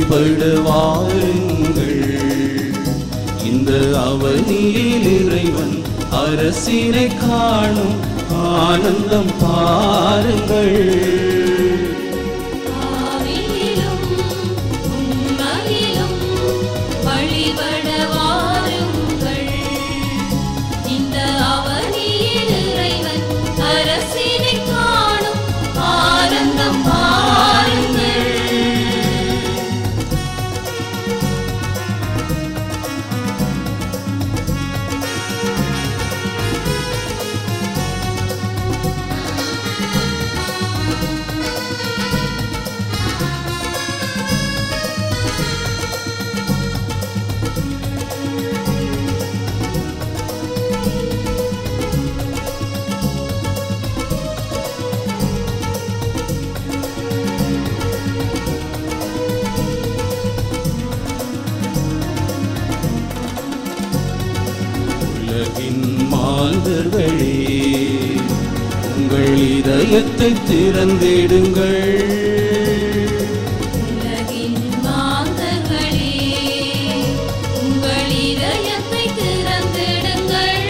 வழிபட வாருங்கள் இந்த அவனியில் இறைவன் அரசினை காணும் ஆனந்தம் பாருங்கள் ஆவியிலும் உண்மையிலும் வழிபட வாருங்கள் இந்த அவனியில் இறைவன் அரசினை காணும் ஆனந்தம் பாருங்கள் உலகின் மாந்தர்களே உங்கள் இதயத்தை திறந்திடுங்கள் உலகின் மாந்தர்களே உங்கள் இதயத்தை திறந்திடுங்கள்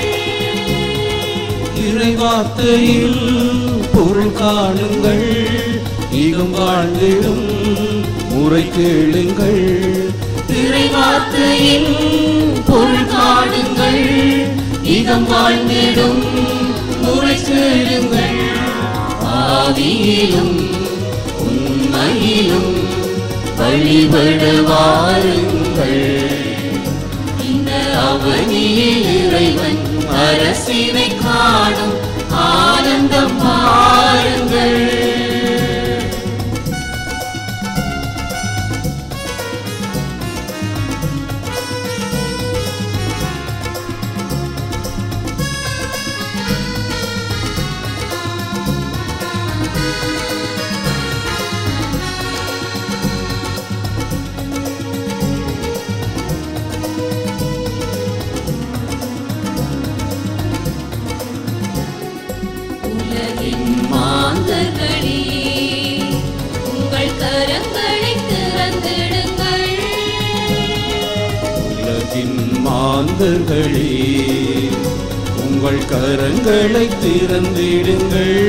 இறைவார்த்தையில் பொருள் காணுங்கள் ஈகம் வாழ்ந்திடும் முறை கேளுங்கள் இறைவார்த்தையில் பொருள் காணுங்கள் இதம் வாழ்ந்திடும் முறை கேளுங்கள் ஆவியிலும் உண்மையிலும் வழிபட வாருங்கள் இந்த அவனியில் இறைவன் அரசினை காணும் ஆனந்தம் பாருங்கள் உலகின் மாந்தர்களே உங்கள் கரங்களை திறந்திடுங்கள் உலகின் மாந்தர்களே உங்கள் கரங்களை திறந்திடுங்கள்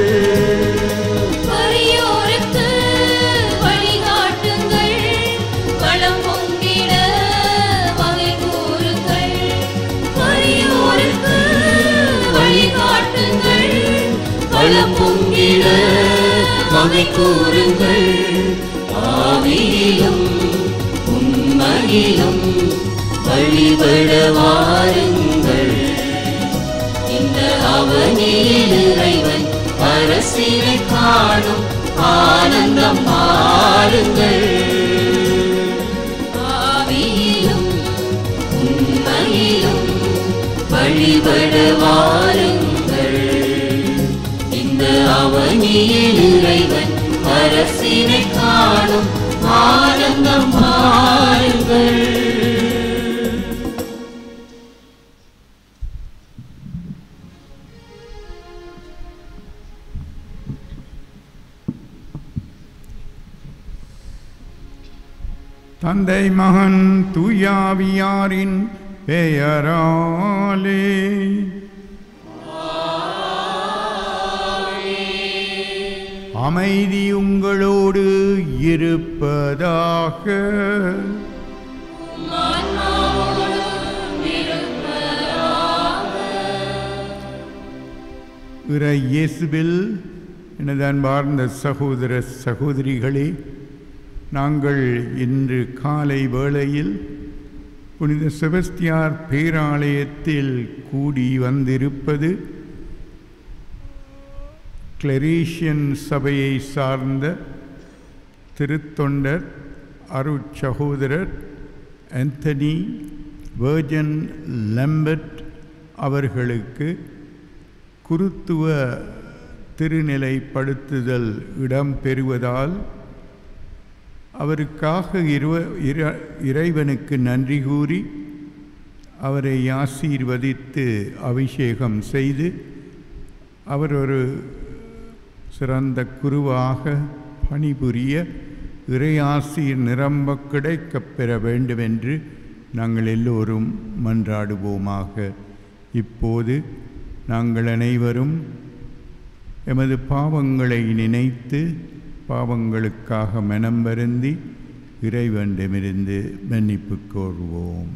வறியோருக்கு வழிகாட்டுங்கள் வளம் பொங்கிட வகை கூறுங்கள் வறியோருக்கு வழிகாட்டுங்கள் வளம் பொங்கிட வகை கூறுங்கள் ஆவியிலும் உண்மையிலும் வழிபட வாருங்கள் இந்த அவனியில் இறைவன் அரசினை காணும் ஆனந்தம் பாருங்கள் ஆவியிலும் உண்மையிலும் வழிபட வாருங்கள் இந்த அவனியில் இறைவன் அரசினை காணும் ஆனந்தம் பாருங்கள் தந்தை மகன் தூயாவியாரின் பெயராலே அமைதி உங்களோடு இருப்பதாக இறை இயேசுவில் எனது அன்பார்ந்த சகோதர சகோதரிகளே நாங்கள் இன்று காலை வேளையில் புனித செபஸ்தியார் பேராலயத்தில் கூடி வந்திருப்பது கிளரீஷியன் சபையை சார்ந்த திருத்தொண்டர் அருட்சகோதரர் ஆந்தனி வேர்ஜன் லெம்பர்ட் அவர்களுக்கு குருத்துவ திருநிலைப்படுத்துதல் இடம்பெறுவதால் அவருக்காக இருவ இர- இறைவனுக்கு நன்றி கூறி அவரை ஆசீர்வதித்து அபிஷேகம் செய்து அவர் ஒரு சிறந்த குருவாக பணிபுரிய இறையாசிர் நிரம்ப கிடைக்கப் பெற வேண்டும் என்று நாங்கள் எல்லோரும் மன்றாடுவோமாக இப்போது நாங்கள் அனைவரும் எமது பாவங்களை நினைத்து பாவங்களுக்காக மனம் வருந்தி இறைவனிடமிருந்து மன்னிப்பு கோருவோம்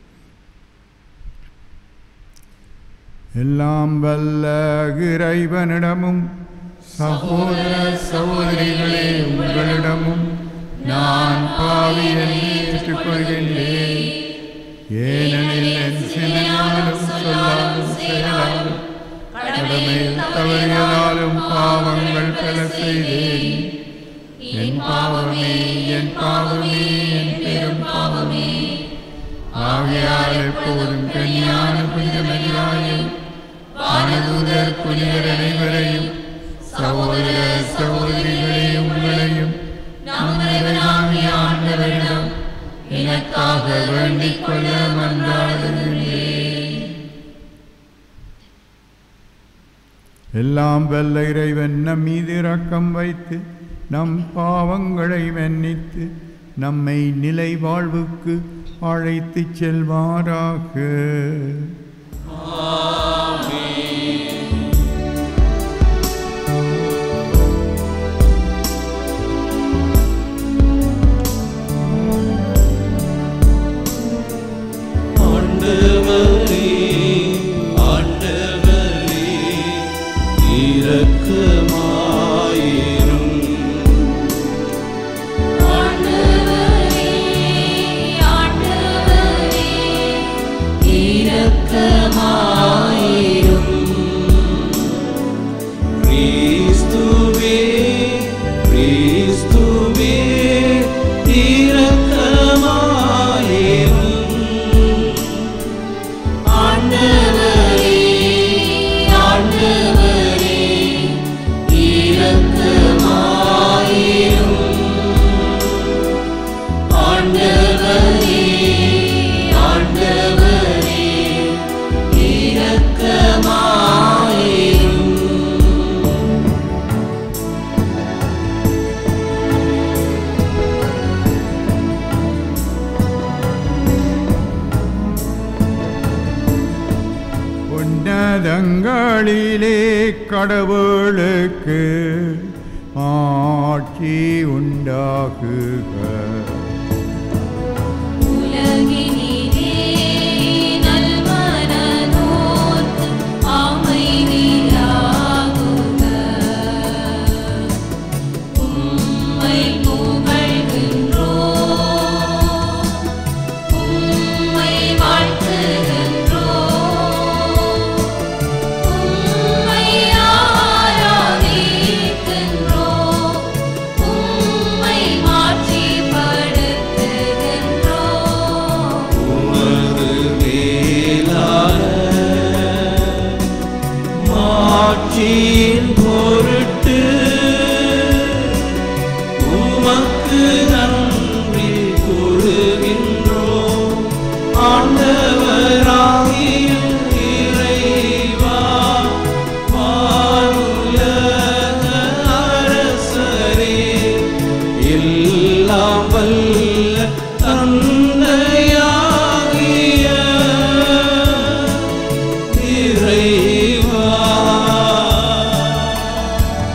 எல்லாம் வல்ல இறைவனிடமும் சகோதர சகோதரிகளே உங்களிடமும் நான் பாவியை ஏற்றுக்கொள்கின்றேன் ஏனெனில் என் சிலையாலும் சொல்லாலும் செயலாலும் கடமையில் தவறியதாலும் பாவங்கள் பல செய்தேன் என் பாவமே என் பாவமே என் பெரும் பாவமே ஆகையால் எப்போதும் கன்னியான புனிதமரியாயும் வானதூதர் புனிதர் அனைவரையும் சகோதர சகோதரிகளே உங்களையும் நம்மை ஆண்டவரிடம் எனக்காக வேண்டிக் கொள்ள மன்றாடுகின்றேன் எல்லாம் வல்ல இறைவன் நம் மீது இரக்கம் வைத்து நம் பாவங்களை மன்னித்து நம்மை நிலை வாழ்வுக்கு அழைத்துச் செல்வாராக ஆண்டவரே ஆண்டவரே இரக்கமாயிரும் ஆண்டவரே ஆண்டவரே இரக்கமாயிரும் கிறிஸ்துவே கிறிஸ்துவே இரக்கமாயிரும் ஆண்டவரே ஆண்டவரே இரக்கமாயிரும் ஆண்டவரே ஆண்டவரே இரக்கமாயிரும் உன்னதங்களிலே கடவுளுக்கு ஆட்சி உண்டாகுக உலகினிலே நல்மனதோர்க்கு அமைதியாகுக. உம்மை புகழ்கின்றோம். உம்மை வாழ்த்துகின்றோம். உம்மை ஆராதிக்கின்றோம். உம்மை மாட்சிப்படுத்துகின்றோம். உமது மேலான மாட்சியின் பொருட்டு உமக்கு நன்றி கூறுகின்றோம் ஆண்டவராகிய இறைவா வானுலக அரசரே எல்லாம் வல்ல தந்தையாகிய இறைவா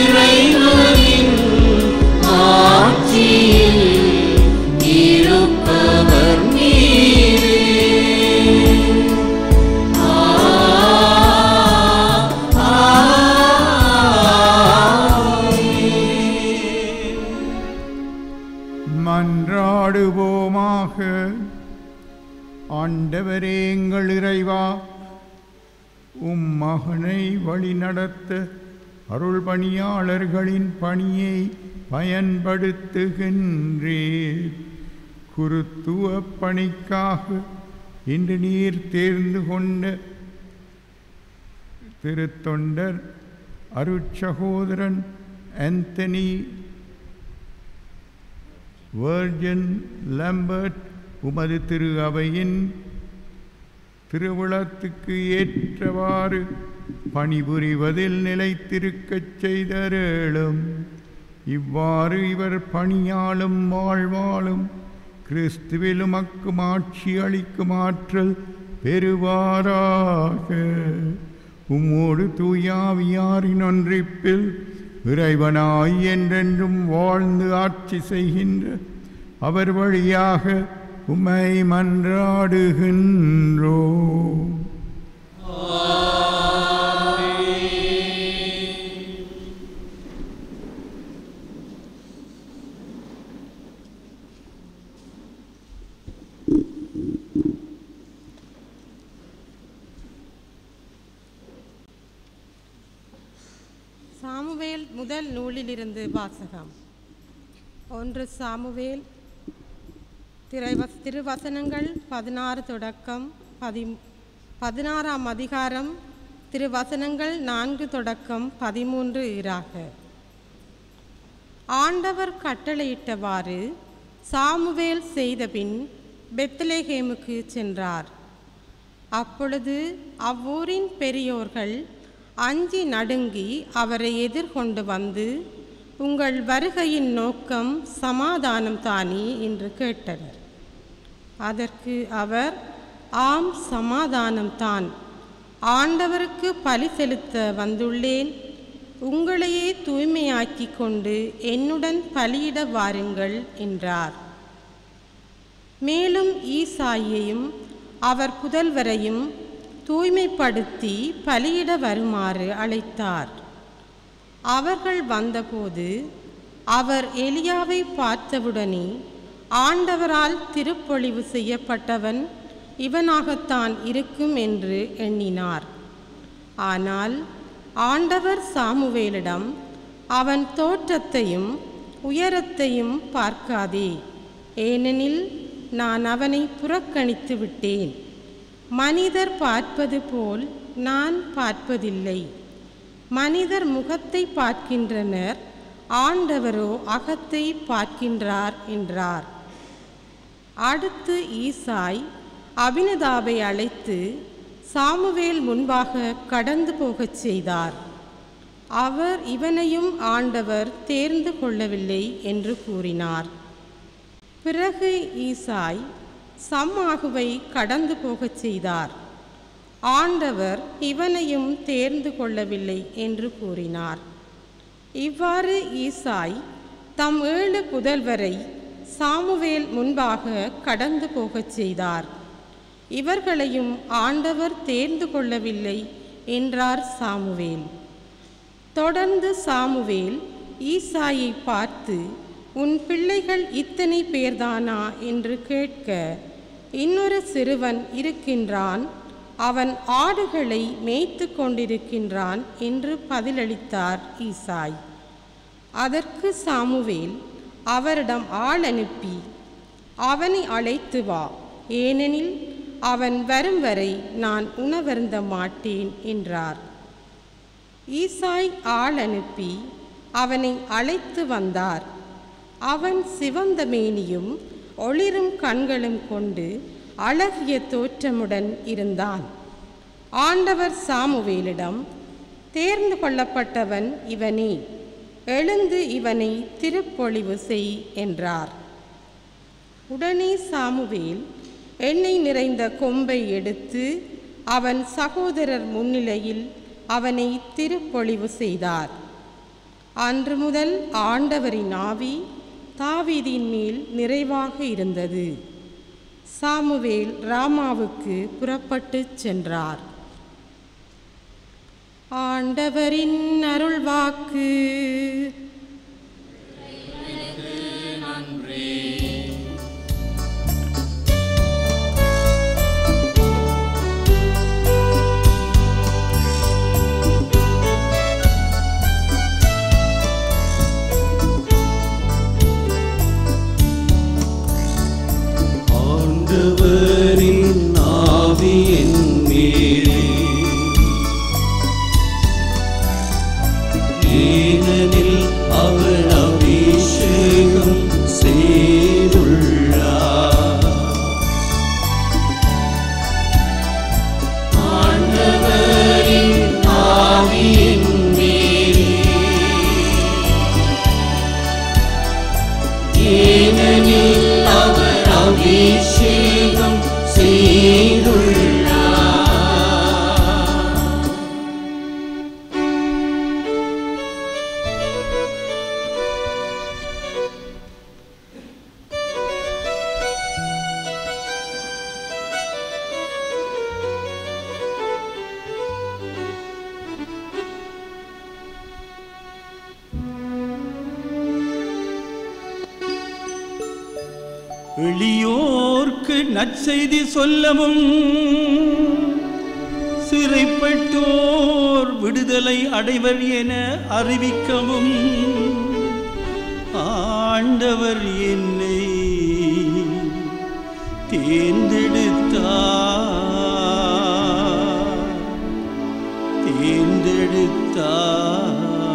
இறைவனின் ஆட்சியில் இருப்பவர் நீரே மன்றாடுவோமாக ஆண்டவரே எங்கள் இறைவா உம் மகனை வழிநடத்த அருள் பணியாளர்களின் பணியை பயன்படுத்துகின்றீர் குருத்துவ பணிக்காக இன்று நீர் தேர்ந்து கொண்ட திருத்தொண்டர் அருட்சகோதரன் ஆந்தனி வர்ஜன் லம்பர்ட் உமது திரு அவையின் திருவிழத்துக்கு ஏற்றவாறு பணிபுரிவதில் நிலைத்திருக்கச் செய்தருளும் இவ்வாறு இவர் பணியாலும் வாழ்வாலும் கிறிஸ்துவில் உமக்கும் ஆட்சி அளிக்கும் ஆற்றல் பெறுவாராக உம்மோடு தூயாவியாரின் ஒன்றிப்பில் இறைவனாய் என்றென்றும் வாழ்ந்து ஆட்சி செய்கின்ற அவர் வழியாக உம்மை மன்றாடுகின்றோம் சாமுவேல் முதல் நூலிலிருந்து வாசகம் ஒன்று சாமுவேல் திரைவஸ் திருவசனங்கள் பதினாறு தொடக்கம் பதி பதினாறாம் அதிகாரம் திருவசனங்கள் நான்கு தொடக்கம் பதிமூன்று இராக ஆண்டவர் கட்டளையிட்டவாறு சாமுவேல் செய்தபின் பெத்லெகேமுக்கு சென்றார் அப்பொழுது அவ்வூரின் பெரியோர்கள் அஞ்சி நடுங்கி அவரை எதிர்கொண்டு வந்து உங்கள் வருகையின் நோக்கம் சமாதானம் தானே என்று கேட்டனர் அதற்கு அவர் ஆம் சமாதானம்தான் ஆண்டவருக்கு பலி செலுத்த வந்துள்ளேன் உங்களையே தூய்மையாக்கிக் கொண்டு என்னுடன் பலியிட வாருங்கள் என்றார் மேலும் ஈசாயையும் அவர் புதல்வரையும் தூய்மைப்படுத்தி பலியிட வருமாறு அழைத்தார் அவர்கள் வந்தபோது அவர் எலியாவை பார்த்தவுடனே ஆண்டவரால் திருப்பொழிவு செய்யப்பட்டவன் இவனாகத்தான் இருக்கும் என்று எண்ணினார் ஆனால் ஆண்டவர் சாமுவேலிடம் அவன் தோற்றத்தையும் உயரத்தையும் பார்க்காதே ஏனெனில் நான் அவனை புறக்கணித்து விட்டேன் மனிதர் பார்ப்பது போல் நான் பார்ப்பதில்லை மனிதர் முகத்தை பார்க்கின்றனர் ஆண்டவரோ அகத்தை பார்க்கின்றார் என்றார் அடுத்து ஈசாய் அபினதாபை அழைத்து சாமுவேல் முன்பாக கடந்து போகச் செய்தார் அவர் இவனையும் ஆண்டவர் தேர்ந்து கொள்ளவில்லை என்று கூறினார் பிறகு ஈசாய் சம்மாகுவை கடந்து போகச் செய்தார் ஆண்டவர் இவனையும் தேர்ந்து கொள்ளவில்லை என்று கூறினார் இவ்வாறு ஈசாய் தம் ஏழு புதல்வரை சாமுவேல் முன்பாக கடந்து போகச் செய்தார் இவர்களையும் ஆண்டவர் தேர்ந்து கொள்ளவில்லை என்றார் சாமுவேல் தொடர்ந்து சாமுவேல் ஈசாயை பார்த்து உன் பிள்ளைகள் இத்தனை பேர்தானா என்று கேட்க இன்னொரு சிறுவன் இருக்கின்றான் அவன் ஆடுகளை மேய்த்து கொண்டிருக்கின்றான் என்று பதிலளித்தார் ஈசாய் அதற்கு சாமுவேல் அவரிடம் ஆள் அனுப்பி அவனை அழைத்து வா ஏனெனில் அவன் வரும் வரை நான் உணவருந்த மாட்டேன் என்றார் ஈசாய் ஆள் அனுப்பி அவனை அழைத்து வந்தார் அவன் சிவந்த மேனியும் ஒளிரும் கண்களும் கொண்டு அழகிய தோற்றமுடன் இருந்தான் ஆண்டவர் சாமுவேலிடம் தேர்ந்து கொள்ளப்பட்டவன் இவனே எழுந்து இவனை திருப்பொழிவு செய் என்றார் உடனே சாமுவேல் எண்ணெய் நிறைந்த கொம்பை எடுத்து அவன் சகோதரர் முன்னிலையில் அவனை திருப்பொழிவு செய்தார் அன்று முதல் ஆண்டவரின் ஆவி தாவீதின் மேல் நிறைவாக இருந்தது சாமுவேல் ராமாவுக்கு புறப்பட்டுச் சென்றார் ஆண்டவரின் அருள்வாக்கு ஆண்டவரின் ஆவியின் மேலே ஏனெனில் அவர் அபிஷேகம் செய்துள்ளார் ஆண்டவரின் ஆவியின் மேலே ஏனெனில் அவர் அபிஷேகம் செய்துள்ளார் எளியோர்க்கு நற்செய்தி சொல்லவும் சிறைப்பட்டோர் விடுதலை அடைவர் என அறிவிக்கவும் ஆண்டவர் என்னை தேர்ந்தெடுத்தார்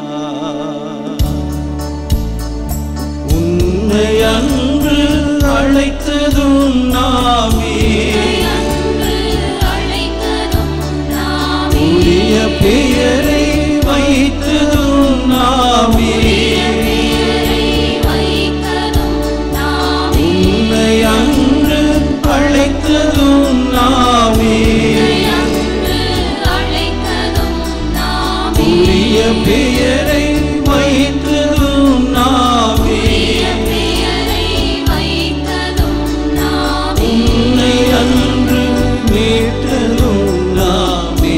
தேர்ந்தெடுத்தார் உன்னை அன்று அழைத்ததும் நாமே அன்று அழைத்ததும் நாமே உரிய பெயரை வைத்ததும் நாமே பெயரை வைத்ததும் நாமே உன்னை அன்று அழைத்ததும் நாமே அன்று அழைத்ததும் நாமே உரிய பெயரை வைத்ததும் நாமே பெயரை வைத்ததும் நாமே உன்னை அன்று மீட்டதும் நாமே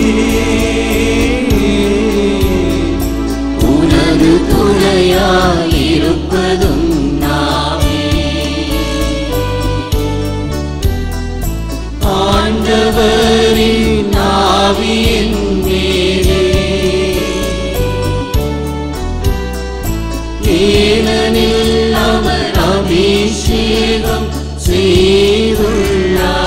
உனது துணையாயிருப்பதும் நாமே ஆண்டவரின் ஆவியின் மேலே ஏனெனில் அவர் அபிஷேகம் செய்துள்ளார்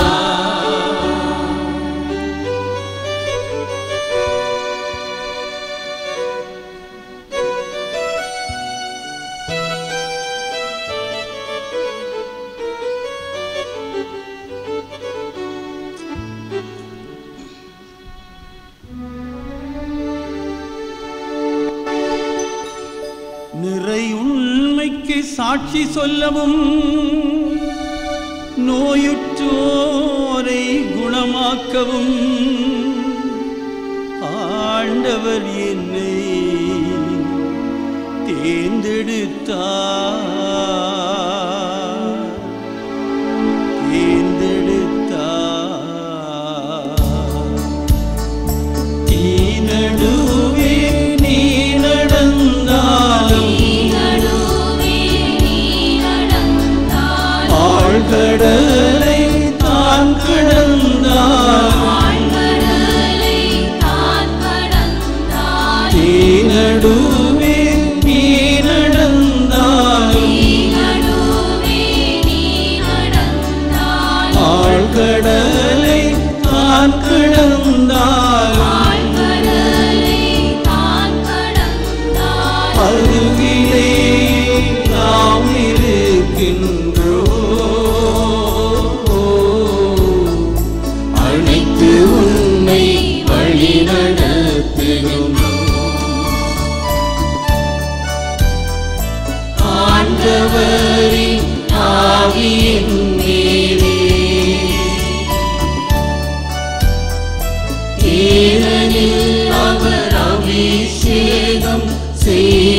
நிறை உண்மைக்கு சாட்சி சொல்லவும் நோயுற்றோரை குணமாக்கவும் ஆண்டவர் என்னை தேர்ந்தெடுத்தார் தேர்ந்தெடுத்தார் தீநடுவே நீ நடந்தாலும் நடுவே நீ நடந்தாய் ஆழ்கடலை தான் கடந்தால் ஆழ்கடலை தான் கடந்தாய் தீநடுவே நீ நடந்தாலும் நடுவே நீ நடந்தாய் ஆழ்கடலை தான் கடந்தால் ஆழ்கடலை தான் கடந்தாய் அருகிலே நாம் இருக்கின்றோ அழைத்து உன்னை வழி நடத்துகின்றோம் ஆண்டவரின் ஆவியின் மேலே ஏனெனில் அவர் அபிஷேகம் செய்துள்ளார்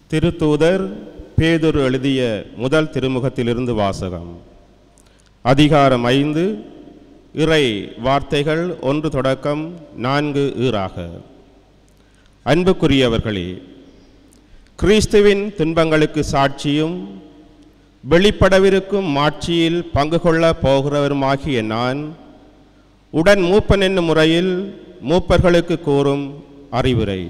திருத்தூதர் பேதுரு எழுதிய முதல் திருமுகத்திலிருந்து வாசகம் அதிகாரம் ஐந்து இறை வார்த்தைகள் ஒன்று தொடக்கம் நான்கு ஈறாக அன்புக்குரியவர்களே கிறிஸ்துவின் துன்பங்களுக்கு சாட்சியும் வெளிப்படவிருக்கும் மாட்சியில் பங்கு கொள்ளப் போகிறவருமாகிய நான் உடன் மூப்பன் என்னும் முறையில் மூப்பர்களுக்கு கூறும் அறிவுரை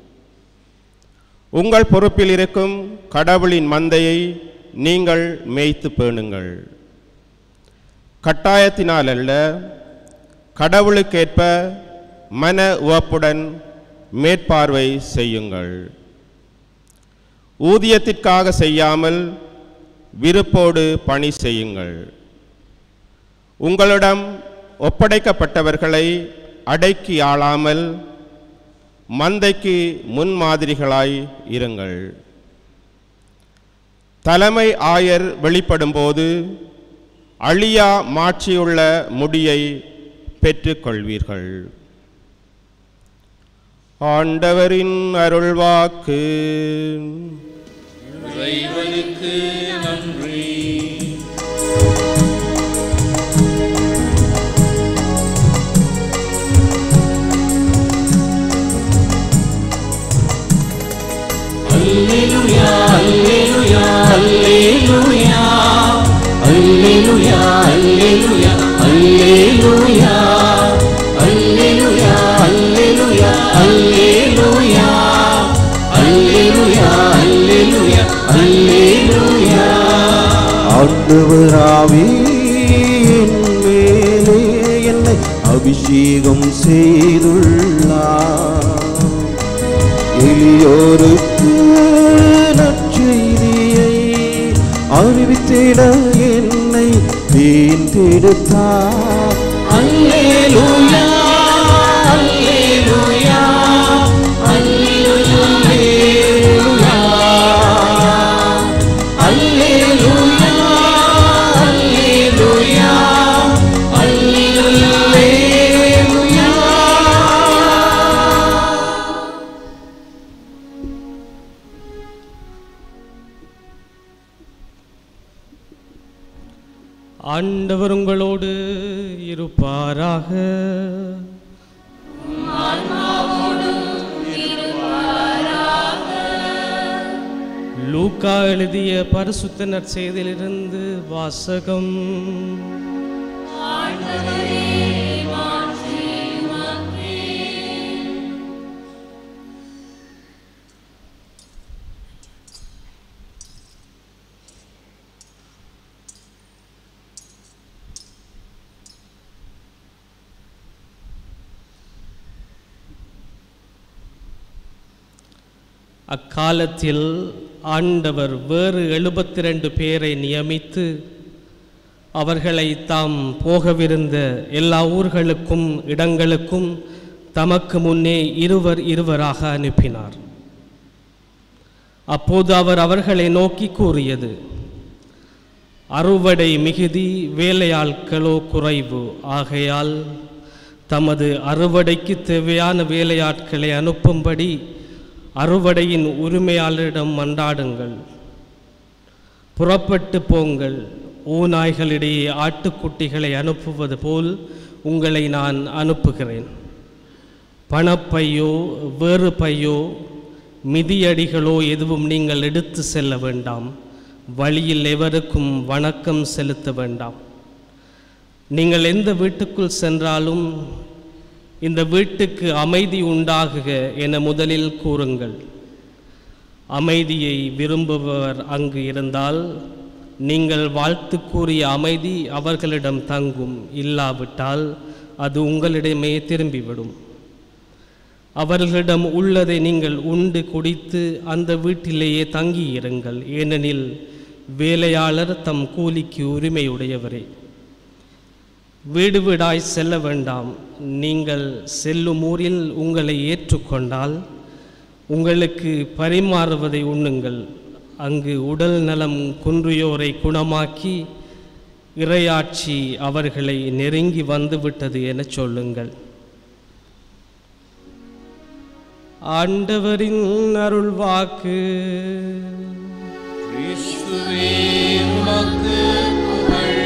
உங்கள் பொறுப்பில் இருக்கும் கடவுளின் மந்தையை நீங்கள் மேய்த்து பேணுங்கள் கட்டாயத்தினால் அல்ல கடவுளுக்கேற்ப மன உவப்புடன் மேற்பார்வை செய்யுங்கள் ஊதியத்திற்காக செய்யாமல் விருப்போடு பணி செய்யுங்கள் உங்களிடம் ஒப்படைக்கப்பட்டவர்களை அடக்கி ஆளாமல் மந்தைக்கு முன்மாதிரிகளாய் இருங்கள் தலைமை ஆயர் வெளிப்படும்போது அழியா மாட்சியுள்ள முடியை பெற்றுக்கொள்வீர்கள் ஆண்டவரின் அருள்வாக்கு இறைவனுக்கு நன்றி அல்லேலூயா அல்லேலூயா அல்லேலூயா அல்லேலூயா அல்லேலூயா அல்லேலூயா அல்லேலூயா அல்லேலூயா அல்லேலூயா அல்லேலூயா அல்லேலூயா அல்லேலூயா ஆண்டவராவே என் மேலே என்னை அபிஷேகம் செய்துள்ளார் எளியோருக்கு நற்செய்தியை அறிவித்திட என்னை தேர்ந்தெடுத்தார் அல்லேலூயா அல்லேலூயா அல்லேலூயா அல்லேலூயா அல்லேலூயா அல்லேலூயா ஆண்டவர் உங்களோடு இருப்பாராக லூக்கா எழுதிய பரிசுத்த நற்செய்தியிலிருந்து வாசகம் அக்காலத்தில் ஆண்டவர் வேறு எழுபத்தி ரெண்டு பேரை நியமித்து அவர்களை தாம் போகவிருந்த எல்லா ஊர்களுக்கும் இடங்களுக்கும் தமக்கு முன்னே இருவர் இருவராக அனுப்பினார் அப்போது அவர் அவர்களை நோக்கி கூறியது அறுவடை மிகுதி வேலையாட்களோ குறைவு ஆகையால் தமது அறுவடைக்கு தேவையான வேலையாட்களை அனுப்பும்படி அறுவடையின் உரிமையாளரிடம் மன்றாடுங்கள் புறப்பட்டு போங்கள் ஊநாய்களிடையே ஆட்டுக்குட்டிகளை அனுப்புவது போல் உங்களை நான் அனுப்புகிறேன் பணப்பையோ வேறு பையோ மிதியடிகளோ எதுவும் நீங்கள் எடுத்து செல்ல வேண்டாம் வழியில் எவருக்கும் வணக்கம் செலுத்த வேண்டாம் நீங்கள் எந்த வீட்டுக்குள் சென்றாலும் இந்த வீட்டுக்கு அமைதி உண்டாகுக என முதலில் கூறுங்கள் அமைதியை விரும்புபவர் அங்கு இருந்தால் நீங்கள் வாழ்த்து கூறிய அமைதி அவர்களிடம் தங்கும் இல்லாவிட்டால் அது உங்களிடமே திரும்பிவிடும் அவர்களிடம் உள்ளதை நீங்கள் உண்டு குடித்து அந்த வீட்டிலேயே தங்கியிருங்கள் ஏனெனில் வேலையாளர் தம் கூலிக்கு உரிமையுடையவரே வீடு வீடாய் செல்ல வேண்டாம் நீங்கள் செல்லும் ஊரில் உங்களை ஏற்றுக்கொண்டால் உங்களுக்கு பரிமாறுவதை உண்ணுங்கள் அங்கு உடல் நலம் குன்றியோரை குணமாக்கி இறையாட்சி அவர்களை நெருங்கி வந்துவிட்டது எனச் சொல்லுங்கள் ஆண்டவரின் அருள் வாக்கு கிறிஸ்துவே உமக்கு புகழ்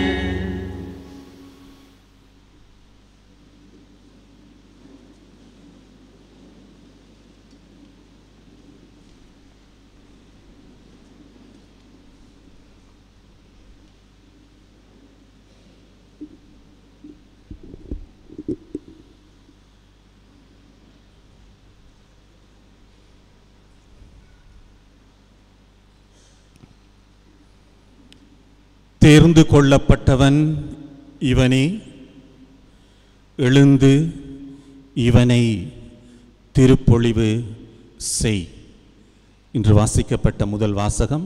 தேர்ந்து கொள்ளப்பட்டவன் இவனே எழுந்து இவனை திருப்பொழிவு செய் இன்று வாசிக்கப்பட்ட முதல் வாசகம்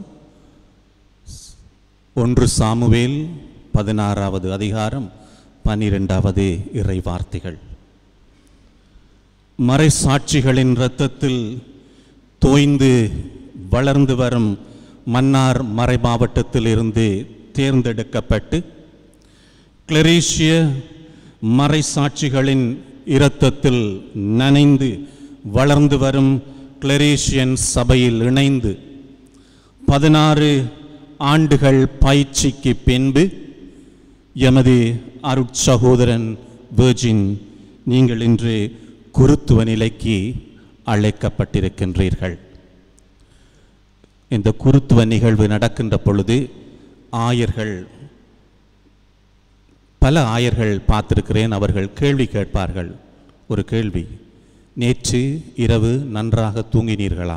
ஒன்று சாமுவேல் பதினாறாவது அதிகாரம் பன்னிரெண்டாவது இறை வார்த்தைகள் மறைசாட்சிகளின் இரத்தத்தில் தோய்ந்து வளர்ந்து வரும் மன்னார் மறை மாவட்டத்திலிருந்து தேர்ந்தெடுக்கப்பட்டு கிளரீஷிய மறைசாட்சிகளின் இரத்தத்தில் நனைந்து வளர்ந்து வரும் கிளரீஷியன் சபையில் இணைந்து பதினாறு ஆண்டுகள் பயிற்சிக்கு பின்பு எமது அருட்சகோதரன் வேர்ஜின் நீங்கள் இன்று குருத்துவ நிலைக்கு அழைக்கப்பட்டிருக்கின்றீர்கள் இந்த குருத்துவ நிகழ்வு நடக்கின்ற பொழுது ஆயர்கள் பல ஆயர்கள் பார்த்திருக்கிறேன் அவர்கள் கேள்வி கேட்பார்கள் ஒரு கேள்வி நேற்று இரவு நன்றாக தூங்கினீர்களா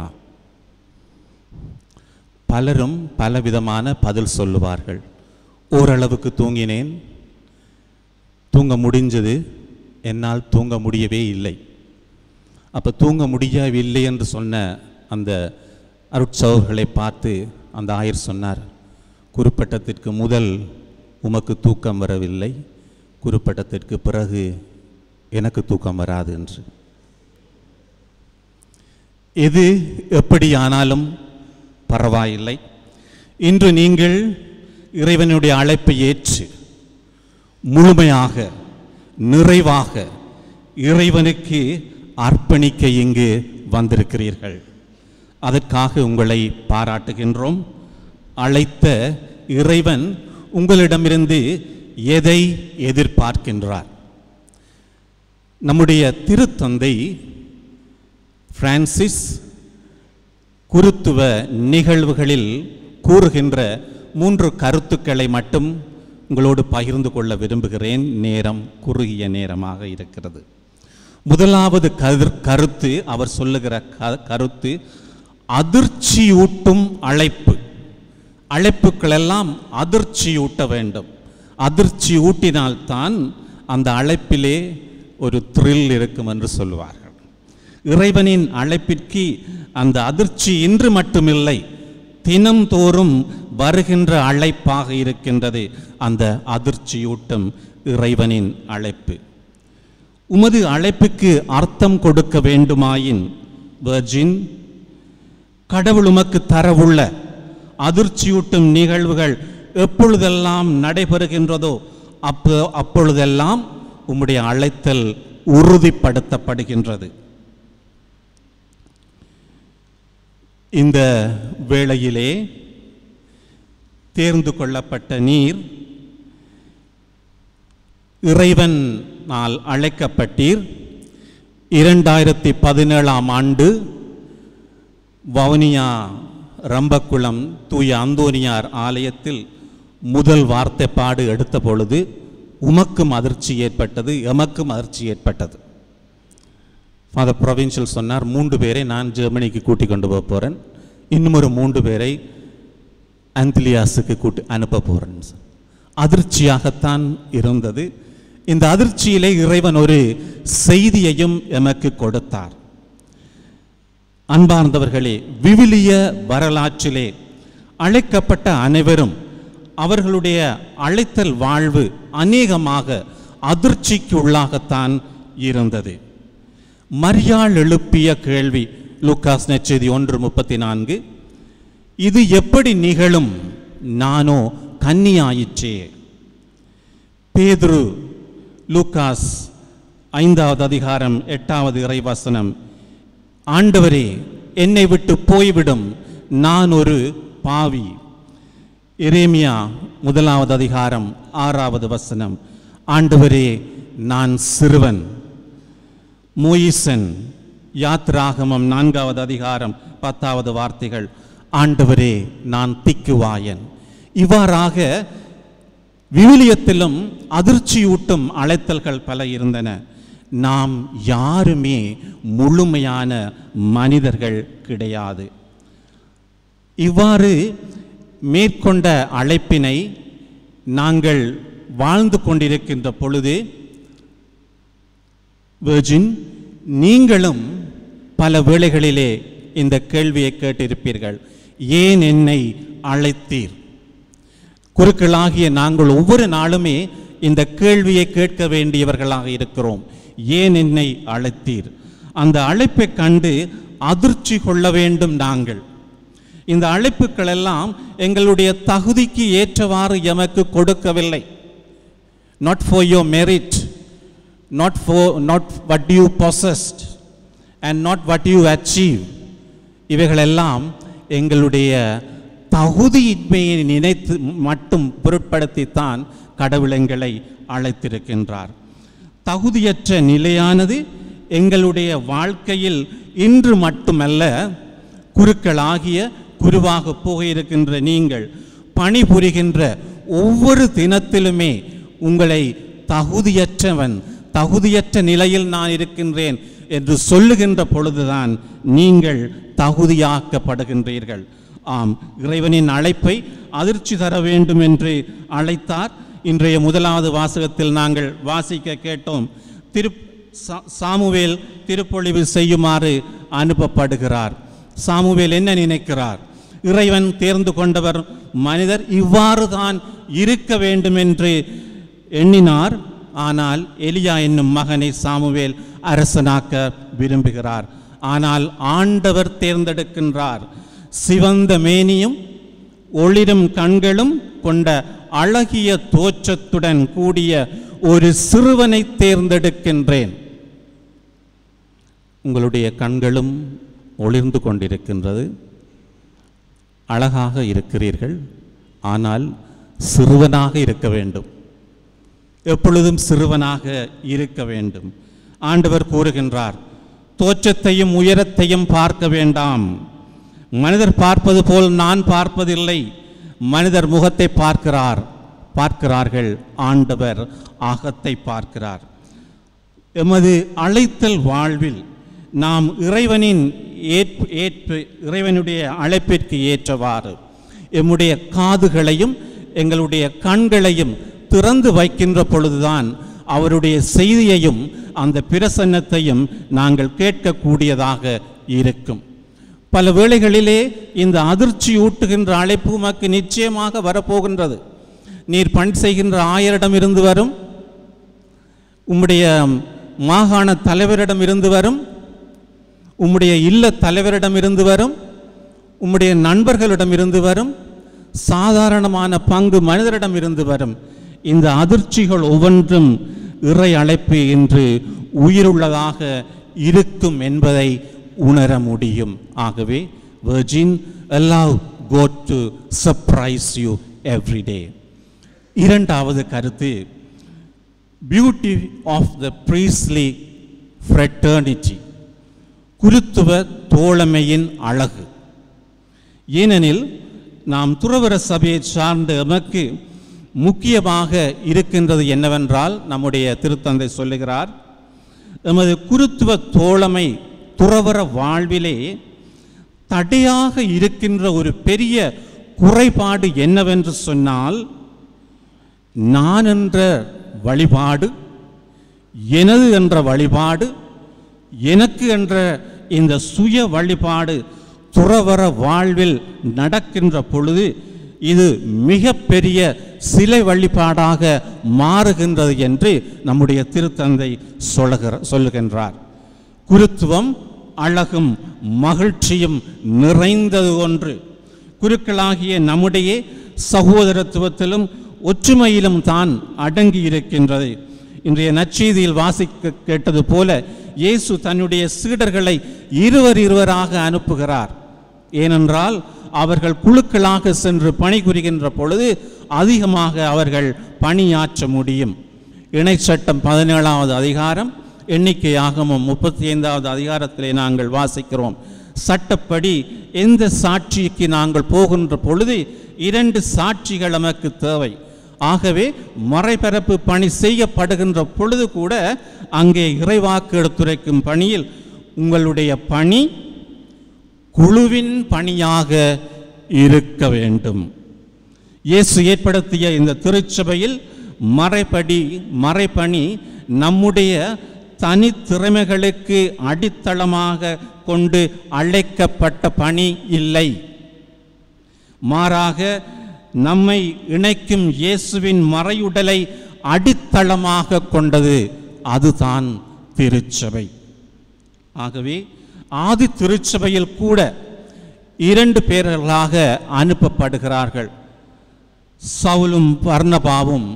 பலரும் பலவிதமான பதில் சொல்லுவார்கள் ஓரளவுக்கு தூங்கினேன் தூங்க முடிஞ்சது என்னால் தூங்க முடியவே இல்லை அப்போ தூங்க முடியவில்லை என்று சொன்ன அந்த அருட்சவர்களை பார்த்து அந்த ஆயர் சொன்னார் குறிப்பட்டத்திற்கு முதல் உமக்கு தூக்கம் வரவில்லை குறிப்பட்டத்திற்கு பிறகு எனக்கு தூக்கம் வராது என்று எது எப்படியானாலும் பரவாயில்லை இன்று நீங்கள் இறைவனுடைய அழைப்பை ஏற்று முழுமையாக நிறைவாக இறைவனுக்கு அர்ப்பணிக்க இங்கு வந்திருக்கிறீர்கள் அதற்காக உங்களை பாராட்டுகின்றோம் அழைத்த இறைவன் உங்களிடமிருந்து எதை எதிர்பார்க்கின்றார் நம்முடைய திருத்தந்தை பிரான்சிஸ் குருத்துவ நிகழ்வுகளில் கூறுகின்ற மூன்று கருத்துக்களை மட்டும் உங்களோடு பகிர்ந்து கொள்ள விரும்புகிறேன் நேரம் குறுகிய நேரமாக இருக்கிறது முதலாவது கரு- கருத்து அவர் சொல்லுகிற க- கருத்து அதிர்ச்சியூட்டும் அழைப்பு அழைப்புகளெல்லாம் அதிர்ச்சியூட்ட வேண்டும் அதிர்ச்சி ஊட்டினால்தான் அந்த அழைப்பிலே ஒரு த்ரில் இருக்கும் என்று சொல்லுவார்கள் இறைவனின் அழைப்பிற்கு அந்த அதிர்ச்சி இன்று மட்டுமில்லை தினம்தோறும் வருகின்ற அழைப்பாக இருக்கின்றது அந்த அதிர்ச்சியூட்டும் இறைவனின் அழைப்பு உமது அழைப்புக்கு அர்த்தம் கொடுக்க வேண்டுமாயின் வெர்ஜின் கடவுள் உமக்கு தரவுள்ள அதிர்ச்சியூட்டும் நிகழ்வுகள் எப்பொழுதெல்லாம் நடைபெறுகின்றதோ அப்போ அப்பொழுதெல்லாம் உம்முடைய அழைத்தல் உறுதிப்படுத்தப்படுகின்றது இந்த வேளையிலே தேர்ந்து கொள்ளப்பட்ட நீர் இறைவனால் அழைக்கப்பட்டீர் இரண்டாயிரத்தி பதினேழாம் ஆண்டு வவுனியா ரம்பக்குளம் தூய அந்தோனியார் ஆலயத்தில் முதல் வார்த்தைப்பாடு எடுத்த பொழுது உமக்கும் அதிர்ச்சி ஏற்பட்டது எமக்கும் அதிர்ச்சி ஏற்பட்டது ஃபாதர் ப்ரொவின்ஷியல் சொன்னார் மூன்று பேரை நான் ஜெர்மனிக்கு கூட்டிக் கொண்டு போக போகிறேன் இன்னும் ஒரு மூன்று பேரை அந்திலியாஸுக்கு கூட்டி அனுப்ப போகிறேன் அதிர்ச்சியாகத்தான் இருந்தது இந்த அதிர்ச்சியிலே இறைவன் ஒரு செய்தியையும் எமக்கு கொடுத்தார் அன்பார்ந்தவர்களே விவிலிய வரலாற்றிலே அழைக்கப்பட்ட அனைவரும் அவர்களுடைய அழைத்தல் வாழ்வு அநேகமாக அதிர்ச்சிக்கு உள்ளாகத்தான் இருந்தது மரியாள் எழுப்பிய கேள்வி லூக்காஸ் நெச்செய்தி ஒன்று முப்பத்தி நான்கு இது எப்படி நிகழும் நானோ கன்னியாயிற்றே பேதுரு லூக்காஸ் ஐந்தாவது அதிகாரம் எட்டாவது இறைவசனம் ஆண்டவரே என்னை விட்டு போய்விடும் நான் ஒரு பாவி எரேமியா முதலாவது அதிகாரம் ஆறாவது வசனம் ஆண்டவரே நான் சிறுவன் மோயிசன் யாத்ராகமம் நான்காவது அதிகாரம் பத்தாவது வார்த்தைகள் ஆண்டவரே நான் திக்குவாயன் இவ்வாறாக விவிலியத்திலும் அதிர்ச்சியூட்டும் அழைத்தல்கள் பல இருந்தன நாம் யாருமே முழுமையான மனிதர்கள் கிடையாது இவ்வாறு மேற்கொண்ட அழைப்பினை நாங்கள் வாழ்ந்து கொண்டிருக்கின்ற பொழுது வெர்ஜின் நீங்களும் பல வேளைகளிலே இந்த கேள்வியை கேட்டிருப்பீர்கள் ஏன் என்னை அழைத்தீர் குருக்களாகிய நாங்கள் ஒவ்வொரு நாளுமே இந்த கேள்வியை கேட்க வேண்டியவர்களாக இருக்கிறோம் ஏன் என்னை அழைத்தீர் அந்த அழைப்பை கண்டு அதிர்ச்சி கொள்ள வேண்டும் நாங்கள் இந்த அழைப்புகள் எல்லாம் எங்களுடைய தகுதிக்கு ஏற்றவாறு எமக்கு கொடுக்கவில்லை not for your merit not for not what you possessed and not what you achieve இவைகளெல்லாம் எங்களுடைய தகுதியின்மையை நினைத்து மட்டும் பொருட்படுத்தித்தான் கடவுள் எங்களை அழைத்திருக்கின்றார் தகுதியற்ற நிலையானது எங்களுடைய வாழ்க்கையில் இன்று மட்டுமல்ல குருக்களாகிய குருவாக போக இருக்கின்ற நீங்கள் பணிபுரிகின்ற ஒவ்வொரு தினத்திலுமே உங்களை தகுதியற்றவன் தகுதியற்ற நிலையில் நான் இருக்கின்றேன் என்று சொல்லுகின்ற பொழுதுதான் நீங்கள் தகுதியாக்கப்படுகின்றீர்கள் ஆம் இறைவனின் அழைப்பை அதிர்ச்சி தர வேண்டும் என்று அழைத்தார் இன்றைய முதலாவது வாசகத்தில் நாங்கள் வாசிக்க கேட்டோம் திரு சா- சாமுவேல் திருப்பொழிவு செய்யுமாறு அனுப்பப்படுகிறார் சாமுவேல் என்ன நினைக்கிறார் இறைவன் தேர்ந்து கொண்டவர் மனிதர் இவ்வாறு தான் இருக்க வேண்டும் என்று எண்ணினார் ஆனால் எலியா என்னும் மகனை சாமுவேல் அரசனாக்க விரும்புகிறார் ஆனால் ஆண்டவர் தேர்ந்தெடுக்கின்றார் சிவந்த மேனியும் ஒளிரும் கண்களும் கொண்ட அழகிய தோற்றத்துடன் கூடிய ஒரு சிறுவனை தேர்ந்தெடுக்கின்றேன் உங்களுடைய கண்களும் ஒளிர்ந்து கொண்டிருக்கின்றது அழகாக இருக்கிறீர்கள் ஆனால் சிறுவனாக இருக்க வேண்டும் எப்பொழுதும் சிறுவனாக இருக்க வேண்டும் ஆண்டவர் கூறுகின்றார் தோற்றத்தையும் உயரத்தையும் பார்க்க வேண்டாம் மனிதர் பார்ப்பது போல் நான் பார்ப்பதில்லை மனிதர் முகத்தை பார்க்கிறார் பார்க்கிறார்கள் ஆண்டவர் ஆகத்தை பார்க்கிறார் எமது அழைத்தல் வாழ்வில் நாம் இறைவனின் ஏற்பு ஏற்பு இறைவனுடைய அழைப்பிற்கு ஏற்றவாறு எம்முடைய காதுகளையும் எங்களுடைய கண்களையும் திறந்து வைக்கின்ற பொழுதுதான் அவருடைய செய்தியையும் அந்த பிரசன்னத்தையும் நாங்கள் கேட்கக்கூடியதாக இருக்கும் பல வேளைகளிலே இந்த அதிர்ச்சி ஊட்டுகின்ற அழைப்பு உமக்கு நிச்சயமாக வரப்போகின்றது நீர் பணி செய்கின்ற ஆயரிடம் இருந்து வரும் உம்முடைய மாகாண தலைவரிடம் இருந்து வரும் உம்முடைய இல்ல தலைவரிடம் இருந்து வரும் உம்முடைய நண்பர்களிடம் இருந்து வரும் சாதாரணமான பங்கு மனிதரிடம் இருந்து வரும் இந்த அதிர்ச்சிகள் ஒவ்வொன்றும் இறை அழைப்பு என்று உயிருள்ளதாக இருக்கும் என்பதை உணர முடியும் ஆகவே virgin allow God to surprise you every day இரண்டாவது கருத்து beauty of the priestly fraternity குருத்துவ தோழமையின் அழகு ஏனெனில் நாம் துறவர சபையை சார்ந்த எமக்கு முக்கியமாக இருக்கின்றது என்னவென்றால் நம்முடைய திருத்தந்தை சொல்லுகிறார் எமது குருத்துவ தோழமை துறவர வாழ்விலே தடையாக இருக்கின்ற ஒரு பெரிய குறைபாடு என்னவென்று சொன்னால் நான் என்ற வழிபாடு எனது என்ற வழிபாடு எனக்கு என்ற இந்த சுய வழிபாடு துறவர வாழ்வில் நடக்கின்ற பொழுது இது மிகப்பெரிய சிலை வழிபாடாக மாறுகின்றது என்று நம்முடைய திருத்தந்தை சொல்லுகிற சொல்லுகின்றார் குருத்துவம் அழகும் மகிழ்ச்சியும் நிறைந்தது ஒன்று குருக்களாகிய நம்முடைய சகோதரத்துவத்திலும் ஒற்றுமையிலும் தான் அடங்கி இருக்கின்றது இன்றைய நற்செய்தியில் வாசிக்க கேட்டது போல இயேசு தன்னுடைய சீடர்களை இருவர் இருவராக அனுப்புகிறார் ஏனென்றால் அவர்கள் குழுக்களாக சென்று பணிபுரிகின்ற பொழுது அதிகமாக அவர்கள் பணியாற்ற முடியும் இணைச்சட்டம் பதினேழாவது அதிகாரம் எண்ணிக்கையாகமும் முப்பத்தி ஐந்தாவது அதிகாரத்திலே நாங்கள் வாசிக்கிறோம் சட்டப்படி எந்த சாட்சிக்கு நாங்கள் போகின்ற பொழுது இரண்டு சாட்சிகள் நமக்கு தேவை ஆகவே மறைபரப்பு பணி செய்யப்படுகின்ற பொழுது கூட அங்கே இறைவாக்கு எடுத்துரைக்கும் பணியில் உங்களுடைய பணி குழுவின் பணியாக இருக்க வேண்டும் இயேசு ஏற்படுத்திய இந்த திருச்சபையில் மறைபடி மறைபணி நம்முடைய தனித்திறமைகளுக்கு அடித்தளமாக கொண்டு அழைக்கப்பட்ட பணி இல்லை மாறாக நம்மை இணைக்கும் இயேசுவின் மறையுடலை அடித்தளமாக கொண்டது அதுதான் திருச்சபை ஆகவே ஆதி திருச்சபையில் கூட இரண்டு பேர்களாக அனுப்பப்படுகிறார்கள் சவுலும் பர்ணபாவும்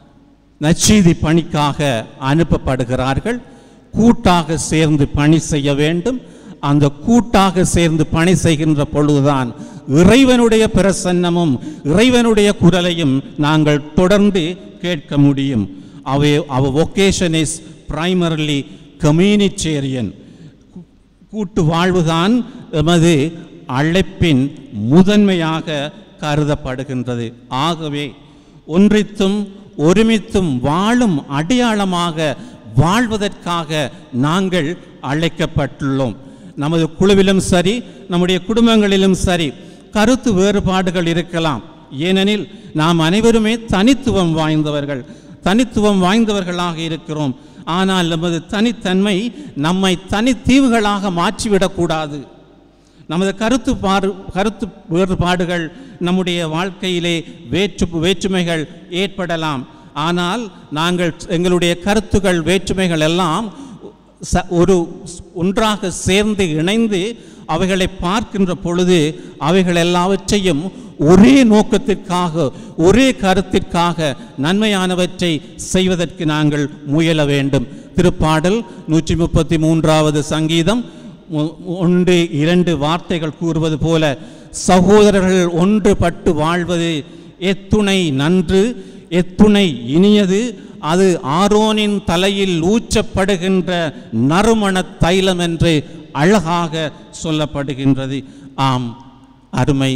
நச்சீதி பணிக்காக அனுப்பப்படுகிறார்கள் கூட்டாக சேர்ந்து பணி செய்ய வேண்டும் அந்த கூட்டாக சேர்ந்து பணி செய்கின்ற பொழுதுதான் இறைவனுடைய பிரசன்னமும் இறைவனுடைய குரலையும் நாங்கள் தொடர்ந்து கேட்க முடியும் அவை our vocation is primarily communitarian கூட்டு வாழ்வுதான் எமது அழைப்பின் முதன்மையாக கருதப்படுகின்றது ஆகவே ஒன்றித்தும் ஒருமித்தும் வாழும் அடையாளமாக வாழ்வதற்காக நாங்கள் அழைக்கப்பட்டுள்ளோம் நமது குழுவிலும் சரி நம்முடைய குடும்பங்களிலும் சரி கருத்து வேறுபாடுகள் இருக்கலாம் ஏனெனில் நாம் அனைவருமே தனித்துவம் வாய்ந்தவர்கள் தனித்துவம் வாய்ந்தவர்களாக இருக்கிறோம் ஆனால் நமது தனித்தன்மை நம்மை தனித்தீவுகளாக மாற்றிவிடக்கூடாது நமது கருத்து பாரு கருத்து வேறுபாடுகள் நம்முடைய வாழ்க்கையிலே வேற்று வேற்றுமைகள் ஏற்படலாம் ஆனால் நாங்கள் எங்களுடைய கருத்துகள் வேற்றுமைகள் எல்லாம் ச ஒரு ஒன்றாக சேர்ந்து இணைந்து அவைகளை பார்க்கின்ற பொழுது அவைகள் எல்லாவற்றையும் ஒரே நோக்கத்திற்காக ஒரே கருத்திற்காக நன்மையானவற்றை செய்வதற்கு நாங்கள் முயல வேண்டும் திருப்பாடல் நூற்றி முப்பத்தி மூன்றாவது சங்கீதம் ஒ- ஒன்று இரண்டு வார்த்தைகள் கூறுவது போல சகோதரர்கள் ஒன்றுபட்டு வாழ்வது எத்துணை நன்று எத்துணை இனியது அது ஆரோனின் தலையில் ஊற்றப்படுகின்ற நறுமண தைலம் என்று அழகாக சொல்லப்படுகின்றது ஆம் அருமை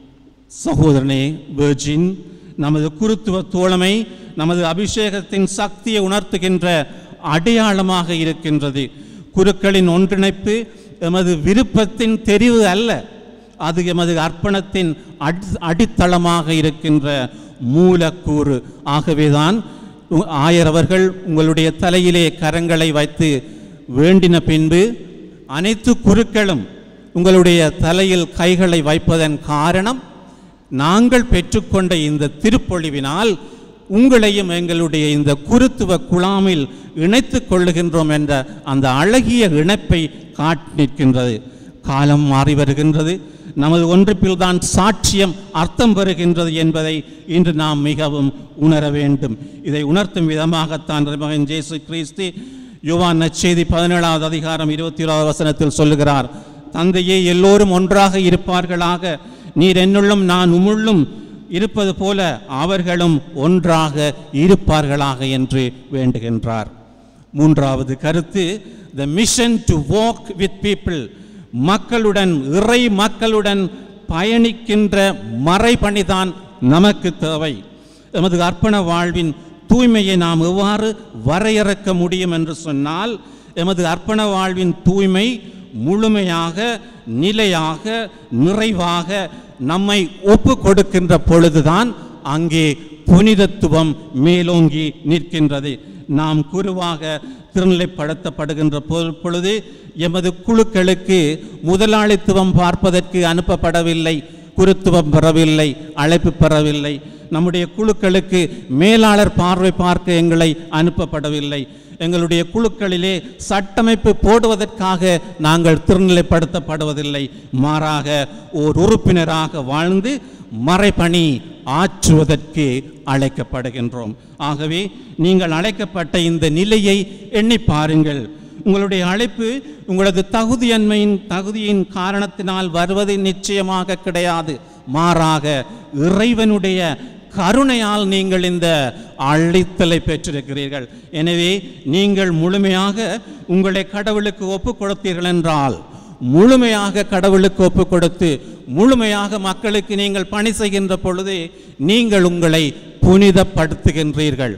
சகோதரனே வெர்ஜின் நமது குருத்துவ தோழமை நமது அபிஷேகத்தின் சக்தியை உணர்த்துகின்ற அடையாளமாக இருக்கின்றது குருக்களின் ஒன்றிணைப்பு எமது விருப்பத்தின் தெரிவு அல்ல அது எமது அர்ப்பணத்தின் அடி அடித்தளமாக இருக்கின்ற மூலக்கூறு ஆகவேதான் உ- ஆயரவர்கள் உங்களுடைய தலையிலே கரங்களை வைத்து வேண்டின பின்பு அனைத்து குருக்களும் உங்களுடைய தலையில் கைகளை வைப்பதன் காரணம் நாங்கள் பெற்றுக்கொண்ட இந்த திருப்பொழிவினால் உங்களையும் எங்களுடைய இந்த குருத்துவ குழாமில் இணைத்துக் கொள்ளுகின்றோம் என்ற அந்த அழகிய இணைப்பை காட்டி நிற்கின்றது காலம் மாறி வருகின்றது நமது ஒன்றிப்பில்தான் சாட்சியம் அர்த்தம் பெறுகின்றது என்பதை இன்று நாம் மிகவும் உணர வேண்டும் இதை உணர்த்தும் விதமாகத்தான் மகன் ஜேசு கிறிஸ்து யுவான் நச்செய்தி பதினேழாவது அதிகாரம் இருபத்தி ஓராவது வசனத்தில் சொல்லுகிறார் தந்தையே எல்லோரும் ஒன்றாக இருப்பார்களாக நீர் என்னுள்ளும் நான் உமுள்ளும் இருப்பது போல அவர்களும் ஒன்றாக இருப்பார்களாக என்று வேண்டுகின்றார் மூன்றாவது கருத்து the mission to walk with people மக்களுடன் இறை மக்களுடன் பயணிக்கின்ற மறைபணிதான் நமக்கு தேவை எமது அர்ப்பண வாழ்வின் தூய்மையை நாம் எவ்வாறு வரையறுக்க முடியும் என்று சொன்னால் எமது அர்ப்பண வாழ்வின் தூய்மை முழுமையாக நிலையாக நிறைவாக நம்மை ஒப்பு கொடுக்கின்ற பொழுதுதான் அங்கே புனிதத்துவம் மேலோங்கி நிற்கின்றது நாம் குருவாக திருநிலைப்படுத்தப்படுகின்ற பொ- பொழுது எமது குழுக்களுக்கு முதலாளித்துவம் பார்ப்பதற்கு அனுப்பப்படவில்லை குருத்துவம் பெறவில்லை அழைப்பு பெறவில்லை நம்முடைய குழுக்களுக்கு மேலாளர் பார்வை பார்க்க எங்களை அனுப்பப்படவில்லை எங்களுடைய குழுக்களிலே சட்டமைப்பு போடுவதற்காக நாங்கள் திருநிலைப்படுத்தப்படுவதில்லை மாறாக ஓர் உறுப்பினராக வாழ்ந்து மறைபணி ஆற்றுவதற்கு அழைக்கப்படுகின்றோம் ஆகவே நீங்கள் அழைக்கப்பட்ட இந்த நிலையை எண்ணி பாருங்கள் உங்களுடைய அழைப்பு உங்களது தகுதியன்மையின் தகுதியின் காரணத்தினால் வருவது நிச்சயமாக கிடையாது மாறாக இறைவனுடைய கருணையால் நீங்கள் இந்த அழைத்தலை பெற்றிருக்கிறீர்கள் எனவே நீங்கள் முழுமையாக உங்களை கடவுளுக்கு ஒப்பு கொடுத்தீர்கள் என்றால் முழுமையாக கடவுளுக்கு ஒப்பு கொடுத்து முழுமையாக மக்களுக்கு நீங்கள் பணி செய்கின்ற பொழுது நீங்கள் உங்களை புனிதப்படுத்துகின்றீர்கள்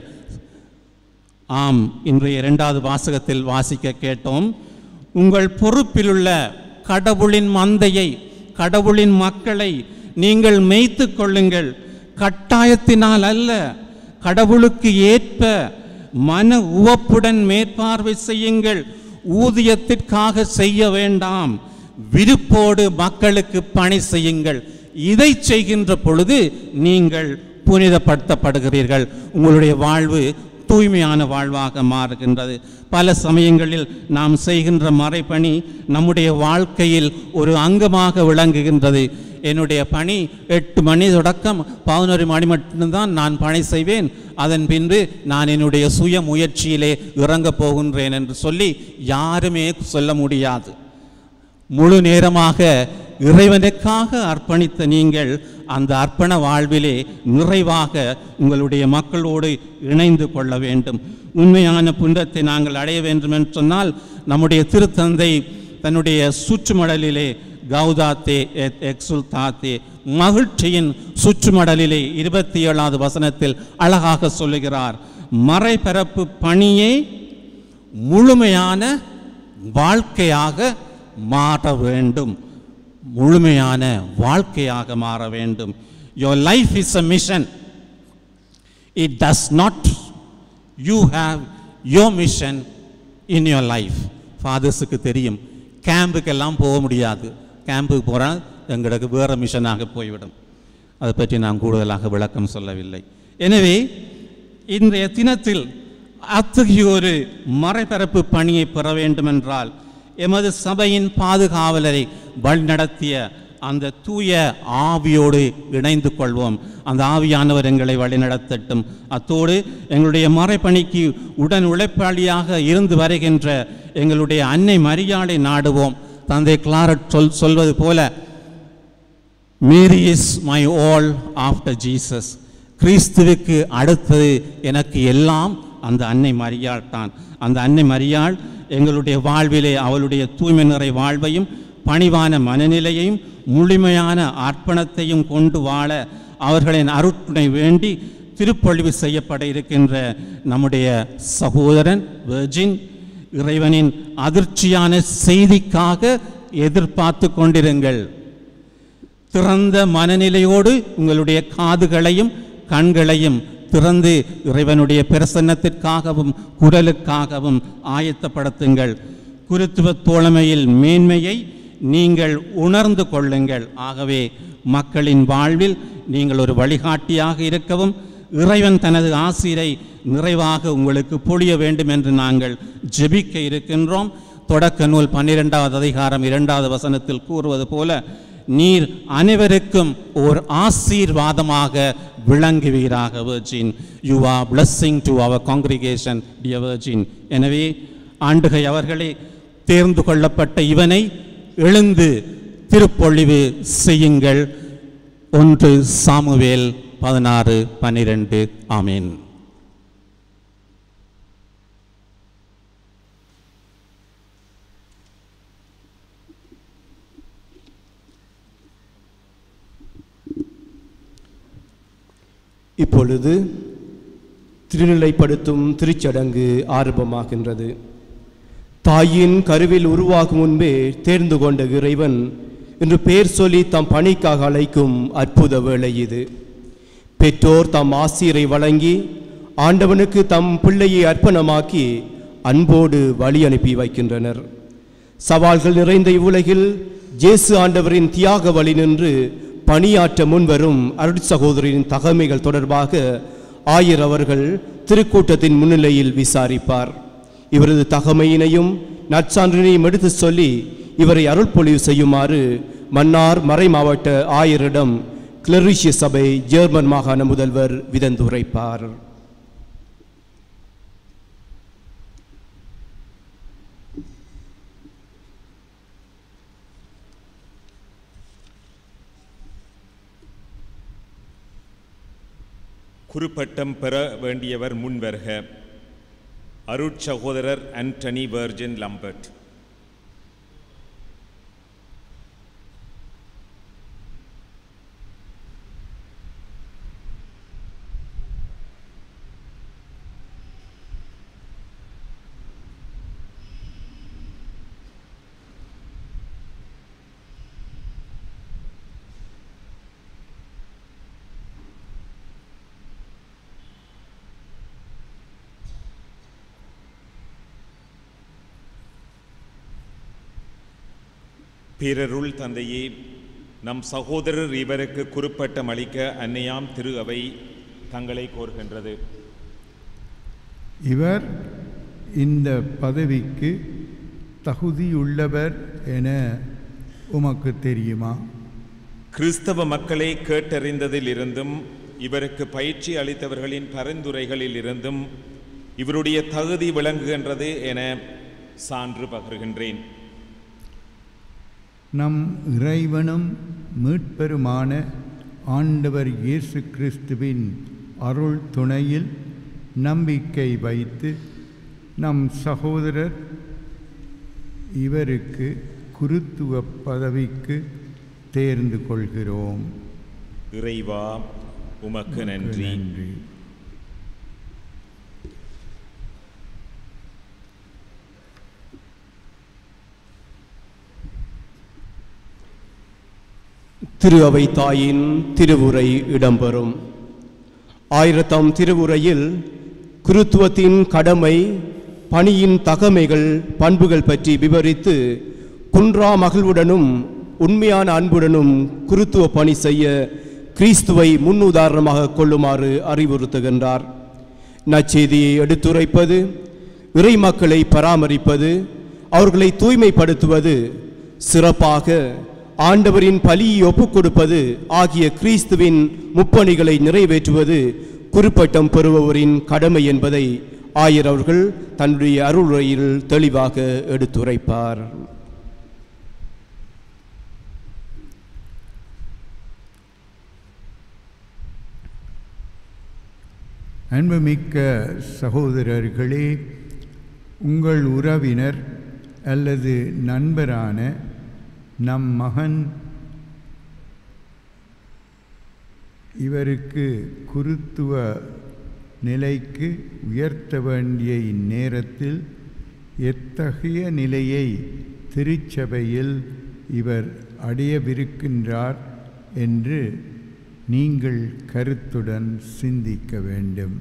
ஆம் இன்றைய இரண்டாவது வாசகத்தில் வாசிக்க கேட்டோம் உங்கள் பொறுப்பிலுள்ள கடவுளின் மந்தையை கடவுளின் மக்களை நீங்கள் மேய்த்து கொள்ளுங்கள் கட்டாயத்தினால் அல்ல கடவுளுக்கு ஏற்ப மன உவப்புடன் மேற்பார்வை செய்யுங்கள் ஊதியத்திற்காக செய்ய வேண்டாம் விருப்போடு மக்களுக்கு பணி செய்யுங்கள் இதை செய்கின்ற பொழுது நீங்கள் புனிதப்படுத்தப்படுகிறீர்கள் உங்களுடைய வாழ்வு தூய்மையான வாழ்வாக மாறுகின்றது பல சமயங்களில் நாம் செய்கின்ற மறைப்பணி நம்முடைய வாழ்க்கையில் ஒரு அங்கமாக விளங்குகின்றது என்னுடைய பணி எட்டு மணி தொடக்கம் பதினொரு மணி மட்டும்தான் நான் பணி செய்வேன் அதன் பின்பு நான் என்னுடைய சுய முயற்சியிலே இறங்கப் போகின்றேன் என்று சொல்லி யாருமே சொல்ல முடியாது முழு நேரமாக இறைவனுக்காக அர்ப்பணித்த நீங்கள் அந்த அர்ப்பண வாழ்விலே நிறைவாக உங்களுடைய மக்களோடு இணைந்து கொள்ள வேண்டும் உண்மையான புனிதத்தை நாங்கள் அடைய வேண்டும் என்று சொன்னால் நம்முடைய திருத்தந்தை தன்னுடைய சுற்றுமடலிலே கௌதாத்தே எத் எக்ஸுல்தாத்தே மகிழ்ச்சியின் சுற்றுமடலிலே இருபத்தி ஏழாவது வசனத்தில் அழகாக சொல்லுகிறார் மறைபரப்பு பணியே முழுமையான வாழ்க்கையாக மாற வேண்டும் முழுமையான வாழ்க்கையாக மாற வேண்டும் your life is a mission it does not you have your mission in your life ஃபாதர்ஸுக்கு தெரியும் கேம்புக்கெல்லாம் போக முடியாது கேம்புக்கு போனால் எங்களுக்கு வேறு மிஷனாக போய்விடும் அதை பற்றி நான் கூடுதலாக விளக்கம் சொல்லவில்லை எனவே இன்றைய தினத்தில் அத்தகைய ஒரு மறைபரப்பு பணியை பெற வேண்டுமென்றால் எமது சபையின் பாதுகாவலரை வழிநடத்திய அந்த தூய ஆவியோடு இணைந்து கொள்வோம் அந்த ஆவியானவர் எங்களை வழிநடத்தட்டும் அத்தோடு எங்களுடைய மறைப்பணிக்கு உடன் உழைப்பாளியாக இருந்து வருகின்ற எங்களுடைய அன்னை மரியாதை நாடுவோம் தந்தை கிளாரட் சொல் சொல்வது போல Mary is my all after Jesus கிறிஸ்துவுக்கு அடுத்தது எனக்கு எல்லாம் அந்த அன்னை மரியாள் தான் அந்த அன்னை மரியாள் எங்களுடைய வாழ்விலே அவளுடைய தூய்மை நிறை வாழ்வையும் பணிவான மனநிலையையும் முழுமையான அர்ப்பணத்தையும் கொண்டு வாழ அவர்களின் அருட்துணை வேண்டி திருப்பொழிவு செய்யப்பட இருக்கின்ற நம்முடைய சகோதரன் வெர்ஜின் இறைவனின் அதிர்ச்சியான செய்திக்காக எதிர்பார்த்து கொண்டிருங்கள் திறந்த மனநிலையோடு உங்களுடைய காதுகளையும் கண்களையும் திறந்து இறைவனுடைய பிரசன்னத்திற்காகவும் குரலுக்காகவும் ஆயத்தப்படுத்துங்கள் குருத்துவ தோழமையில் மேன்மையை நீங்கள் உணர்ந்து கொள்ளுங்கள் ஆகவே மக்களின் வாழ்வில் நீங்கள் ஒரு வழிகாட்டியாக இருக்கவும் இறைவன் தனது ஆசிரை நிறைவாக உங்களுக்கு பொழிய வேண்டும் என்று நாங்கள் ஜெபிக்க இருக்கின்றோம் தொடக்க நூல் பன்னிரெண்டாவது அதிகாரம் இரண்டாவது வசனத்தில் கூறுவது போல நீர் அனைவருக்கும் ஓர் ஆசீர்வாதமாக விளங்குவீராக virgin you are blessing to our congregation dear virgin எனவே ஆண்டுகை அவர்களே தேர்ந்து கொள்ளப்பட்ட இவனை எழுந்து திருப்பொழிவு செய்யுங்கள் ஒன்று சாமுவேல் பதினாறு பன்னிரெண்டு ஆமீன் இப்பொழுது திருநிலைப்படுத்தும் திருச்சடங்கு ஆரம்பமாகின்றது தாயின் கருவில் உருவாகும் முன்பே தேர்ந்து கொண்ட இறைவன் இன்று பேர் சொல்லி தம் பணிக்காக அழைக்கும் அற்புத வேளை இது பெற்றோர் தம் ஆசிரை வழங்கி ஆண்டவனுக்கு தம் பிள்ளையை அர்ப்பணமாக்கி அன்போடு வழி அனுப்பி வைக்கின்றனர் சவால்கள் நிறைந்த இவ்வுலகில் ஜேசு ஆண்டவரின் தியாக வழி நின்று பணியாற்ற முன்வரும் அருட் சகோதரின் தகமைகள் தொடர்பாக ஆயர் அவர்கள் திருக்கூட்டத்தின் முன்னிலையில் விசாரிப்பார் இவரது தகமையினையும் நற்சான்றினையும் எடுத்து சொல்லி இவரை அருள்பொழிவு செய்யுமாறு மன்னார் மறை மாவட்ட ஆயரிடம் கிளரிஷிய சபை ஜெர்மன் மாகாண முதல்வர் விதந்துரைப்பார் குருப்பட்டம் பெற வேண்டியவர் முன்வருக அருட்சகோதரர் ஆண்டனி வெர்ஜின் லம்பர்ட் பிறருள் தந்தையே நம் சகோதரர் இவருக்கு குருப்பட்டம் அளிக்க அன்னையாம் திரு அவை தங்களை கோருகின்றது இவர் இந்த பதவிக்கு தகுதியுள்ளவர் என உமக்கு தெரியுமா கிறிஸ்தவ மக்களை கேட்டறிந்ததிலிருந்தும் இவருக்கு பயிற்சி அளித்தவர்களின் பரிந்துரைகளில் இருந்தும் இவருடைய தகுதி விளங்குகின்றது என சான்று பகர்கின்றேன் நம் இறைவனும் மீட்பெருமான ஆண்டவர் இயேசு கிறிஸ்துவின் அருள் துணையில் நம்பிக்கை வைத்து நம் சகோதரர் இவருக்கு குருத்துவ பதவிக்கு தேர்ந்து கொள்கிறோம் இறைவா உமக்கு நன்றி நன்றி திரு அவை தாயின் திருவுரை இடம்பெறும் ஆயிரத்தாம் திருவுரையில் குருத்துவத்தின் கடமை பணியின் தகமைகள் பண்புகள் பற்றி விவரித்து குன்றா மகிழ்வுடனும் உண்மையான அன்புடனும் குருத்துவ பணி செய்ய கிறிஸ்துவை முன்னுதாரணமாக கொள்ளுமாறு அறிவுறுத்துகின்றார் நற்செய்தியை எடுத்துரைப்பது இறை மக்களை பராமரிப்பது அவர்களை தூய்மைப்படுத்துவது சிறப்பாக ஆண்டவரின் பலியை ஒப்புக் கொடுப்பது ஆகிய கிறிஸ்துவின் முப்பணிகளை நிறைவேற்றுவது குறிப்பட்டம் பெறுபவரின் கடமை என்பதை ஆயர் அவர்கள் தன்னுடைய அருளுரையில் தெளிவாக எடுத்துரைப்பார் அன்புமிக்க சகோதரர்களே உங்கள் உறவினர் அல்லது நண்பரான நம் மகன் இவருக்கு குருத்துவ நிலைக்கு உயர்த்த வேண்டிய இந்நேரத்தில் எத்தகைய நிலையை திருச்சபையில் இவர் அடையவிருக்கின்றார் என்று நீங்கள் கருத்துடன் சிந்திக்க வேண்டும்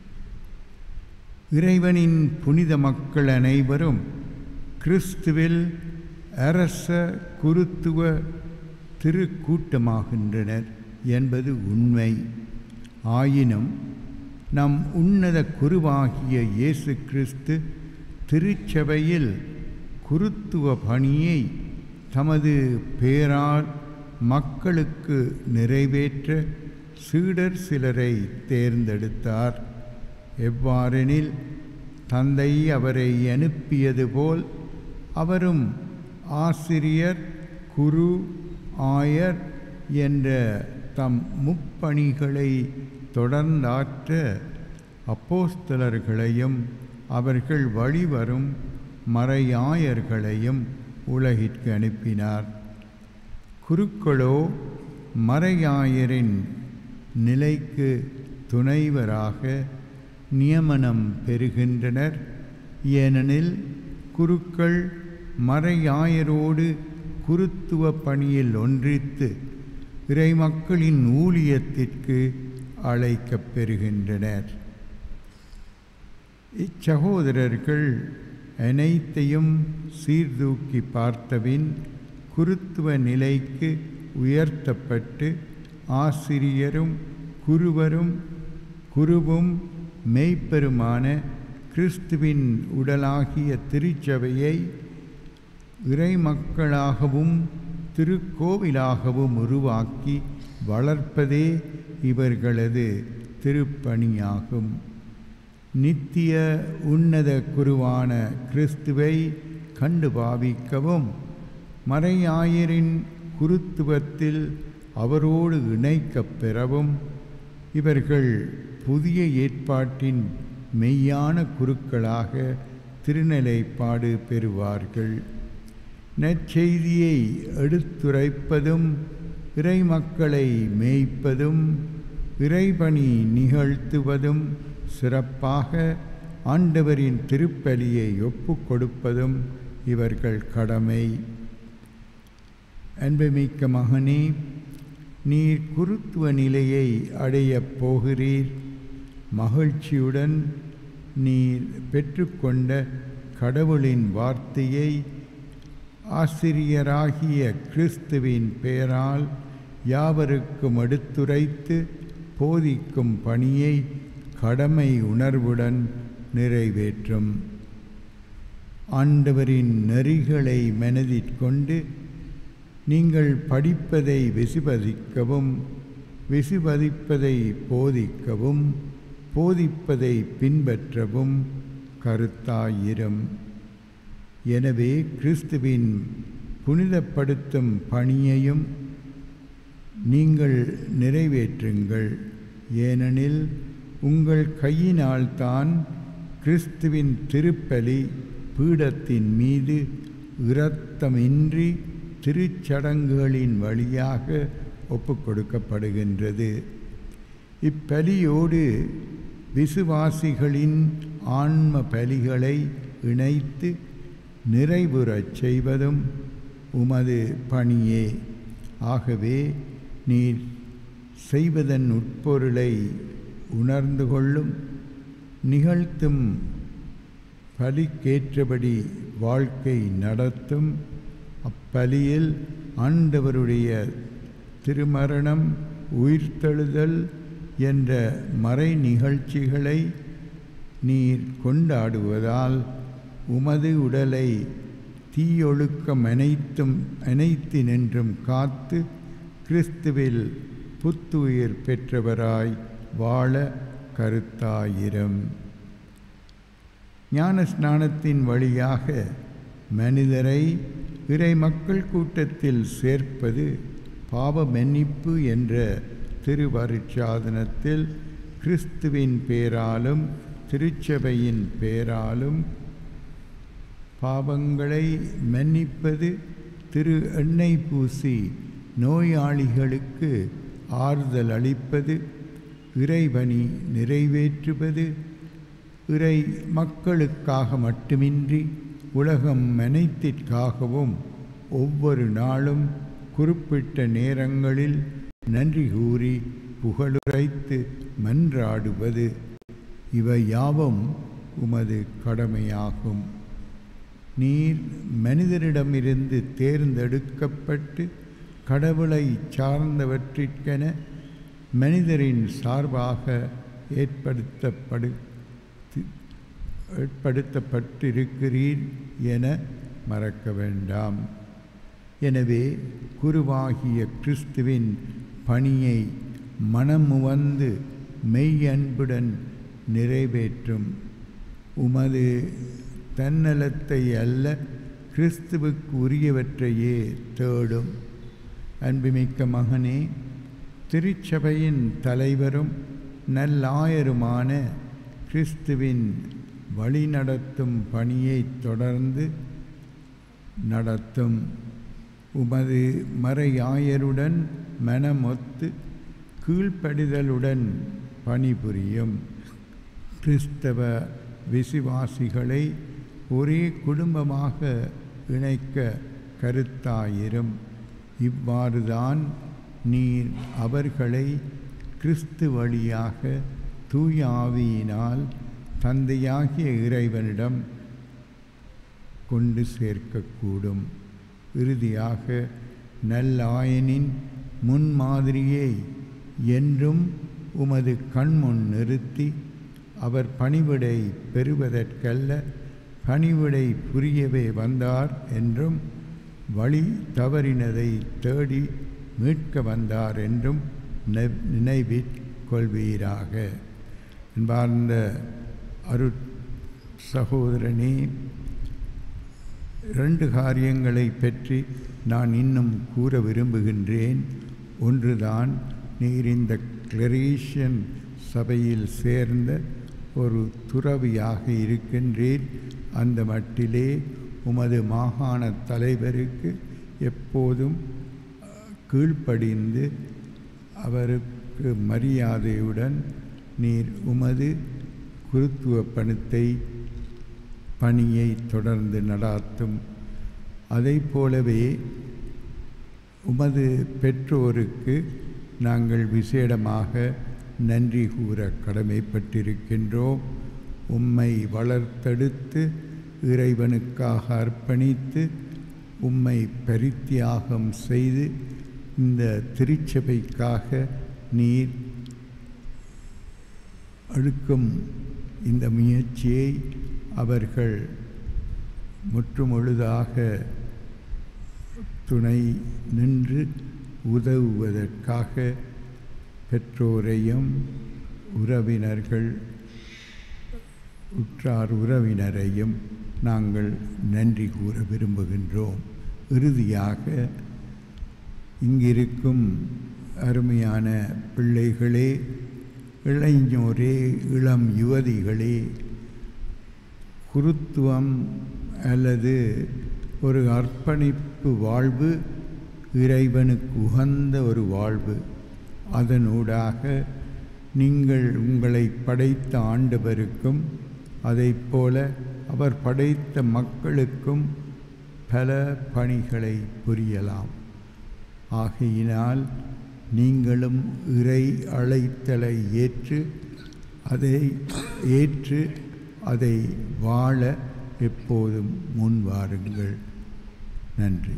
இறைவனின் புனித மக்கள் அனைவரும் கிறிஸ்துவில் அரச குருத்துவ திருக்கூட்டமாகின்றனர் என்பது உண்மை ஆயினும் நம் உன்னத குருவாகிய இயேசு கிறிஸ்து திருச்சபையில் குருத்துவ பணியை தமது பேரால் மக்களுக்கு நிறைவேற்ற சீடர் சிலரை தேர்ந்தெடுத்தார் எவ்வாறெனில் தந்தை அவரை அனுப்பியது போல் அவரும் ஆசிரியர் குரு ஆயர் என்ற தம் முப்பணிகளை தொடர்ந்தாற்ற அப்போஸ்தலர்களையும் அவர்கள் வழிவரும் மறையாயர்களையும் உலகிற்கு அனுப்பினார் குருக்களோ மறையாயரின் நிலைக்கு துணைவராக நியமனம் பெறுகின்றனர் ஏனெனில் குருக்கள் மறையாயரோடு குருத்துவ பணியில் ஒன்றித்து இறைமக்களின் ஊழியத்திற்கு அழைக்கப் பெறுகின்றனர் இச்சகோதரர்கள் அனைத்தையும் சீர்தூக்கி பார்த்தபின் குருத்துவ நிலைக்கு உயர்த்தப்பட்டு ஆசிரியரும் குருவரும் குருவும் மெய்ப்பெருமான கிறிஸ்துவின் உடலாகிய திருச்சபையை இறைமக்களாகவும் திருக்கோவிலாகவும் உருவாக்கி வளர்ப்பதே இவர்களது திருப்பணியாகும் நித்திய உன்னத குருவான கிறிஸ்துவை கண்டு பாவிக்கவும் மறையாயரின் குருத்துவத்தில் அவரோடு இணைக்கப் பெறவும் இவர்கள் புதிய ஏற்பாட்டின் மெய்யான குருக்களாக திருநிலைப்பாடு பெறுவார்கள் நற்செய்தியை எடுத்துரைப்பதும் இறைமக்களை மேய்ப்பதும் இறைபணி நிகழ்த்துவதும் சிறப்பாக ஆண்டவரின் திருப்பலியை ஒப்புக் கொடுப்பதும் இவர்கள் கடமை அன்புமிக்க மகனே நீர் குருத்துவ நிலையை அடையப் போகிறீர் மகிழ்ச்சியுடன் நீர் பெற்றுக்கொண்ட கடவுளின் வார்த்தையை ஆசிரியராகிய கிறிஸ்துவின் பெயரால் யாவருக்கும் எடுத்துரைத்து போதிக்கும் பணியை கடமை உணர்வுடன் நிறைவேற்றும் ஆண்டவரின் நெறிகளை மனதிற்கொண்டு நீங்கள் படிப்பதை விசுவதிக்கவும் விசுவதிப்பதை போதிக்கவும் போதிப்பதை பின்பற்றவும் கருத்தாயிரும் எனவே கிறிஸ்துவின் புனிதப்படுத்தும் பணியையும் நீங்கள் நிறைவேற்றுங்கள் ஏனெனில் உங்கள் கையினால்தான் கிறிஸ்துவின் திருப்பலி பீடத்தின் மீது இரத்தமின்றி திருச்சடங்குகளின் வழியாக ஒப்புக்கொடுக்கப்படுகின்றது இப்பலியோடு விசுவாசிகளின் ஆன்ம பலிகளை இணைத்து நிறைவுறச் செய்வதும் உமது பணியே ஆகவே நீர் செய்வதன் உட்பொருளை உணர்ந்து கொள்ளும் நிகழ்த்தும் பலிக்கேற்றபடி வாழ்க்கை நடத்தும் அப்பலியில் ஆண்டவருடைய திருமரணம் உயிர்த்தெழுதல் என்ற மறை நிகழ்ச்சிகளை நீர் கொண்டாடுவதால் உமது உடலை தீயொழுக்கம் அனைத்தும் அனைத்து நின்றும் காத்து கிறிஸ்துவில் புத்துயிர் பெற்றவராய் வாழ கருத்தாயிரம் ஞான ஸ்நானத்தின் வழியாக மனிதரை இறை மக்கள் கூட்டத்தில் சேர்ப்பது பாவ மன்னிப்பு என்ற திருவருட்சாதனத்தில் கிறிஸ்துவின் பேராலும் திருச்சபையின் பேராலும் பாவங்களை மன்னிப்பது திரு எண்ணெய் பூசி நோயாளிகளுக்கு ஆறுதல் அளிப்பது இறைவனி நிறைவேற்றுவது இறை மக்களுக்காக மட்டுமின்றி உலகம் அனைத்திற்காகவும் ஒவ்வொரு நாளும் குறிப்பிட்ட நேரங்களில் நன்றி கூறி புகழுரைத்து மன்றாடுவது இவை யாவும் உமது கடமையாகும் நீர் மனிதரிடமிருந்து தேர்ந்தெடுக்கப்பட்டு கடவுளை சார்ந்தவற்றிற்கென மனிதரின் சார்பாக ஏற்படுத்தப்படு ஏற்படுத்தப்பட்டிருக்கிறீர் என மறக்க வேண்டாம் எனவே குருவாகிய கிறிஸ்துவின் பணியை மனமுவந்து மெய்யன்புடன் நிறைவேற்றும் உமது தன்னலத்தை அல்ல கிறிஸ்துவுக்கு உரியவற்றையே தேடும் அன்புமிக்க மகனே திருச்சபையின் தலைவரும் நல்லாயருமான கிறிஸ்துவின் வழிநடத்தும் பணியை தொடர்ந்து நடத்தும் உமது மறையாயருடன் மனமொத்து கீழ்ப்படிதலுடன் பணிபுரியும் கிறிஸ்தவ விசுவாசிகளை ஒரே குடும்பமாக இணைக்க கருத்தாயிரும் இவ்வாறுதான் நீர் அவர்களை கிறிஸ்து வழியாக தூய ஆவியினால் தந்தையாகிய இறைவனிடம் கொண்டு சேர்க்கக்கூடும் இறுதியாக நல்லாயனின் முன்மாதிரியை என்றும் உமது கண்முன் நிறுத்தி அவர் பணிவிடை பெறுவதற்கல்ல பணிவிடை புரியவே வந்தார் என்றும் வழி தவறினதை தேடி மீட்க வந்தார் என்றும் நினைவிற் கொள்வீராக என்பார்ந்த அருட் சகோதரனே ரெண்டு காரியங்களை பற்றி நான் இன்னும் கூற விரும்புகின்றேன் ஒன்றுதான் நீர் இந்த கிளரீஷியன் சபையில் சேர்ந்த ஒரு துறவியாக இருக்கின்றேன் அந்த மட்டிலே உமது மாகாண தலைவருக்கு எப்போதும் கீழ்ப்படிந்து அவருக்கு மரியாதையுடன் நீர் உமது குருத்துவ பணத்தை பணியை தொடர்ந்து நடாத்தும் அதை போலவே உமது பெற்றோருக்கு நாங்கள் விசேடமாக நன்றி கூற கடமைப்பட்டிருக்கின்றோம் உம்மை வளர்த்தெடுத்து இறைவனுக்காக அர்ப்பணித்து உம்மை பரித்தியாகம் செய்து இந்த திருச்சபைக்காக நீர் எடுக்கும் இந்த முயற்சியை அவர்கள் முற்றுமுழுதாக துணை நின்று உதவுவதற்காக பெற்றோரையும் உறவினர்கள் உற்றார் உறவினரையும் நாங்கள் நன்றி கூற விரும்புகின்றோம் இறுதியாக இங்கிருக்கும் அருமையான பிள்ளைகளே இளைஞரே இளம் யுவதிகளே குருத்துவம் அல்லது ஒரு அர்ப்பணிப்பு வாழ்வு இறைவனுக்கு உகந்த ஒரு வாழ்வு அதனூடாக நீங்கள் உங்களை படைத்த ஆண்டவருக்கும் அதைப்போல அவர் படைத்த மக்களுக்கும் பல பணிகளை புரியலாம் ஆகையினால் நீங்களும் இறை அழைத்தலை ஏற்று அதை ஏற்று அதை வாழ எப்போதும் முன் வாருங்கள் நன்றி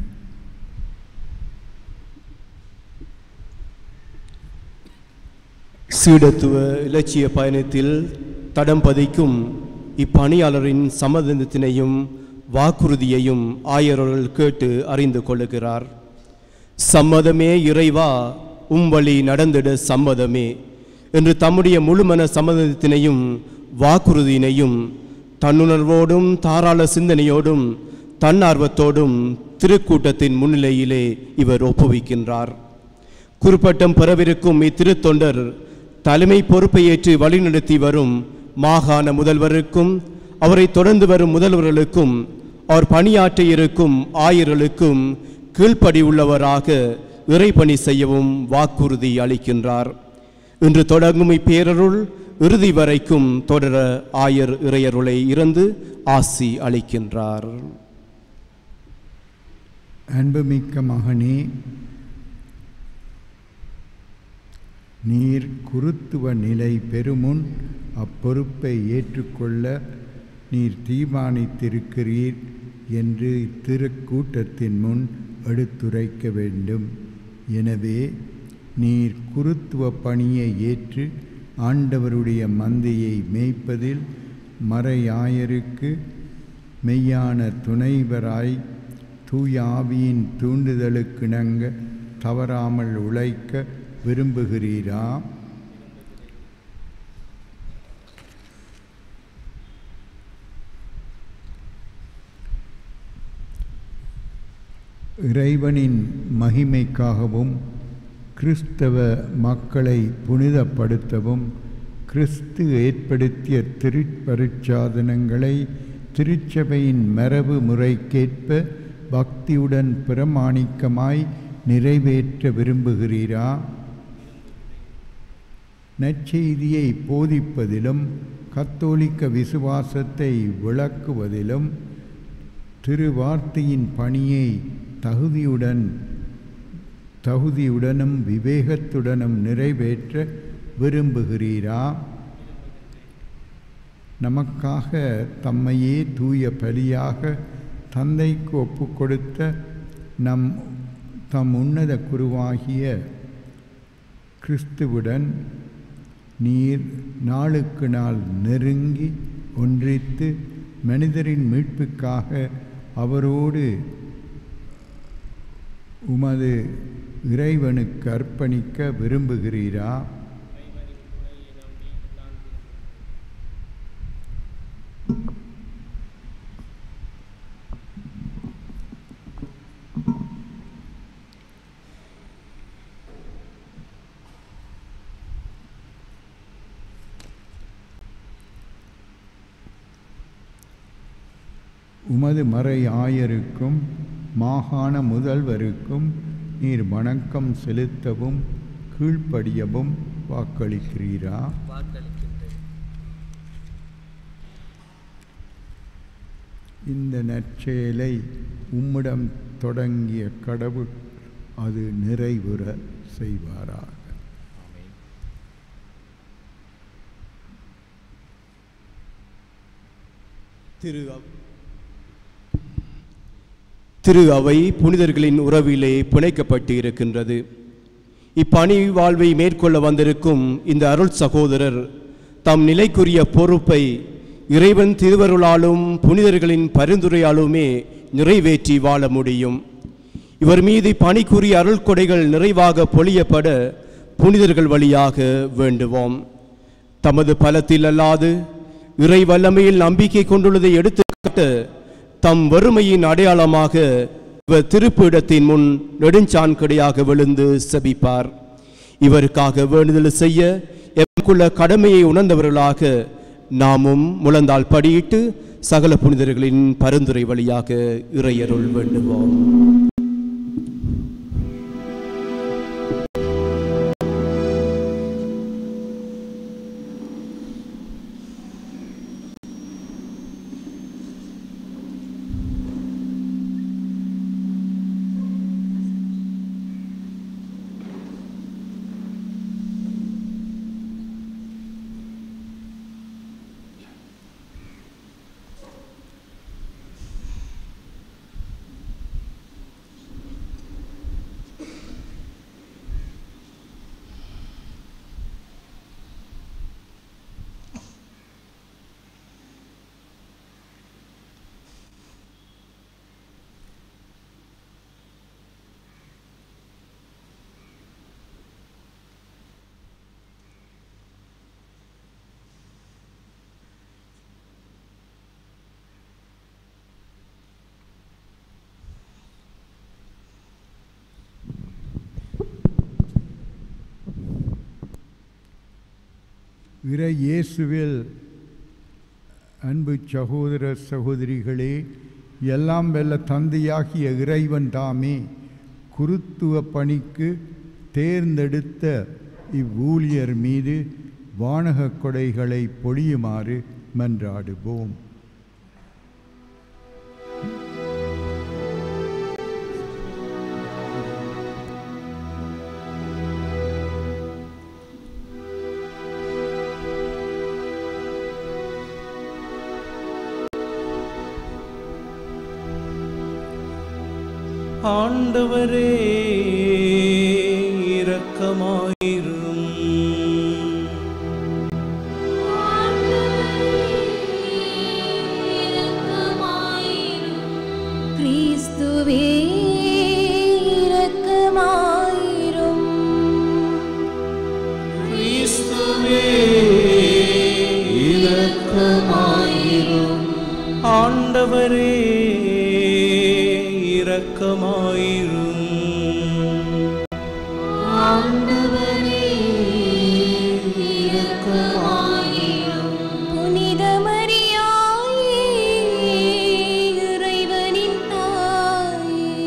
சீடத்துவ இலட்சிய பயணத்தில் தடம் பதிக்கும் இப்பணியாளரின் சம்மதத்தினையும் வாக்குறுதியையும் ஆயர்கள் கேட்டு அறிந்து கொள்ளுகிறார் சம்மதமே இறைவா உம் வழி நடந்திட சம்மதமே என்று தம்முடைய முழுமன சம்மதத்தினையும் வாக்குறுதியினையும் தன்னுணர்வோடும் தாராள சிந்தனையோடும் தன்னார்வத்தோடும் திருக்கூட்டத்தின் முன்னிலையிலே இவர் ஒப்புவிக்கின்றார் குறிப்பட்டம் பெறவிருக்கும் இத்திருத்தொண்டர் தலைமை பொறுப்பை ஏற்று வழிநடத்தி வரும் மாகாண முதல்வருக்கும் அவரை தொடர்ந்து வரும் முதல்வர்களுக்கும் அவர் பணியாற்ற இருக்கும் ஆயர்களுக்கும் கீழ்ப்படி உள்ளவராக இறைப்பணி செய்யவும் வாக்குறுதி அளிக்கின்றார் இன்று தொடங்கும் இப்பேரருள் இறுதி வரைக்கும் தொடர ஆயர் இறையருளை இருந்து ஆசி அளிக்கின்றார் அன்புமிக்க மகனே நீர் குருத்துவ நிலை பெறுமுன் அப்பொறுப்பை ஏற்றுக்கொள்ள நீர் தீர்மானித்திருக்கிறீர் என்று இத்திருக்கூட்டத்தின் முன் எடுத்துரைக்க வேண்டும் எனவே நீர் குருத்துவ பணியை ஏற்று ஆண்டவருடைய மந்தையை மேய்ப்பதில் மறையாயருக்கு மெய்யான துணைவராய் தூய ஆவியின் தூண்டுதலுக்கிணங்க தவறாமல் உழைக்க விரும்புகிறீரா இறைவனின் மகிமைக்காகவும் கிறிஸ்தவ மக்களை புனிதப்படுத்தவும் கிறிஸ்து ஏற்படுத்திய திருப்பரிச்சாதனங்களை திருச்சபையின் மரபு முறைக்கேற்ப பக்தியுடன் பிரமாணிக்கமாய் நிறைவேற்ற விரும்புகிறீரா நற்செய்தியை போதிப்பதிலும் கத்தோலிக்க விசுவாசத்தை விளக்குவதிலும் திருவார்த்தையின் பணியை தகுதியுடன் தகுதியுடனும் விவேகத்துடனும் நிறைவேற்ற விரும்புகிறீரா நமக்காக தம்மையே தூய பலியாக தந்தைக்கு ஒப்பு கொடுத்த நம் தம் உன்னத குருவாகிய கிறிஸ்துவுடன் நீர் நாளுக்கு நாள் நெருங்கி ஒன்றித்து மனிதரின் மீட்புக்காக அவரோடு உமது இறைவனுக்கு அர்ப்பணிக்க விரும்புகிறீரா உமது மறை ஆயருக்கும் மாகாண முதல்வருக்கும் நீர் வணக்கம் செலுத்தவும் கீழ்ப்படியவும் வாக்களிக்கிறீரா இந்த நற்செயலை உம்மிடம் தொடங்கிய கடவுள் அது நிறைவுற செய்வாராக திரு அவ்- திரு அவை புனிதர்களின் உறவிலே பிணைக்கப்பட்டு இருக்கின்றது இப்பணி வாழ்வை மேற்கொள்ள வந்திருக்கும் இந்த அருள் சகோதரர் தம் நிலைக்குரிய பொறுப்பை இறைவன் திருவருளாலும் புனிதர்களின் பரிந்துரையாலுமே நிறைவேற்றி வாழ முடியும் இவர் மீது பணிக்குரிய அருள் கொடைகள் நிறைவாக பொழியப்பட புனிதர்கள் வழியாக வேண்டுவோம் தமது பலத்தில் அல்லாது இறை வல்லமையில் நம்பிக்கை கொண்டுள்ளதை எடுத்துக்காட்ட தம் வறுமையின் அடையாளமாக இவர் திருப்பிடத்தின் முன் நெடுஞ்சான்கடையாக விழுந்து செபிப்பார் இவருக்காக வேண்டுதல் செய்ய எமக்குள்ள கடமையை உணர்ந்தவர்களாக நாமும் முழந்தால் படியிட்டு சகல புனிதர்களின் பரிந்துரை வழியாக இறையருள் வேண்டுவோம் இறை இயேசுவில் அன்பு சகோதர சகோதரிகளே எல்லாம் வெல்ல தந்தையாகிய இறைவன் தாமே குருத்துவ பணிக்கு தேர்ந்தெடுத்த இவ்வூழியர் மீது வானகக் கொடைகளை பொழியுமாறு மன்றாடுவோம் ஆண்டவரே இரக்கமாயிரும் கிறிஸ்துவே இரக்கமாயிரும் கிறிஸ்துவே இரக்கமாயிரும் ஆண்டவரே இரக்கமாயிரும் ஆண்டவரே இரக்கமாயிரும் புனித மரியாயே இறைவனின் தாயே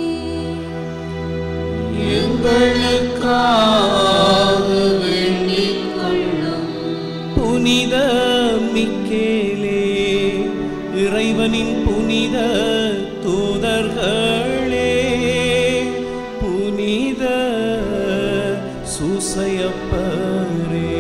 எங்களுக்காக வேண்டிக் கொள்ளும் புனித மிக்கேலே இறைவனின் புனித தூதர்களே புனித சுசையப்பரே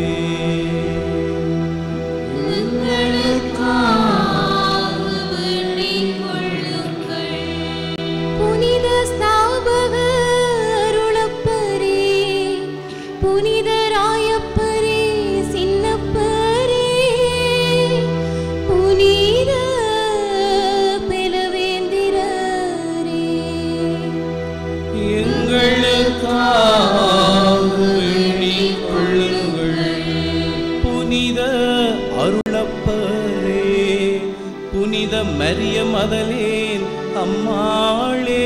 புனித ஸ்தாபக அருளப்பரே புனித ராயப்பரே சின்னப்பரே புனித பெலவேந்திரரே எங்களுக்காக வேண்டிக் கொள்ளுங்கள் புனித அருளப்பரே புனித மரிய மதலேன் அம்மாளே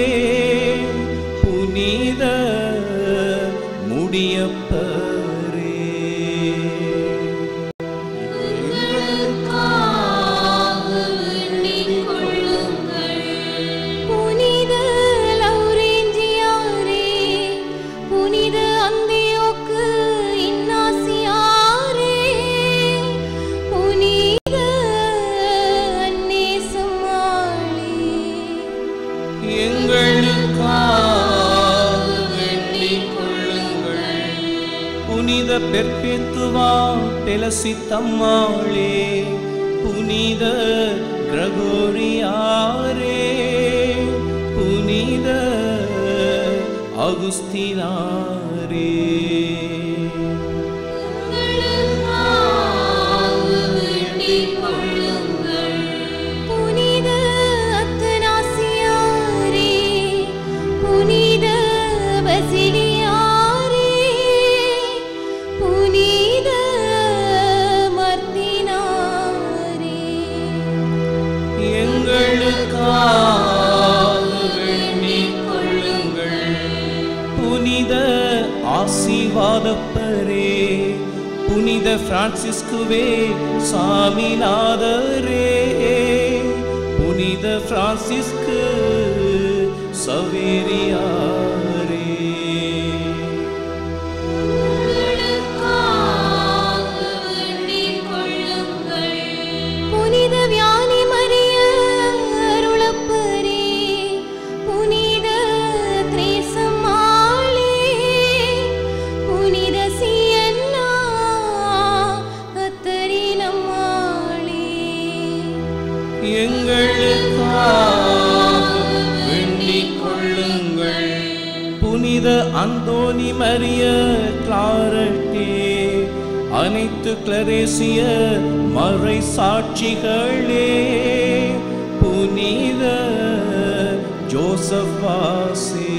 புனித முடியப்பரே வேண்டிக் கொள்ளுங்கள் பெர்பேத்துவா பெலசித்தம்மாளே புனித கிரகோரியாரே புனித அகுஸ்தினாரே புனித அத்தனாசியாரே புனித பசிலியாரே புனித மர்த்தினாரே எங்களுக்காக வேண்டிக் கொள்ளுங்கள் புனித ஆசீர்வாதப்பரே புனித பிரான்சிஸ்குவே சாமிநாதரே புனித பிரான்சிஸ்கு சவேரியாரே புனித வியானி மரிய அருளப்பரே புனித திரேசம்மாளே புனித சியன்னா கத்தரினம்மாளே எங்களுக்காக வேண்டிக் கொள்ளுங்கள் புனித அந்தோனி மரிய கிளாரட்டே அனைத்து கிளரேசிய மறை சாட்சிகளே புனித ஜோசப் வாசே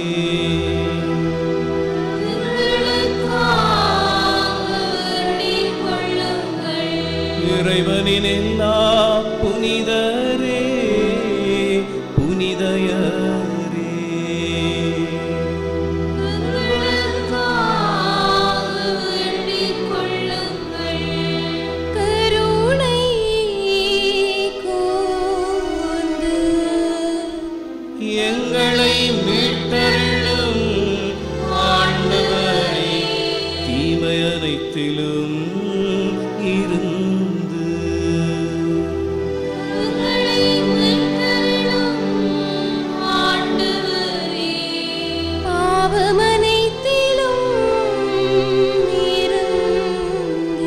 இறைவனின் எல்லா புனிதரே புனிதயரே கருணை கூர்ந்து எங்களை மீட்டருளும் ஆண்டவரே தீமை அனைத்திலும் இருந்து பாவமனைத்திலும் இருந்து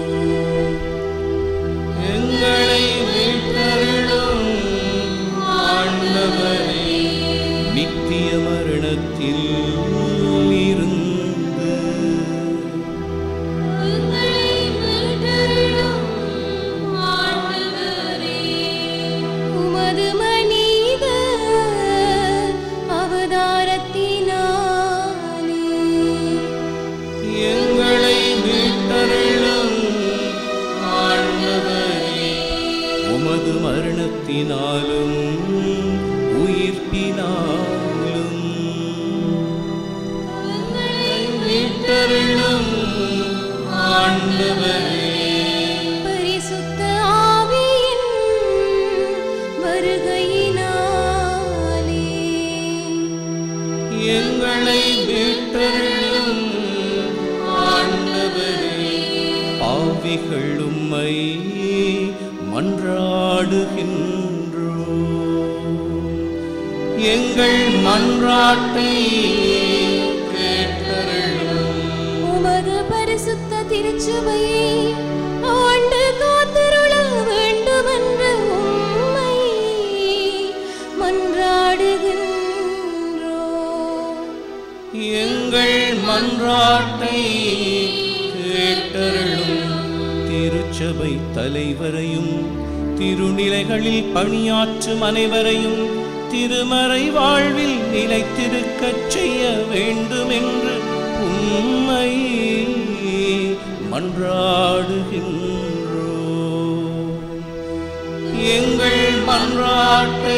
எங்களை மீட்டருளும் ஆண்டவரே நித்திய மரணத்தில் இருந்து உமது மனித அவதாரத்தினாலே எங்களை மீட்டருளும் ஆண்டவரே உமது மரணத்தினாலும் உயிர்ப்பினாலும் மீட்டருளும் ஆண்டவரே பரிசுத்த ஆவியின் வருகையினாலே எங்களை மீட்டருளும் ஆண்டவரே பாவிகள் உம்மை மன்றாடுகின்றோ எங்கள் மன்றாட்டை கேட்டருளும் உமது பரிசுத்த திருச்சபையை ஆண்டு காத்திருள வேண்டுமென்று உம்மை மன்றாடுகின்றோம் எங்கள் மன்றாட்டை கேட்டருளும் திருச்சபை தலைவரையும் திருநிலைகளில் பணியாற்றும் அனைவரையும் திருமறை வாழ்வில் நிலைத்திருக்கச் செய்ய வேண்டும் என்று உம்மை மன்றாடுகின்றோம் எங்கள் மன்றாட்டை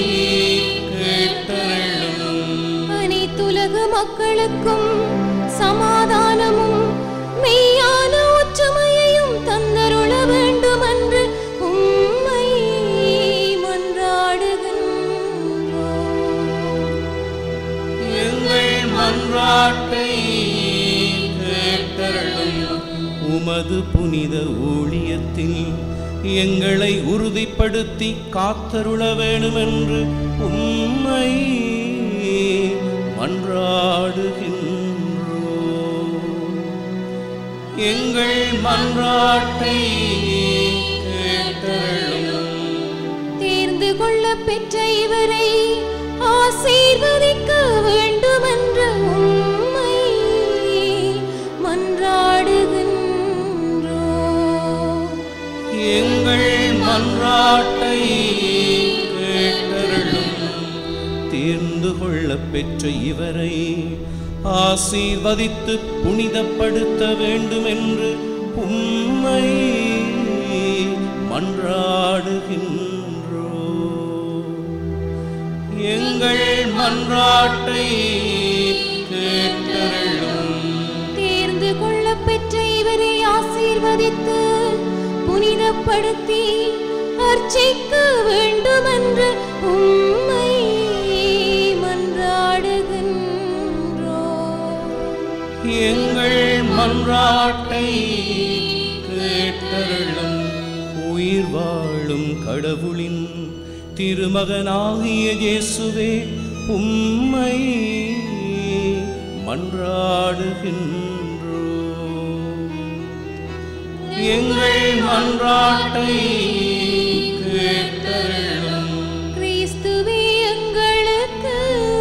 கேட்டருளும் அனைத்துலக மக்களுக்கும் சமாதானமும் மெய்யான ஒற்றுமையையும் தந்தருள வேண்டுமென்று உம்மை மன்றாடுகின்றோம் எங்கள் மன்றாட்டை கேட்டருளும் உமது புனித ஊழியத்தில் எங்களை உறுதிப்படுத்தி காத்தருள வேண்டுமென்று உம்மை மன்றாடுகின்றோம் எங்கள் மன்றாட்டை கேட்டருளும் தேர்ந்து கொள்ள பெற்ற இவரை ஆசீர்வதிக்க வேண்டுமென்று உம்மை மன்றாடுகின்றோம் எங்கள் மன்றாட்டை கேட்டருளும் தேர்ந்து கொள்ள பெற்ற இவரை ஆசீர்வதித்து புனிதப்படுத்த வேண்டும் என்று உம்மை மன்றாடுகின்றோம் எங்கள் மன்றாட்டை கேட்டருளும் தேர்ந்து கொள்ள பெற்ற இவரை ஆசீர்வதித்து புனிதப்படுத்தி அர்ச்சிக்க வேண்டுமென்று உம்மை மன்றாடுகின்றோம் எங்கள் மன்றாட்டை கேட்டருளும் உயிர் வாழும் கடவுளின் திருமகனாகிய இயேசுவே உம்மை மன்றாடுகின்றோம் எங்கள் மன்றாட்டை கேட்டருளும் கிறிஸ்துவே எங்களுக்கு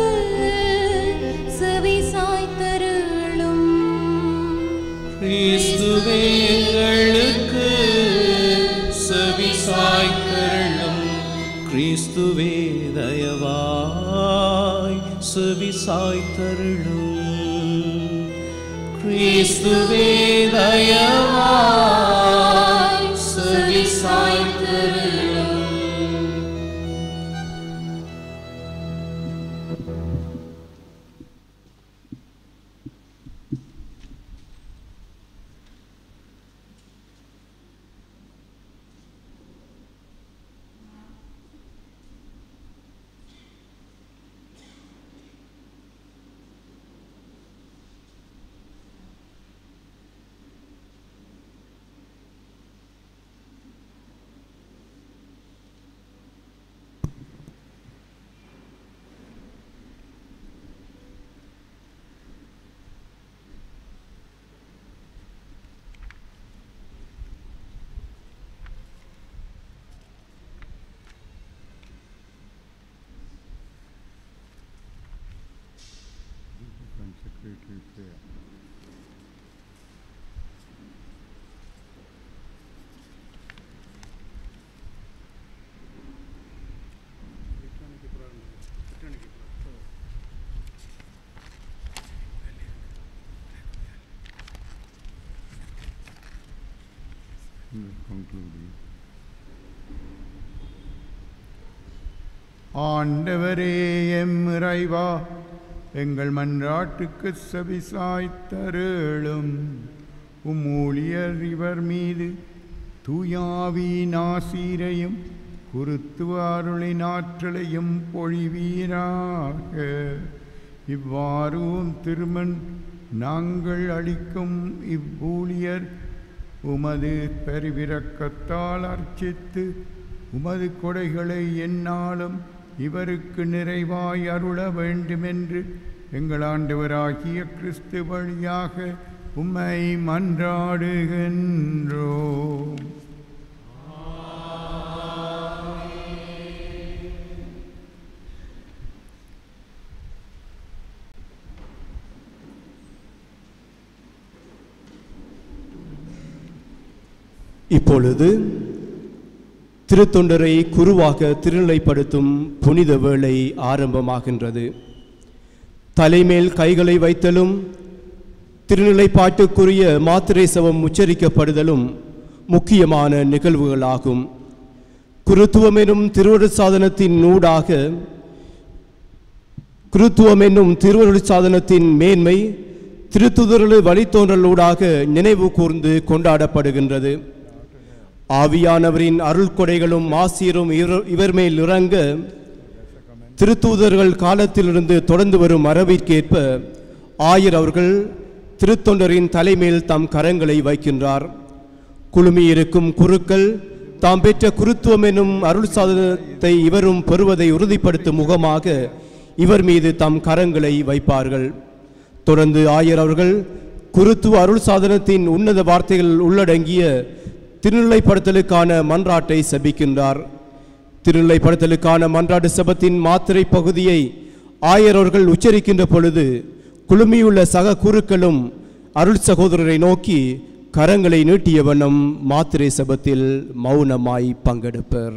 செவி சாய்த்தருளும் கிறிஸ்துவே எங்களுக்கு செவி சாய்க்கருளும் கிறிஸ்துவே தயவாய் செவி சாய்த்தருளும் கிறிஸ்துவே தயவாய் செவி சாய்த்தருளும் ஆண்டவரே எம் இறைவா எங்கள் மன்றாட்டுக்கு செவிசாய்த்தருளும் உம் ஊழியர் இவர் மீது தூயாவின் ஆசீரையும் குருத்துவ அருளின் ஆற்றலையும் பொழிவீராக இவ்வாறும் திருமண் நாங்கள் அளிக்கும் இவ்வூழியர் உமது பெருவிரக்கத்தால் அர்ச்சித்து உமது கொடைகளை எந்நாளும் இவருக்கு நிறைவாய் அருள வேண்டுமென்று எங்கள் ஆண்டவராகிய கிறிஸ்து வழியாக உம்மை மன்றாடுகின்றோம் இப்பொழுது திருத்தொண்டரை குருவாக திருநிலைப்படுத்தும் புனித வேளை ஆரம்பமாகின்றது தலைமேல் கைகளை வைத்தலும் திருநிலைப்பாட்டுக்குரிய மாத்திரை சவம் உச்சரிக்கப்படுதலும் முக்கியமான நிகழ்வுகளாகும் குருத்துவம் எனும் திருவருட் சாதனத்தின் ஊடாக குருத்துவம் என்னும் திருவருட் சாதனத்தின் மேன்மை திருத்துதரலு வழித்தோன்றலூடாக நினைவு கூர்ந்து கொண்டாடப்படுகின்றது ஆவியானவரின் அருள் கொடைகளும் ஆசிரியரும் இவர் இவர் மேல் இறங்க திருத்தூதர்கள் காலத்திலிருந்து தொடர்ந்து வரும் மரபிற்கேற்ப ஆயர் அவர்கள் திருத்தொண்டரின் தலைமேல் தம் கரங்களை வைக்கின்றார் குழுமியிருக்கும் குருக்கள் தாம் பெற்ற குருத்துவம் என்னும் அருள் சாதனத்தை இவரும் பெறுவதை உறுதிப்படுத்தும் முகமாக இவர் மீது தம் கரங்களை வைப்பார்கள் தொடர்ந்து ஆயர் அவர்கள் குருத்துவ அருள் சாதனத்தின் உன்னத வார்த்தைகள் உள்ளடங்கிய திருநிலைப்படுத்தலுக்கான மன்றாட்டை செபிக்கின்றார் திருநிலைப்படுத்தலுக்கான மன்றாட்டு சபத்தின் மாத்திரை பகுதியை ஆயரோர்கள் உச்சரிக்கின்ற பொழுது குழுமியுள்ள சக குருக்களும் அருள் சகோதரரை நோக்கி கரங்களை நீட்டிய வண்ணம் மாத்திரை சபத்தில் மௌனமாய் பங்கெடுப்பர்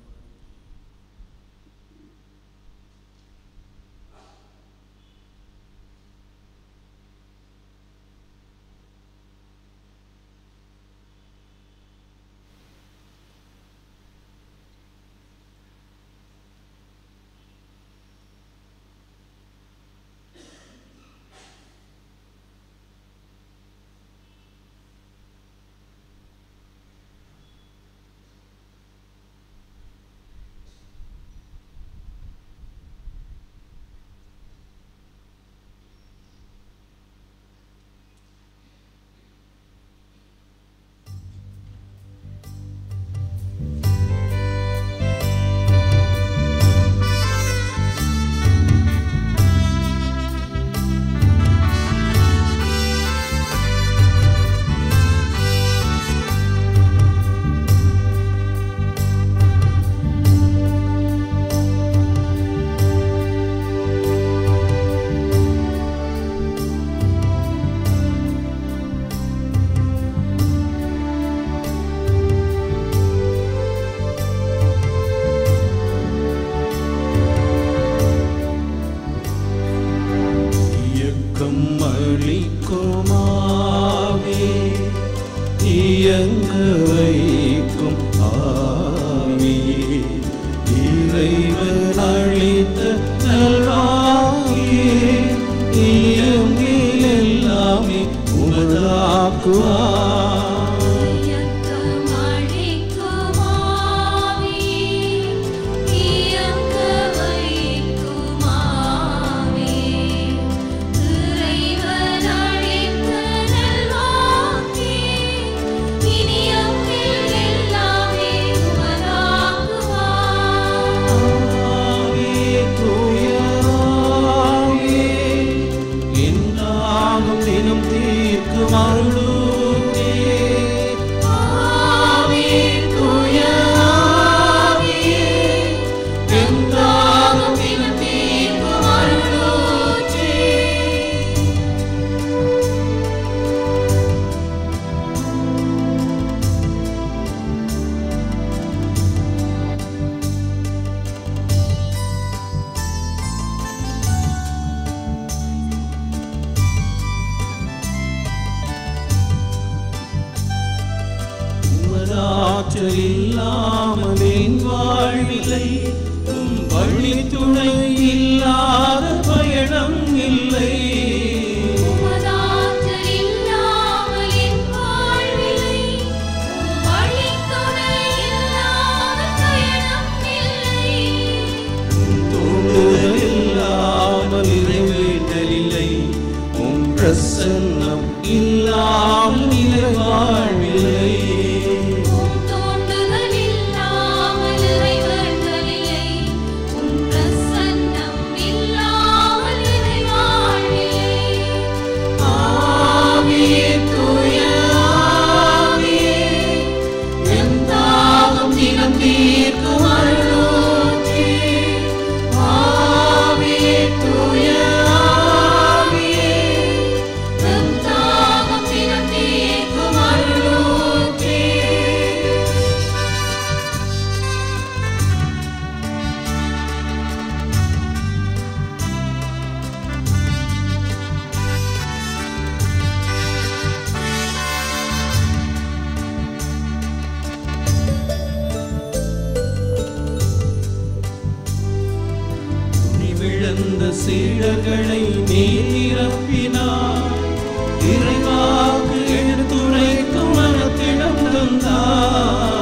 இயக்கம் அளிக்குமாவே இயங்க வைக்கும் ஆவி இறைவன் அளித்த நல்வாக்கி இயங்கில் எல்லாமே உமதாக்குவார் என்னாகும் தினம் தீர்க்கும் அருளூற்றே. என்னாகும் தினம் தீர்க்கும் அருளூற்றே. உமதாற்றல் இல்லாமல் என் வாழ்வில்லை உம் வழி துணை இல்லாத பயணம் இல்லை தூண்டுதல் இல்லாமல் நிறைவேற்றல் இல்லை உம் பிரசன்னம் இல்லாமல் நிலை வாழ்வில்லை ஆவியே தூய ஆவியே என் தாகம் தினம் தீர்க்கும் அருளூற்றே. ஆவியே தூய ஆவியே என் தாகம் தினம் தீர்க்கும் அருளூற்றே. நீ விழுந்த சீடர்களை நீ நிரப்பினாய் இறைவாக்கு எடுத்துரைக்கும் மனத்திடம் தந்தாய்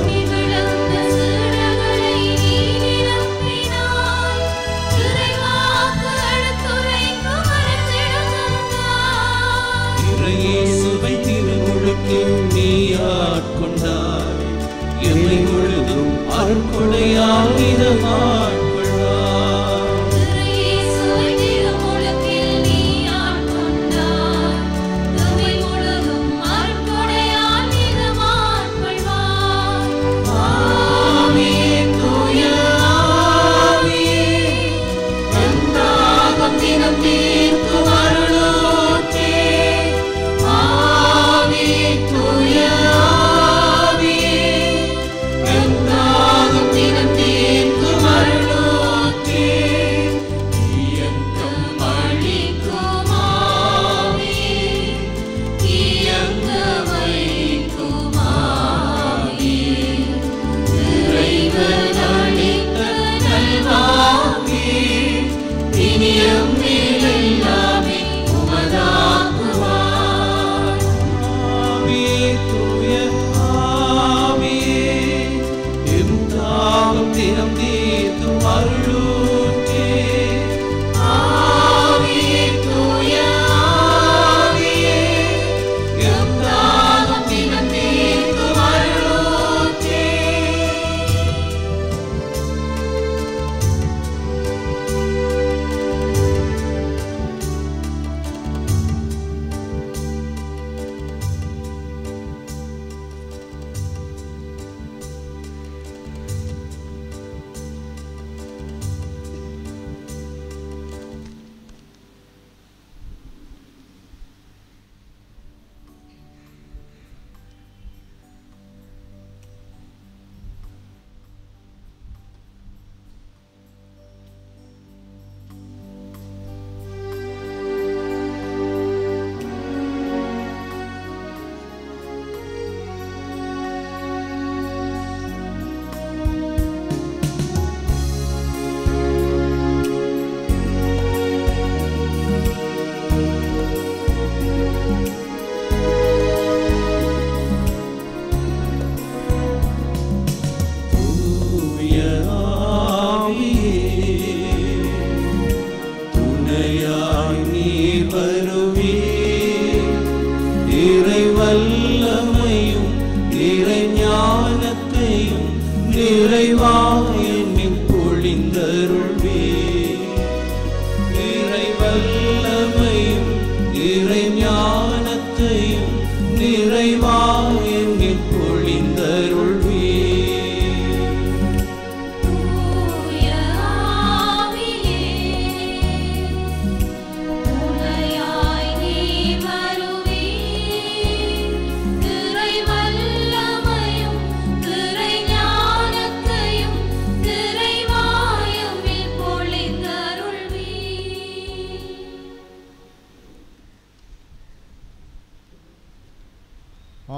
இறையேசுவை திருமுழுக்கில் நீ ஆட்கொண்டாய் எம்மை முழுதும் அருட்கொடையால் இதமாட்கொள்வாய் இயேசுவை திருமுழுக்கில் நீ ஆட்கொண்டாய்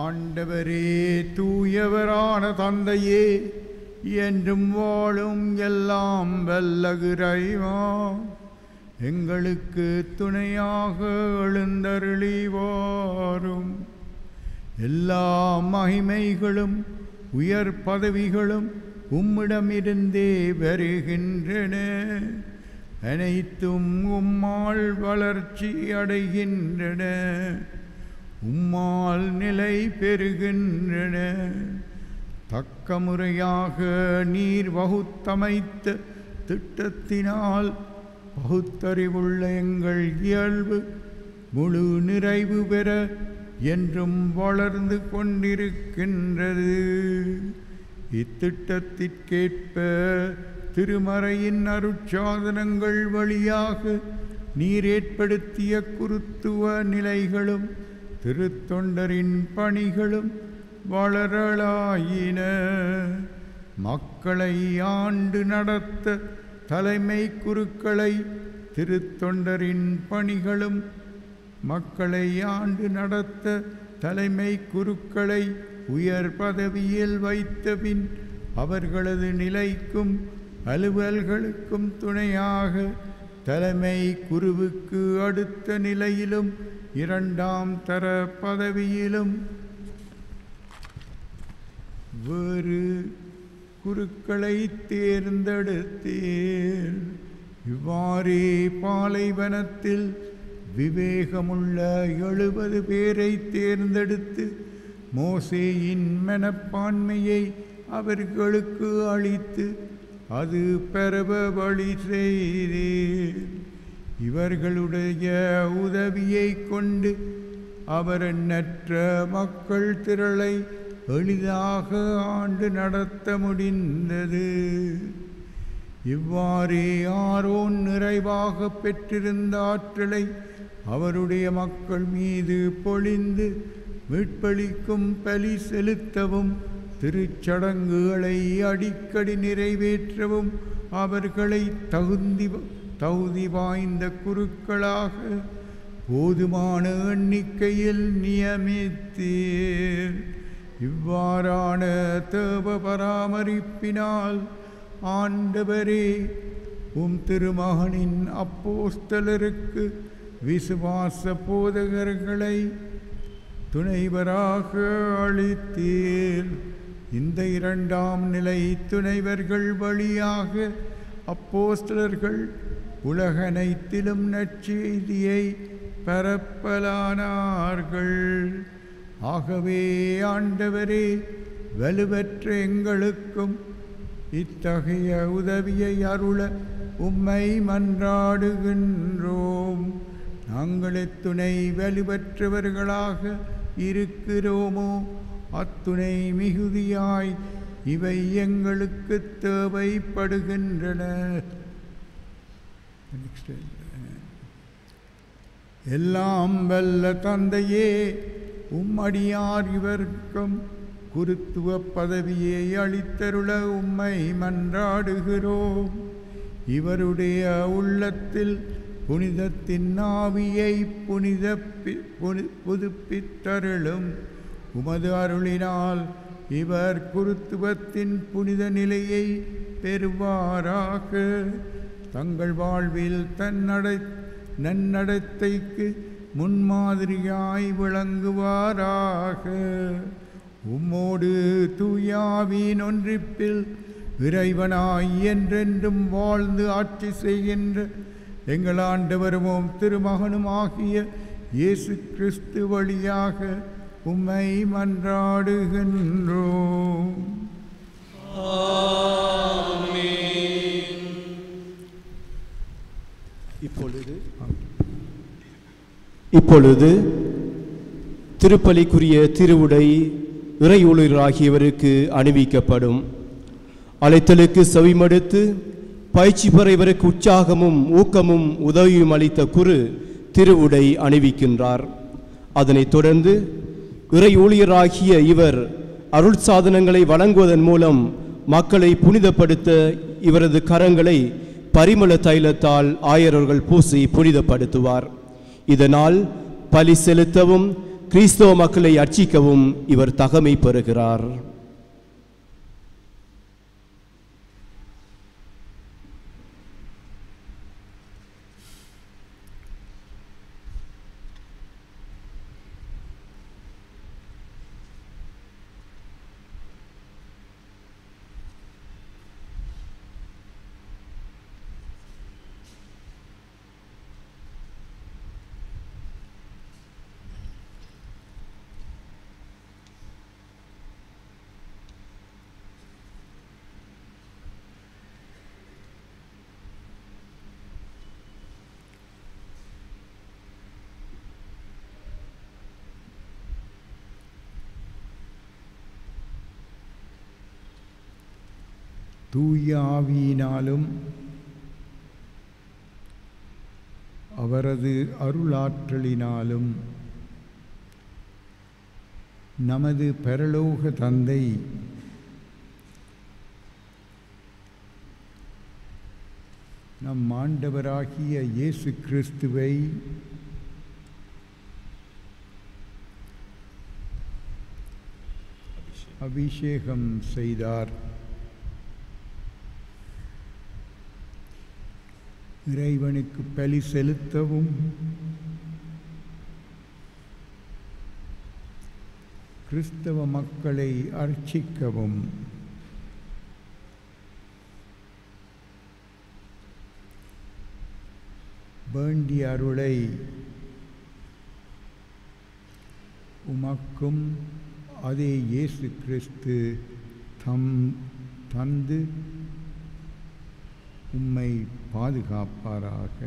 ஆண்டவரே தூயவரான தந்தையே என்றும் வாழும் எல்லாம் வல்ல இறைவா எங்களுக்கு துணையாக எழுந்தருளி வாரும் எல்லா மகிமைகளும் உயர் பதவிகளும் உம்மிடமிருந்தே வருகின்றன அனைத்தும் உம்மால் வளர்ச்சி அடைகின்றன உம்மால் நிலை பெறுகின்றன தக்க முறையாக நீர் வகுத்தமைத்த திட்டத்தினால் பகுத்தறிவுள்ள எங்கள் இயல்பு முழு நிறைவு பெற என்றும் வளர்ந்து கொண்டிருக்கின்றது இத்திட்டத்திற்கேற்ப திருமறையின் அருட்சாதனங்கள் வழியாக நீர் ஏற்படுத்திய குருத்துவ நிலைகளும் திருத்தொண்டரின் பணிகளும் வளரலாயின மக்களை ஆண்டு நடத்த தலைமை குருக்களை திருத்தொண்டரின் பணிகளும் மக்களை ஆண்டு நடத்த தலைமை குருக்களை உயர் பதவியில் வைத்தபின் அவர்களது நிலைக்கும் அலுவல்களுக்கும் துணையாக தலைமை குருவுக்கு அடுத்த நிலையிலும் இரண்டாம் தர பதவியிலும் வேறு குருக்களை தேர்ந்தெடுத்தேன் இவ்வாறே பாலைவனத்தில் விவேகமுள்ள எழுபது பேரை தேர்ந்தெடுத்து மோசேயின் மனப்பான்மையை அவர்களுக்கு அளித்து அது பரவ வழி செய்தேன் இவர்களுடைய உதவியை கொண்டு அவர் எண்ணற்ற மக்கள் திரளை எளிதாக ஆண்டு நடத்த முடிந்தது இவ்வாறே ஆரோன் நிறைவாக பெற்றிருந்த ஆற்றலை அவருடைய மக்கள் மீது பொழிந்து மீட்பளிக்கும் பலி செலுத்தவும் திருச்சடங்குகளை அடிக்கடி நிறைவேற்றவும் அவர்களை தகுந்தி தகுதி வாய்ந்த குருக்களாக போதுமான எண்ணிக்கையில் நியமித்தீர் இவ்வாறான தேவ பராமரிப்பினால் ஆண்டவரே உம் திருமகனின் அப்போஸ்தலருக்கு விசுவாச போதகர்களை துணைவராக அளித்தீர் இந்த இரண்டாம் நிலை துணைவர்கள் வழியாக அப்போஸ்தலர்கள் உலகனைத்திலும் நற்செய்தியை பரப்பலானார்கள் ஆகவே ஆண்டவரே வலுவற்ற எங்களுக்கும் இத்தகைய உதவியை அருள உம்மை மன்றாடுகின்றோம் நாங்கள் எத்துணை வலுவற்றவர்களாக இருக்கிறோமோ அத்துணை மிகுதியாய் இவை எங்களுக்கு தேவைப்படுகின்றன எல்லாம் வல்ல தந்தையே உம்மடியார் இவர்க்கும் குருத்துவ பதவியை அளித்தருள உம்மை மன்றாடுகிறோம் இவருடைய உள்ளத்தில் புனிதத்தின் ஆவியை புனித புதுப்பித்தருளும் உமது அருளினால் இவர் குருத்துவத்தின் புனித நிலையை பெறுவாராக தங்கள் வாழ்வில் தன்னடை நன்னடத்தைக்கு முன்மாதிரியாய் விளங்குவாராக உம்மோடு தூயாவின் ஒன்றிப்பில் இறைவனாய் என்றென்றும் வாழ்ந்து ஆட்சி செய்கின்ற எங்கள் ஆண்டவருமோம் திருமகனும் ஆகிய இயேசு கிறிஸ்து வழியாக உம்மை மன்றாடுகின்றோம் இப்பொழுது இப்பொழுது திருப்பலிக்குரிய திருவுடை இறையுளிர் ஆகியவருக்கு அணிவிக்கப்படும் அழைத்தலுக்கு செவிமடுத்து பயிற்சி பெற இவருக்கு உற்சாகமும் ஊக்கமும் உதவியும் அளித்த குரு திருவுடை அணிவிக்கின்றார் அதனைத் தொடர்ந்து இறை ஊழியராகிய இவர் அருள் சாதனங்களை வழங்குவதன் மூலம் மக்களை புனிதப்படுத்த இவரது கரங்களை பரிமள தைலத்தால் ஆயரர்கள் பூசி புனிதப்படுத்துவார் இதனால் பலி செலுத்தவும் கிறிஸ்தவ மக்களை அர்ச்சிக்கவும் இவர் தகமை பெறுகிறார் தூய ஆவியினாலும் அவரது அருளாற்றலினாலும் நமது பரலோக தந்தை நம் ஆண்டவராகிய இயேசு கிறிஸ்துவை அபிஷேகம் செய்தார் இறைவனுக்கு பலி செலுத்தவும் கிறிஸ்தவ மக்களை அர்ச்சிக்கவும் வேண்டிய அருளை உமக்கும் அதே இயேசு கிறிஸ்து தம் தந்து உம்மை பாதுகாப்பாராக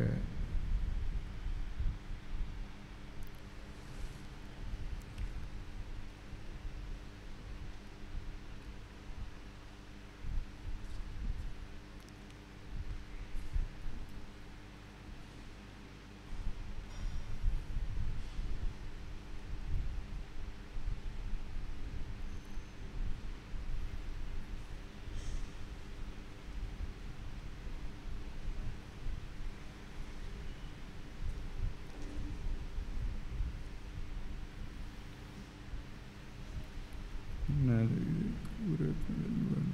என்னது கூற கடல்வன்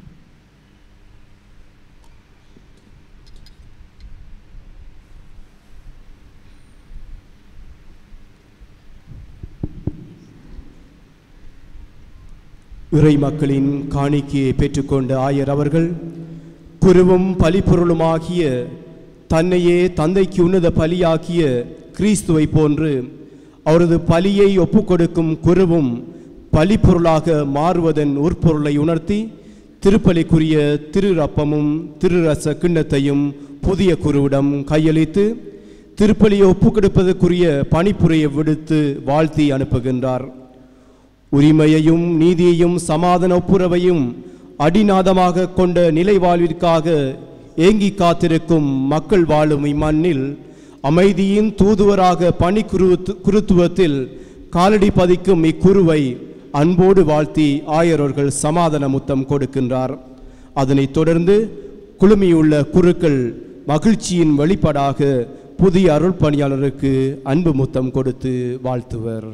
இறை மக்களின் காணிக்கையை பெற்றுக்கொண்ட ஆயர் அவர்கள் குருவும் பலிப்பொருளுமாகிய தன்னையே தந்தைக்கு உன்னத பலியாக்கிய கிறிஸ்துவை போன்று அவரது பலியை ஒப்புக்கொடுக்கும் குருவும் பலிப்பொருளாக மாறுவதன் உட்பொருளை உணர்த்தி திருப்பலிக்குரிய திரு ரப்பமும் திரு ரச கிண்ணத்தையும் புதிய குருவிடம் கையளித்து திருப்பலியை ஒப்புக்கொடுப்பதற்குரிய பணிப்புரையை விடுத்து வாழ்த்தி அனுப்புகின்றார் உரிமையையும் நீதியையும் சமாதான ஒப்புரவையும் அடிநாதமாக கொண்ட நிலை வாழ்விற்காக ஏங்கி காத்திருக்கும் மக்கள் வாழும் இம்மண்ணில் அமைதியின் தூதுவராக பணி குருத்துவத்தில் காலடி பதிக்கும் இக்குருவை அன்போடு வாழ்த்தி ஆயரோர்கள் சமாதான முத்தம் கொடுக்கின்றார் அதனைத் தொடர்ந்து குழுமியுள்ள குருக்கள் மகிழ்ச்சியின் வெளிப்பாடாக புதிய அருள் பணியாளருக்கு அன்பு முத்தம் கொடுத்து வாழ்த்துவர்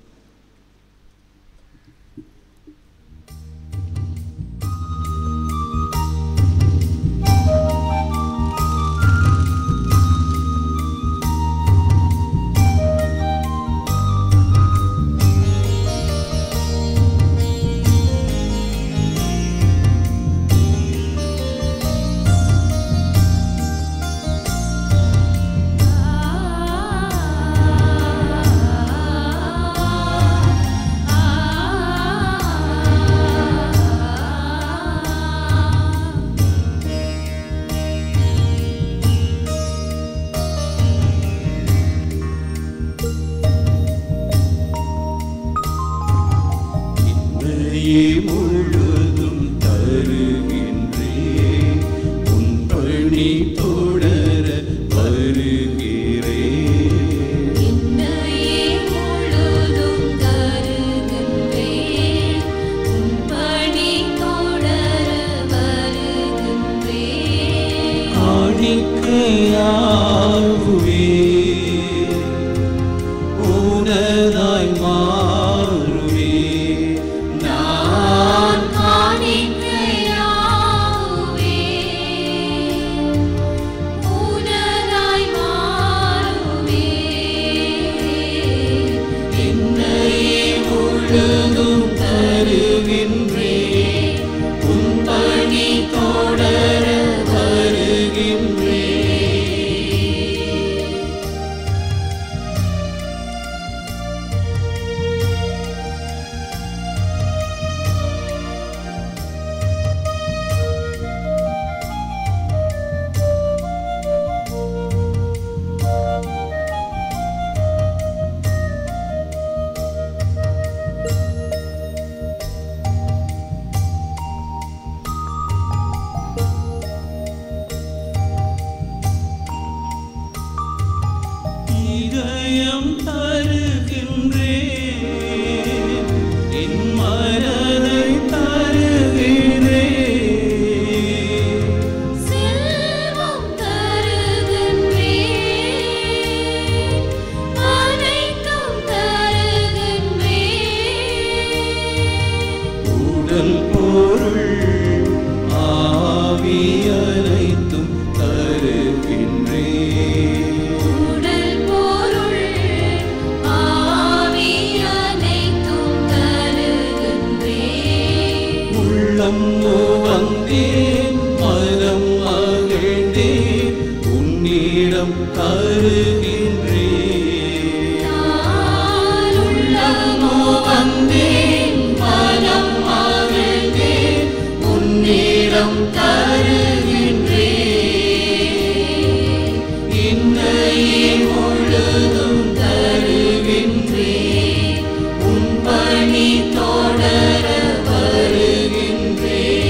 என்னையே முழுதும் தருகின்றே உன் பணி தொடர வருகிறே என்னையே முழுதும் தருகின்றேன் உன் பணி தொடர வருகின்றேன் காணிக்கையாகுவே உனதாய் மா இதயம் தருகின்றேன் என் மனதை தருகின்றேன் செல்வம் தருகின்றேன் அனைத்தும் தருகின்றேன் உடல் பொருள் ஆவி அனைத்தும் தருகின்றேன் உடல் பொருள் ஆவி அனைத்தும் தருகின்றேன் உள்ளம் வந்தேன் மனம் மகிழ்ந்தேன் உன்னிடம் தருகின்றேன் நான் உள்ளமோ வந்தேன் மனம் மகிழ்ந்தேன் உன்னிடம் தருகின்றேன் என்னையே முழுதும் தருகின்றேன் உன் பணி தொடர வருகின்றேன்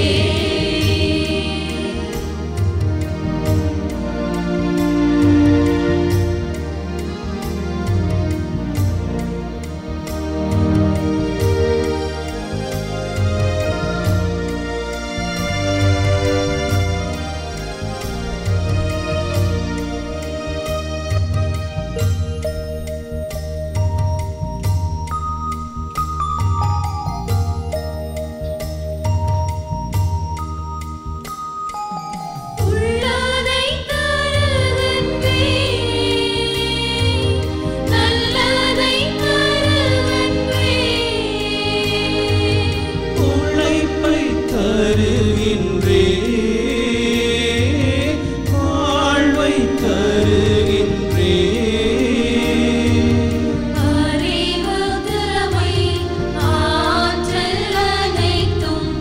உள்ளதை தருகின்றேன் நல்லதை தருகின்றேன் உழைப்பை தருகின்றேன் வாழ்வை தருகின்றேன் அறிவு திறமை ஆற்றல் அனைத்தும்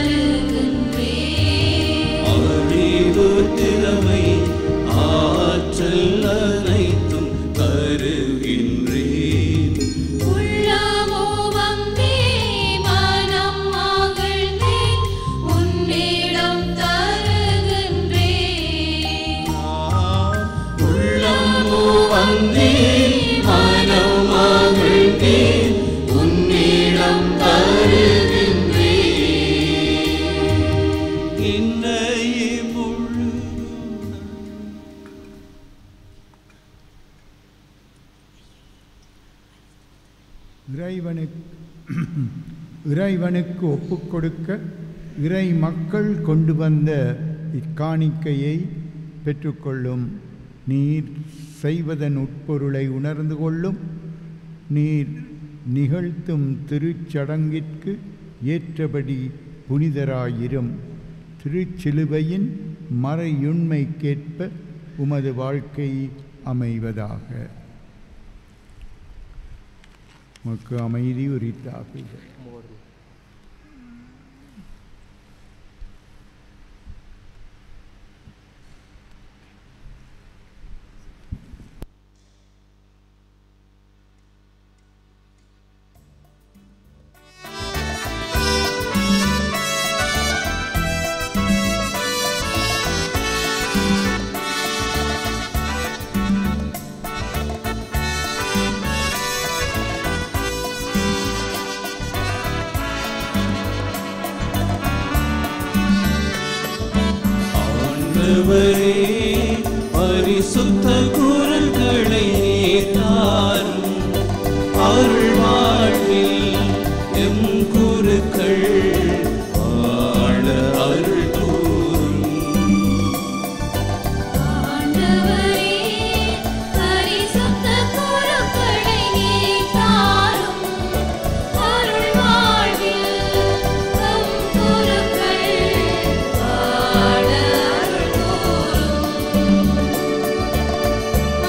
தருகின்றேன் அறிவு திறமை ஆற்றல் அனைத்தும் தருகின்றேன் உள்ளமோ வந்தே மனம் மகிழ்ந்தேன் உன்னிடம் தருகின்றேன் உள்ளமோ வந்தேன் மனம் மகிழ்ந்தேன் உன்னிடம் தருகின்றேன் என்னையே முழு இறைவனுக்கு இறைவனுக்கு ஒப்புக் கொடுக்க இறை மக்கள் கொண்டு வந்த இக்காணிக்கையை பெற்றுக்கொள்ளும் நீர் செய்வதன் உட்பொருளை உணர்ந்து கொள்ளும் நீர் நிகழ்த்தும் திருச்சடங்கிற்கு ஏற்றபடி புனிதராயிரும் திருச்சிலுவையின் மறையுண்மைக்கேற்ப உமது வாழ்க்கை அமைவதாக உமக்கு அமைதி உரித்தாகுக ஆண்டவரே பரிசுத்த குரல்களை தாரும் அருள் வாழ்வில் எம் குருக்கள் வாழ அருள் கூறும் ஆண்டவரே பரிசுத்த குருக்களை நீர் தாரும் அருள் வாழ்வில் தம் குருக்கள் வாழ அருள் கூறும்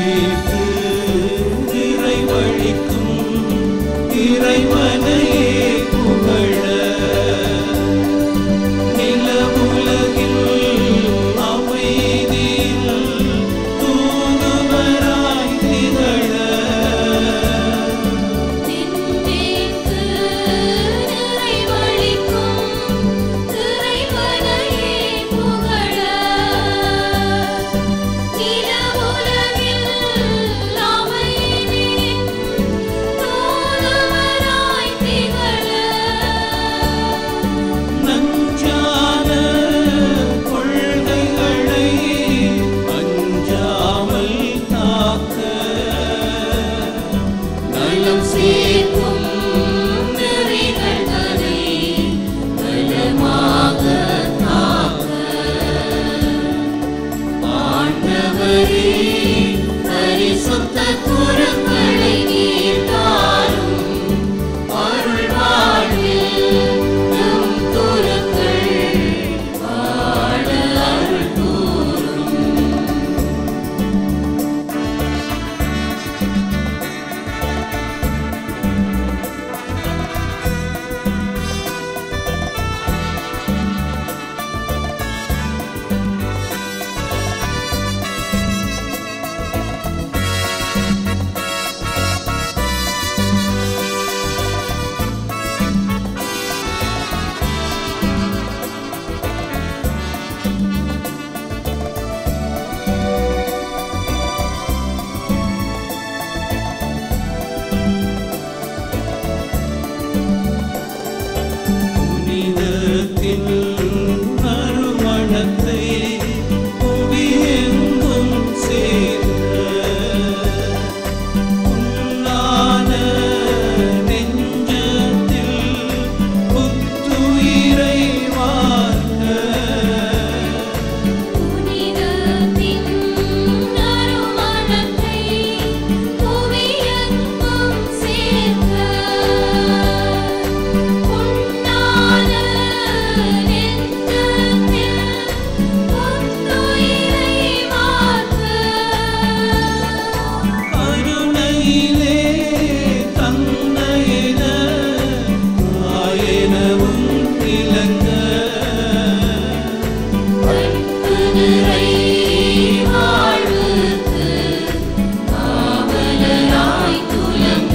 சேர்த்து நிறைவழிக்கும் இறைவனையே புகழ நிலவுலகில் அமைதியில் தூதுவராய் திகழ நின்றேற்கு நிறைவழிக்கும் இறைவனையே புகழ நிலவுலகில் அமைதியின் தூதுவராய் திகழ நஞ்சான கொள்கைகளை அஞ்சாமல் காக்க நலம் சேர்க்கும் நெறிகள் தனை பலமாக காக்க ஆண்டவரே பரிசுத்த குருக்களை நீர்த்தாரும் அருள் வாழ்வில் நம் குருக்கள் வாழ அருள் கூறும் புனிதத்தின் நறுமணத்தை புவியெங்கும் சேர்க்க உன்னான நெஞ்சத்தில் புத்துயிரை வார்க்க புனிதத்தின் நறுமணத்தை புவியெங்கும் சேர்க்க உன்னான நெஞ்சத்தில் புத்துயிரை வார்க்க கருணையிலே தந்தையென தாயெனவும் இலங்க நிறை வாழ்வுக்கு காவலராய் துலங்க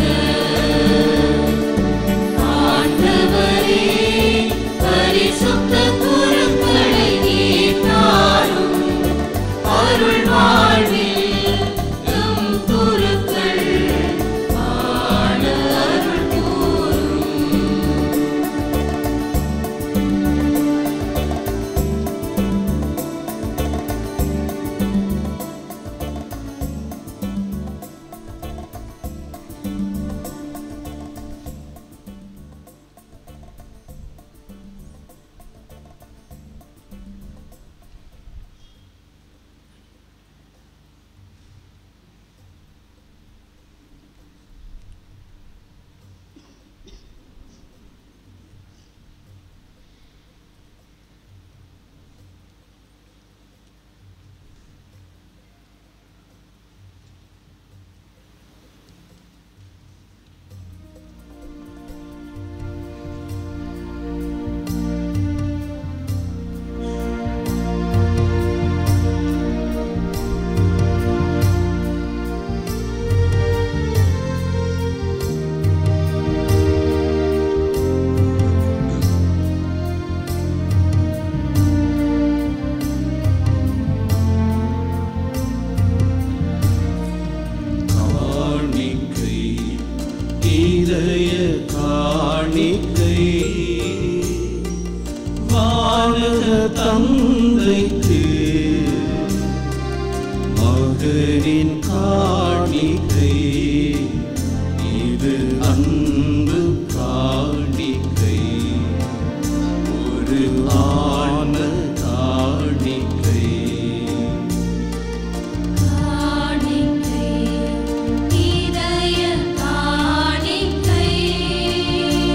ஆண்டவரே பரிசுத்த குருக்களை நீத்தாரும் அருள் வாழ்வில் எம் குருக்கள் வாழ அருள் கூறும் காணிக்கை இதய காணிக்கை வானக தந்தைக்கு மகனின் காணிக்கை இது அன்பு காணிக்கை ஒரு ஆன காணிக்கை காணிக்கை இதய காணிக்கை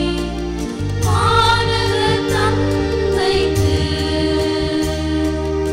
வானக தந்தைக்கு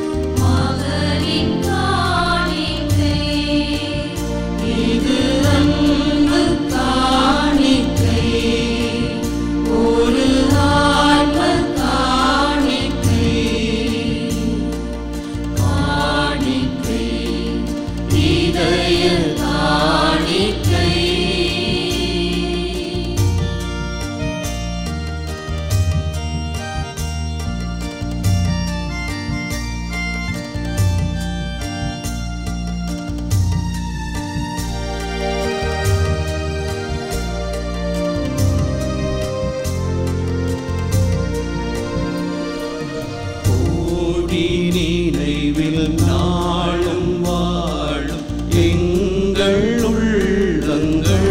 நினைவில் நாளும் வாழும் எங்கள் உள்ளங்கள்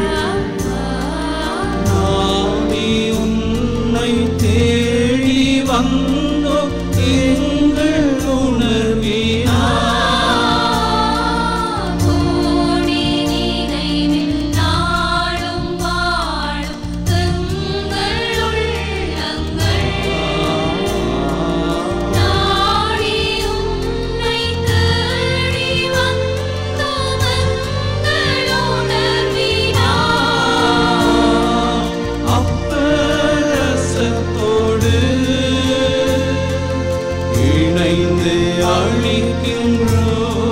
நாடி உன்னை தேடி வந்தோம் எங்கள் உணர்வினா கோடி நினைவில் நாளும் வாழும் எங்கள் உள்ளங்கள் நாடி உன்னை தேடி வந்தோம் எங்கள் உணர்வினா அப்பரசத்தோடு இணைந்து அழிக்கின்றோம்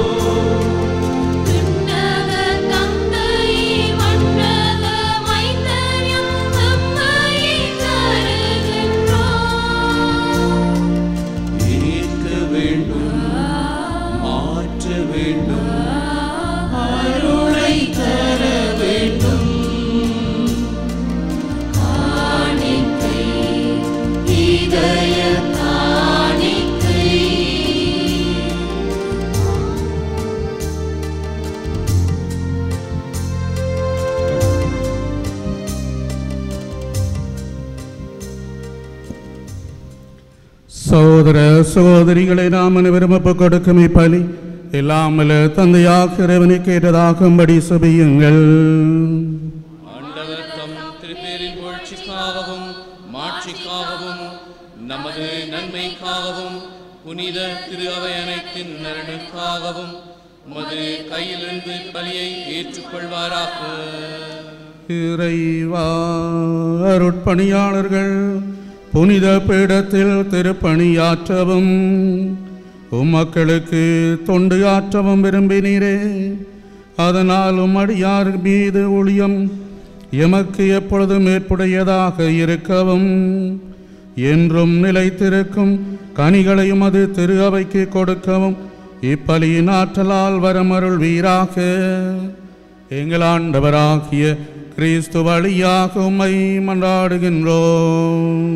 விண்ணக தந்தையே மண்ணக மைந்தரியம் நம்மையே தருகின்றோம் ஏற்க வேண்டும் மாற்ற வேண்டும் அருளை தர வேண்டும் காணிக்கை இதய காணிக்கை சகோதர சகோதரிகளை நாம் அனைவரும் ஒப்புக் கொடுக்கும் இப்பலி இல்லாமல் தந்தையாக இறைவனை கேட்டதாகும்படி சுபியுங்கள் ஆண்டவர் தம் திருப்பேரின் புகழ்ச்சிக்காகவும் மாட்சிக்காகவும் நமது நன்மைக்காகவும் புனித திரு அவை அனைத்தின் நலனுக்காகவும் உமது கையிலிருந்து பலியை ஏற்றுக்கொள்வாராக இறைவா அருட்பணியாளர்கள் புனித பீடத்தில் திருப்பணியாற்றவும் உம்மக்களுக்கு தொண்டு ஆற்றவும் விரும்பினீரே அதனால் உம்மடியார் மீது ஊழியம் எமக்கு எப்பொழுதும் ஏற்புடையதாக இருக்கவும் என்றும் நிலைத்திருக்கும் கனிகளையும் அது திரு அவைக்கு கொடுக்கவும் இப்பலியின் ஆற்றலால் வரமருள் வீராக எங்கள் ஆண்டவராகிய கிறிஸ்து வழியாக உம்மை மன்றாடுகின்றோம்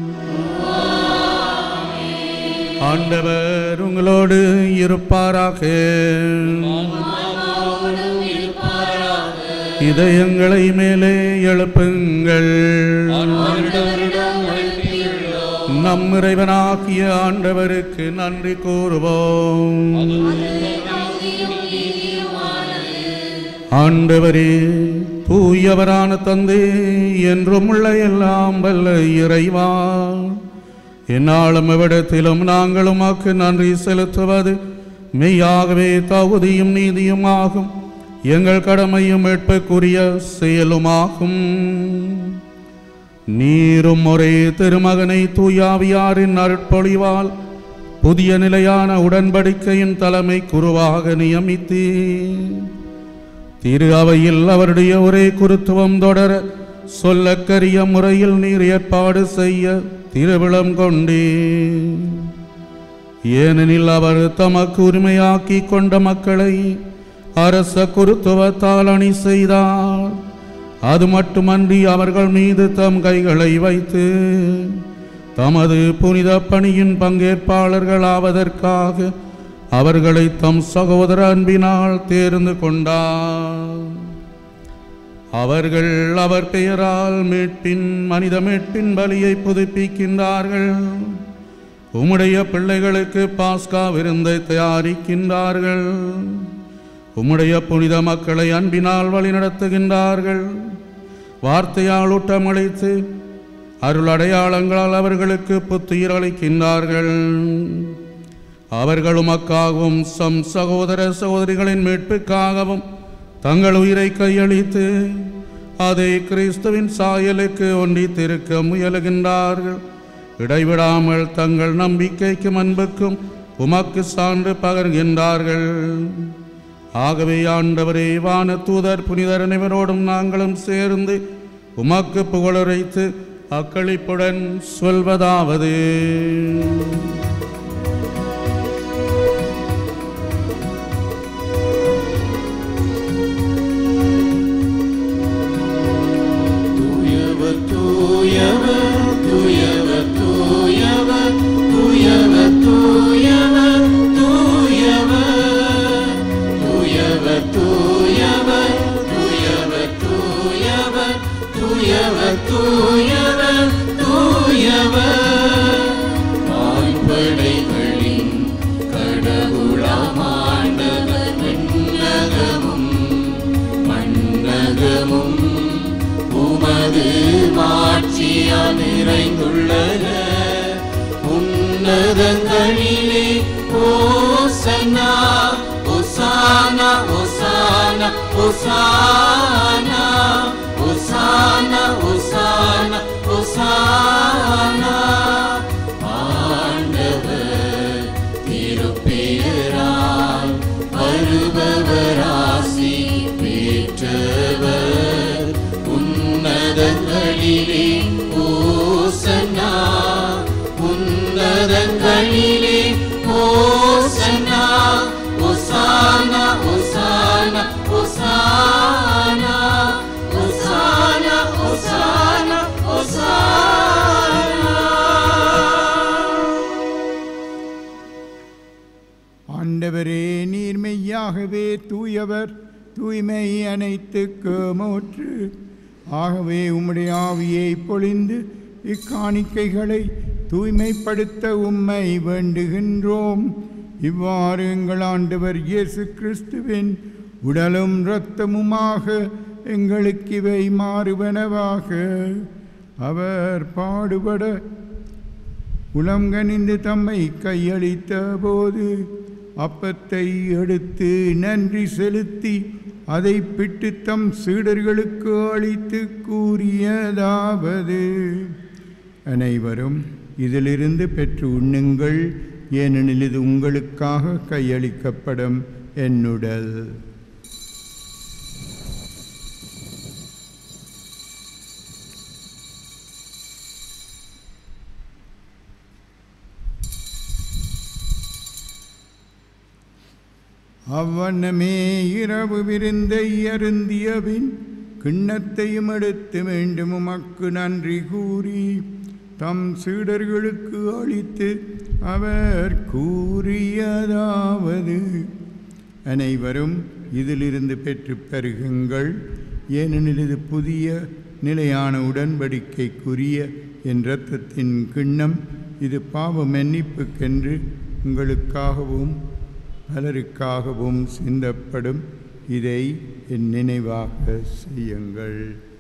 ஆண்டவர் உங்களோடு இருப்பாராக இதயங்களை மேலே எழுப்புங்கள் நம் இறைவனாகிய ஆண்டவருக்கு நன்றி கூறுவோம் ஆண்டவரே தூயவரான தந்தை என்றும் உள்ள எல்லாம் வல்ல இறைவா என்னாலும் எவ்விடத்திலும் நாங்கள் உமக்கு நன்றி செலுத்துவது மெய்யாகவே தகுதியும் நீதியும் ஆகும் எங்கள் கடமையும் மீட்புக்குரிய செயலுமாகும் நீரும் ஒரே திருமகனை தூயாவியாரின் அருட்பொழிவால் புதிய நிலையான உடன்படிக்கையின் தலைமை குருவாக நியமித்தீர் திரு அவையில் அவருடைய ஒரே குருத்துவம் தொடர சொல்லக்கரிய முறையில் நீர் ஏற்பாடு செய்ய திருவிழம் கொண்டே ஏனெனில் அவர் தமக்கு உரிமையாக்கி கொண்ட மக்களை அரச குருத்துவத்தால் அணி செய்தார் அது மட்டுமன்றி அவர்கள் மீது தம் கைகளை வைத்து தமது புனித பணியின் பங்கேற்பாளர்களாவதற்காக அவர்களை தம் சகோதர அன்பினால் தேர்ந்து கொண்டார் அவர்கள் அவர் பெயரால் மீட்பின் மனித மீட்பின் பலியை புதுப்பிக்கின்றார்கள் உம்முடைய பிள்ளைகளுக்கு பாஸ்கா விருந்தை தயாரிக்கின்றார்கள் உம்முடைய புனித மக்களை அன்பினால் வழிநடத்துகின்றார்கள் வார்த்தையால் ஊட்டமளித்து அருள் அடையாளங்களால் அவர்களுக்கு புத்துயிர் அளிக்கின்றார்கள் அவர்கள் உமக்காகவும் சம் சகோதர சகோதரிகளின் மீட்புக்காகவும் தங்கள் உயிரை கையளித்து அதை கிறிஸ்துவின் சாயலுக்கு ஒன்றித்திருக்க முயலுகின்றார்கள் இடைவிடாமல் தங்கள் நம்பிக்கைக்கும் அன்புக்கும் உமக்கு சான்று பகர்கின்றார்கள் ஆகவே ஆண்டவரே வான தூதர் புனிதர் அனைவரோடும் நாங்களும் சேர்ந்து உமக்கு புகழுரைத்து அக்களிப்புடன் சொல்வதாவது தூயவர் தூயவர் தூயவர் தூயவர் தூயவர் தூயவர் உன்னதங்களிலே ஓசன்னா ஓசானா ஓசானா ஓசானா ஓசானா ஓசானா ஓசானா ஆண்டவர் திருப்பெயரால் வருபவராசி பெற்றவர் உன்னதங்களிலே ஓசன்னா உன்னதங்களிலே ஓசன்னா ஓசானா ஓசானா ஓசானா ஓசானா ஓசானா ஓசானா ஆண்டவரே நீர் மெய்யாகவே தூயவர் தூய்மை அனைத்துக்கு மூற்று ஆகவே உம்முடைய ஆவியை பொழிந்து இக்காணிக்கைகளை தூய்மைப்படுத்த உம்மை வேண்டுகின்றோம் இவ்வாறு எங்கள் ஆண்டவர் இயேசு கிறிஸ்துவின் உடலும் இரத்தமுமாக எங்களுக்கு இவை மாறுவனவாக அவர் பாடுபட உளம் கனிந்து தம்மை கையளித்த போது அப்பத்தை எடுத்து நன்றி செலுத்தி அதை பிட்டு தம் சீடர்களுக்கு அளித்து கூறியதாவது அனைவரும் இதிலிருந்து பெற்று உண்ணுங்கள் ஏனெனில் இது உங்களுக்காக கையளிக்கப்படும் என்னுடல் அவ்வண்ணமே இரவு விருந்தை அருந்தியபின் கிண்ணத்தையும் எடுத்து வேண்டும் உமக்கு நன்றி கூறி தம் சீடர்களுக்கு அளித்து அவர் கூறியதாவது அனைவரும் இதிலிருந்து பெற்று பெருகுங்கள் ஏனெனில் இது புதிய நிலையான உடன்படிக்கைக்குரிய என் இரத்தத்தின் கிண்ணம் இது பாவ மன்னிப்புக்கென்று உங்களுக்காகவும் பலருக்காகவும் சிந்தப்படும் இதை என் நினைவாக செய்யுங்கள்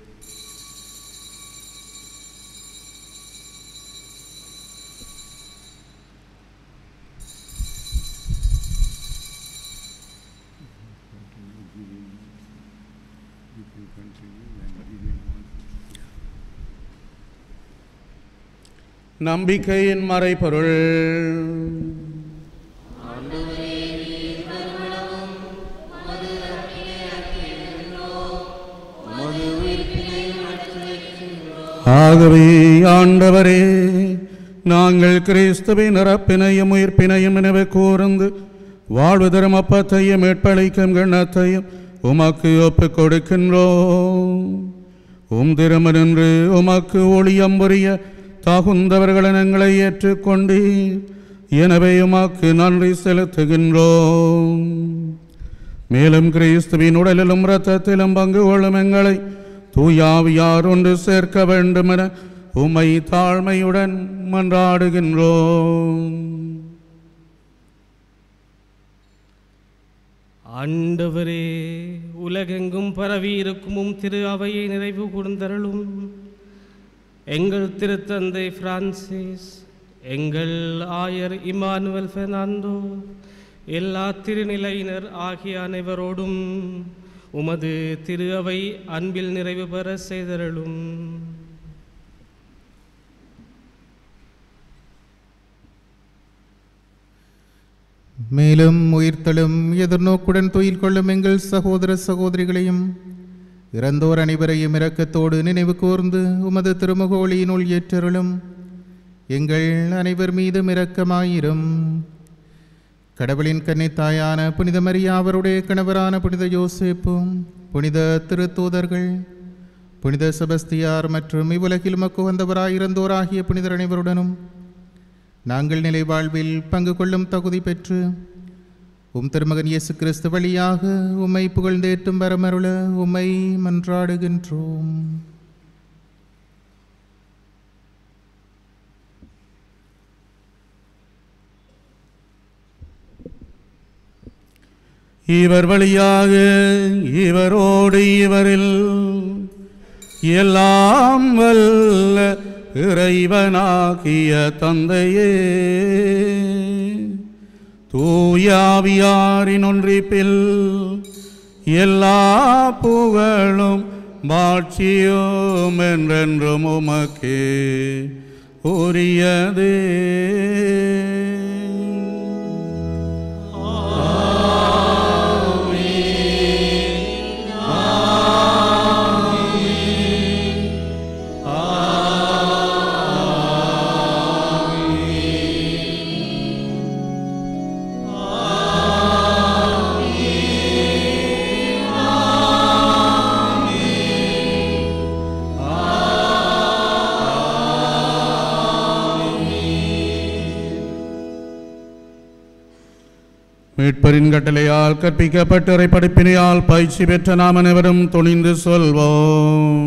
நம்பிக்கையின் மறைபொருள் ஆகவே ஆண்டவரே நாங்கள் கிறிஸ்துவின் இறப்பினையும் உயிர்ப்பினையும் நினைவு கூர்ந்து வாழ்வு தரும் அப்பத்தையும் மீட்பளிக்கும் கிண்ணத்தையும் உமக்கு ஒப்புக் கொடுக்கின்றோம் உம் திருமணன்று உமக்கு ஒளியம் புரிய தகுந்தவர்கள் எங்களை ஏற்றுக்கொண்டீர் எனவே உமக்கு நன்றி செலுத்துகின்றோம் மேலும் கிறிஸ்துவின் உடலிலும் இரத்தத்திலும் பங்கு கொள்ளும் எங்களை தூயாவியார் ஒன்று சேர்க்க வேண்டுமென உம்மை தாழ்மையுடன் மன்றாடுகின்றோம் ஆண்டவரே உலகெங்கும் பரவி இருக்குமும் திரு அவையை நிறைவு கூர்ந்தருளும் எங்கள் திருத்தந்தை பிரான்சிஸ் எங்கள் ஆயர் இமானுவல் பெர்னாண்டோ எல்லா திருநிலையினர் ஆகிய அனைவரோடும் உமது திரு அவை அன்பில் நிறைவு பெற செய்தருளும் மேலும் உயிர்த்தலும் எதிர்நோக்குடன் துயில் கொள்ளும் எங்கள் சகோதர சகோதரிகளையும் இறந்தோர் அனைவரையும் இரக்கத்தோடு நினைவு கூர்ந்து உமது திருமுகோளியினுள் ஏற்றருளும் எங்கள் அனைவர் மீதும் இரக்கமாயிரும் கடவுளின் கன்னித்தாயான புனித மரியா அவருடைய கணவரான புனித யோசேப்பும் புனித திருத்தூதர்கள் புனித செபஸ்தியார் மற்றும் இவ்வுலகில் மக்கு வந்தவராயிருந்தோராகிய புனிதர் அனைவருடனும் நாங்கள் நிலை வாழ்வில் பங்கு கொள்ளும் தகுதி பெற்று உம் திருமகன் இயேசு கிறிஸ்து வழியாக உம்மை புகழ்ந்தேற்றும் வரமருள உம்மை மன்றாடுகின்றோம் இவர் வழியாக இவரோடு இவரில் எல்லாம் வல்ல இறைவனாகிய தந்தையே தூயாவியாரின் ஒன்றிப்பில் எல்லா புகழும் மாட்சியும் என்றென்றும் உமக்கே உரியதே மீட்பரின் கட்டளையால் கற்பிக்கப்பட்ட படிப்பினையால் பயிற்சி பெற்ற நாம் அனைவரும் துணிந்து சொல்வோம்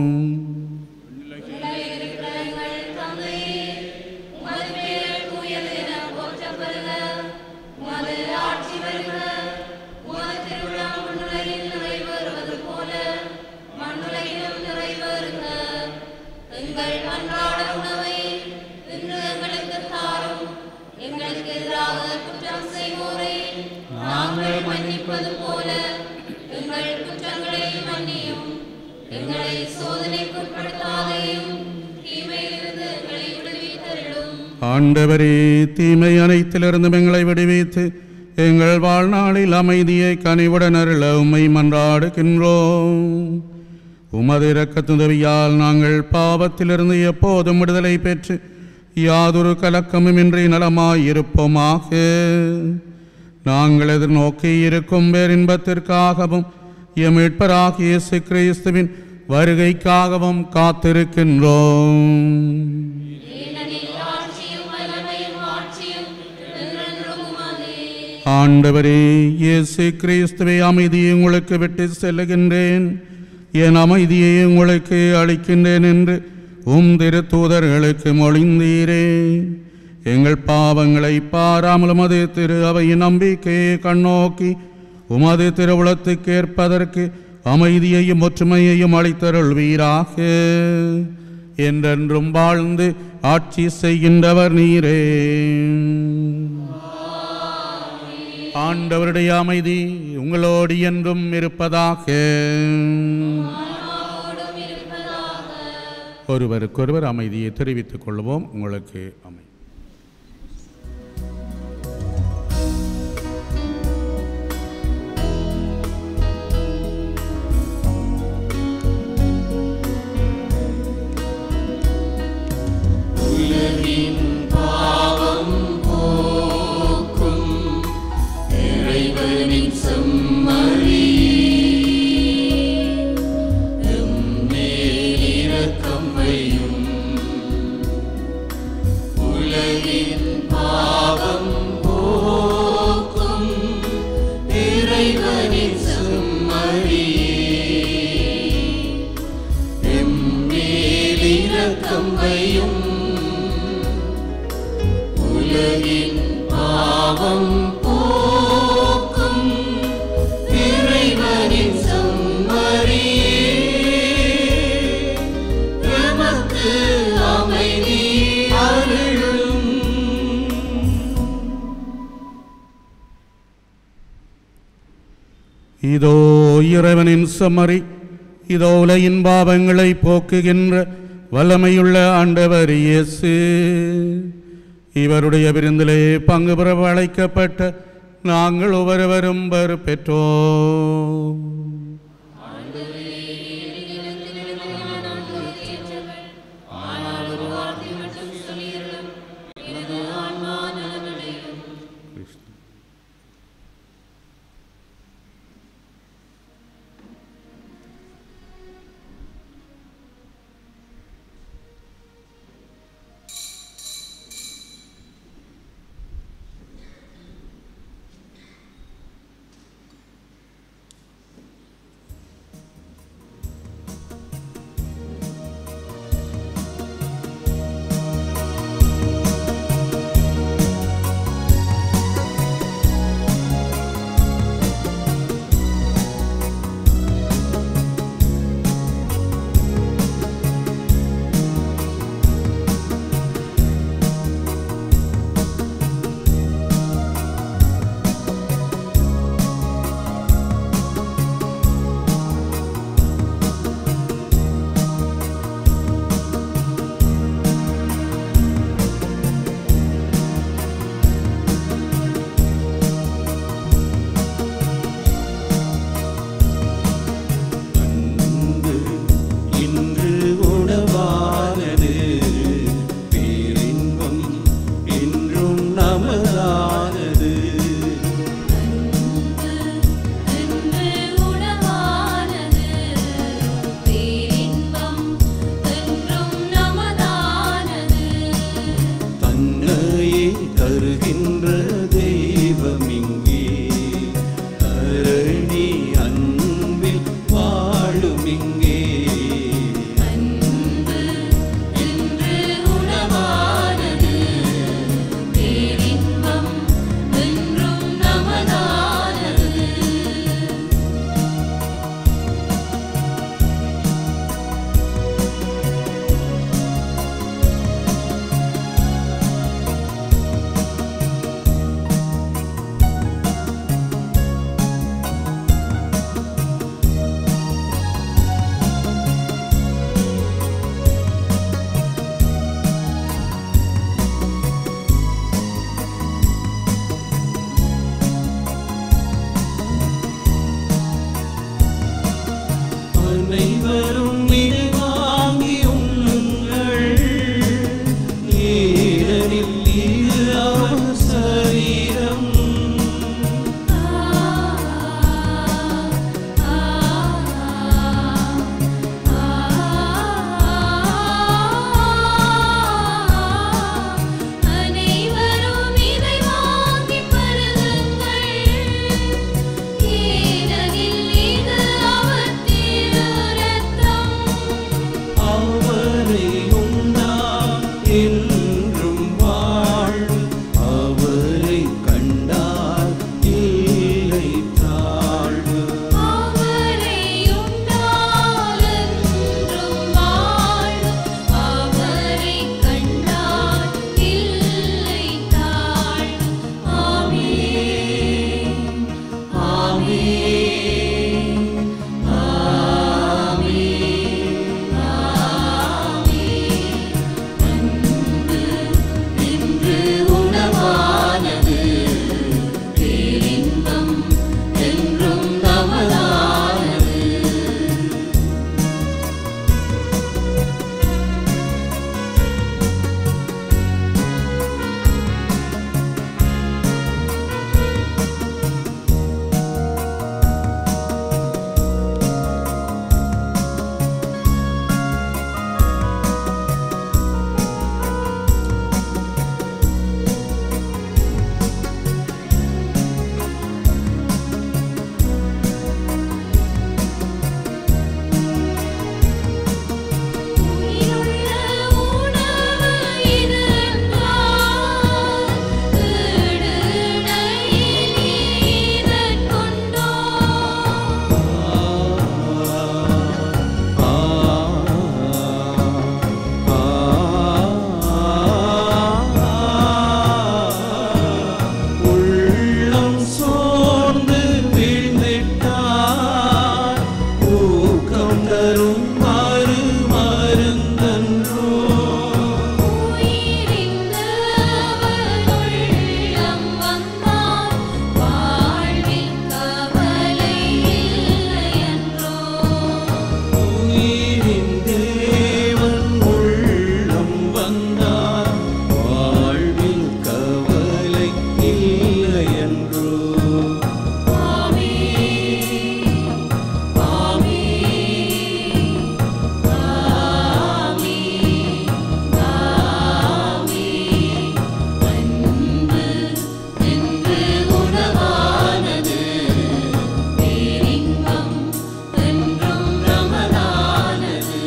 எங்கள் அன்றாட உணவை இன்று எங்களுக்கு தாரும் எங்களுக்கு எதிராக குற்றம் செய்வோரை நாங்கள் மன்னிப்பது போல எங்கள் குற்றங்களை மன்னியும் எங்களை சோதனைக்குட்படுத்தாதையும் தீமையிலிருந்து எங்களை விடுவித்தருளும் ஆண்டவரே தீமை அனைத்திலிருந்தும் எங்களை விடுவித்து எங்கள் வாழ்நாளில் அமைதியை கனிவுடன் அருள உம்மை மன்றாடுகின்றோம் உமது இரக்கத்துதவியால் நாங்கள் பாவத்திலிருந்து எப்போதும் விடுதலை பெற்று யாதொரு கலக்கமுமின்றி நலமாயிருப்போமாக நாங்கள் எதிர்நோக்கி இருக்கும் பேரின்பத்திற்காகவும் எம் மீட்பராகிய இயேசு கிறிஸ்துவின் வருகைக்காகவும் காத்திருக்கின்றோம் ஏனெனில் ஆட்சியும் வல்லமையும் ஆட்சியும் என்றென்றும் உமதே ஆண்டவரே இயேசு கிறிஸ்துவை அமைதியை உங்களுக்கு விட்டு செல்லுகின்றேன் என் அமைதியை உங்களுக்கு அளிக்கின்றேன் என்று உம் திருத்தூதர்களுக்கு மொழிந்தீரே எங்கள் பாவங்களை பாராமல் உமது திரு அவையின் நம்பிக்கையை கண்ணோக்கி உமது திருவுளத்துக்கு ஏற்பதற்கு அமைதியையும் ஒற்றுமையையும் அளித்தருள்வீராக என்றென்றும் வாழ்ந்து ஆட்சி செய்கின்றவர் நீரே ஆண்டவருடைய அமைதி உங்களோடு என்றும் இருப்பதாக ஒருவருக்கொருவர் அமைதியை தெரிவித்துக் கொள்வோம் உங்களுக்கு அமை உலகின் பாவம் போக்கும் இறைவனின் செம்மறி எம்மேல் இரக்கம் வையும் உலகின் பாவம் போக்கும் இறைவனின் செம்மறி எம்மேல் இரக்கம் வையும் உலகின் பாவம் போக்கும் இறைவனின் செம்மறியே எமக்கு அமைதி அருளும் இதோ இறைவனின் செம்மறி இதோ உலகின் பாவங்களை போக்குகின்ற வல்லமையுள்ள ஆண்டவர் இயேசு இவருடைய விருந்திலே பங்கு பெற அழைக்கப்பட்ட நாங்கள் ஒவ்வொருவரும் பெறு பெற்றோம் ஆனால் ஒரு வார்த்தை மட்டும் சொல்லியிருளும் எனது ஆன்மா நலமடையும் இன்று உணவானது பேரின்பம் என்றும் நமதானது உள்ளம் சோர்ந்து வீழ்ந்திட்டார் ஊக்கம் தரும் மறு மருந்தன்றோ உயிரின் தேவன் உள்ளம் வந்தார் வாழ்வில் கவலை இல்லை என்றோ இன்று உணவானது பேரின்பம் என்றும் நமதானது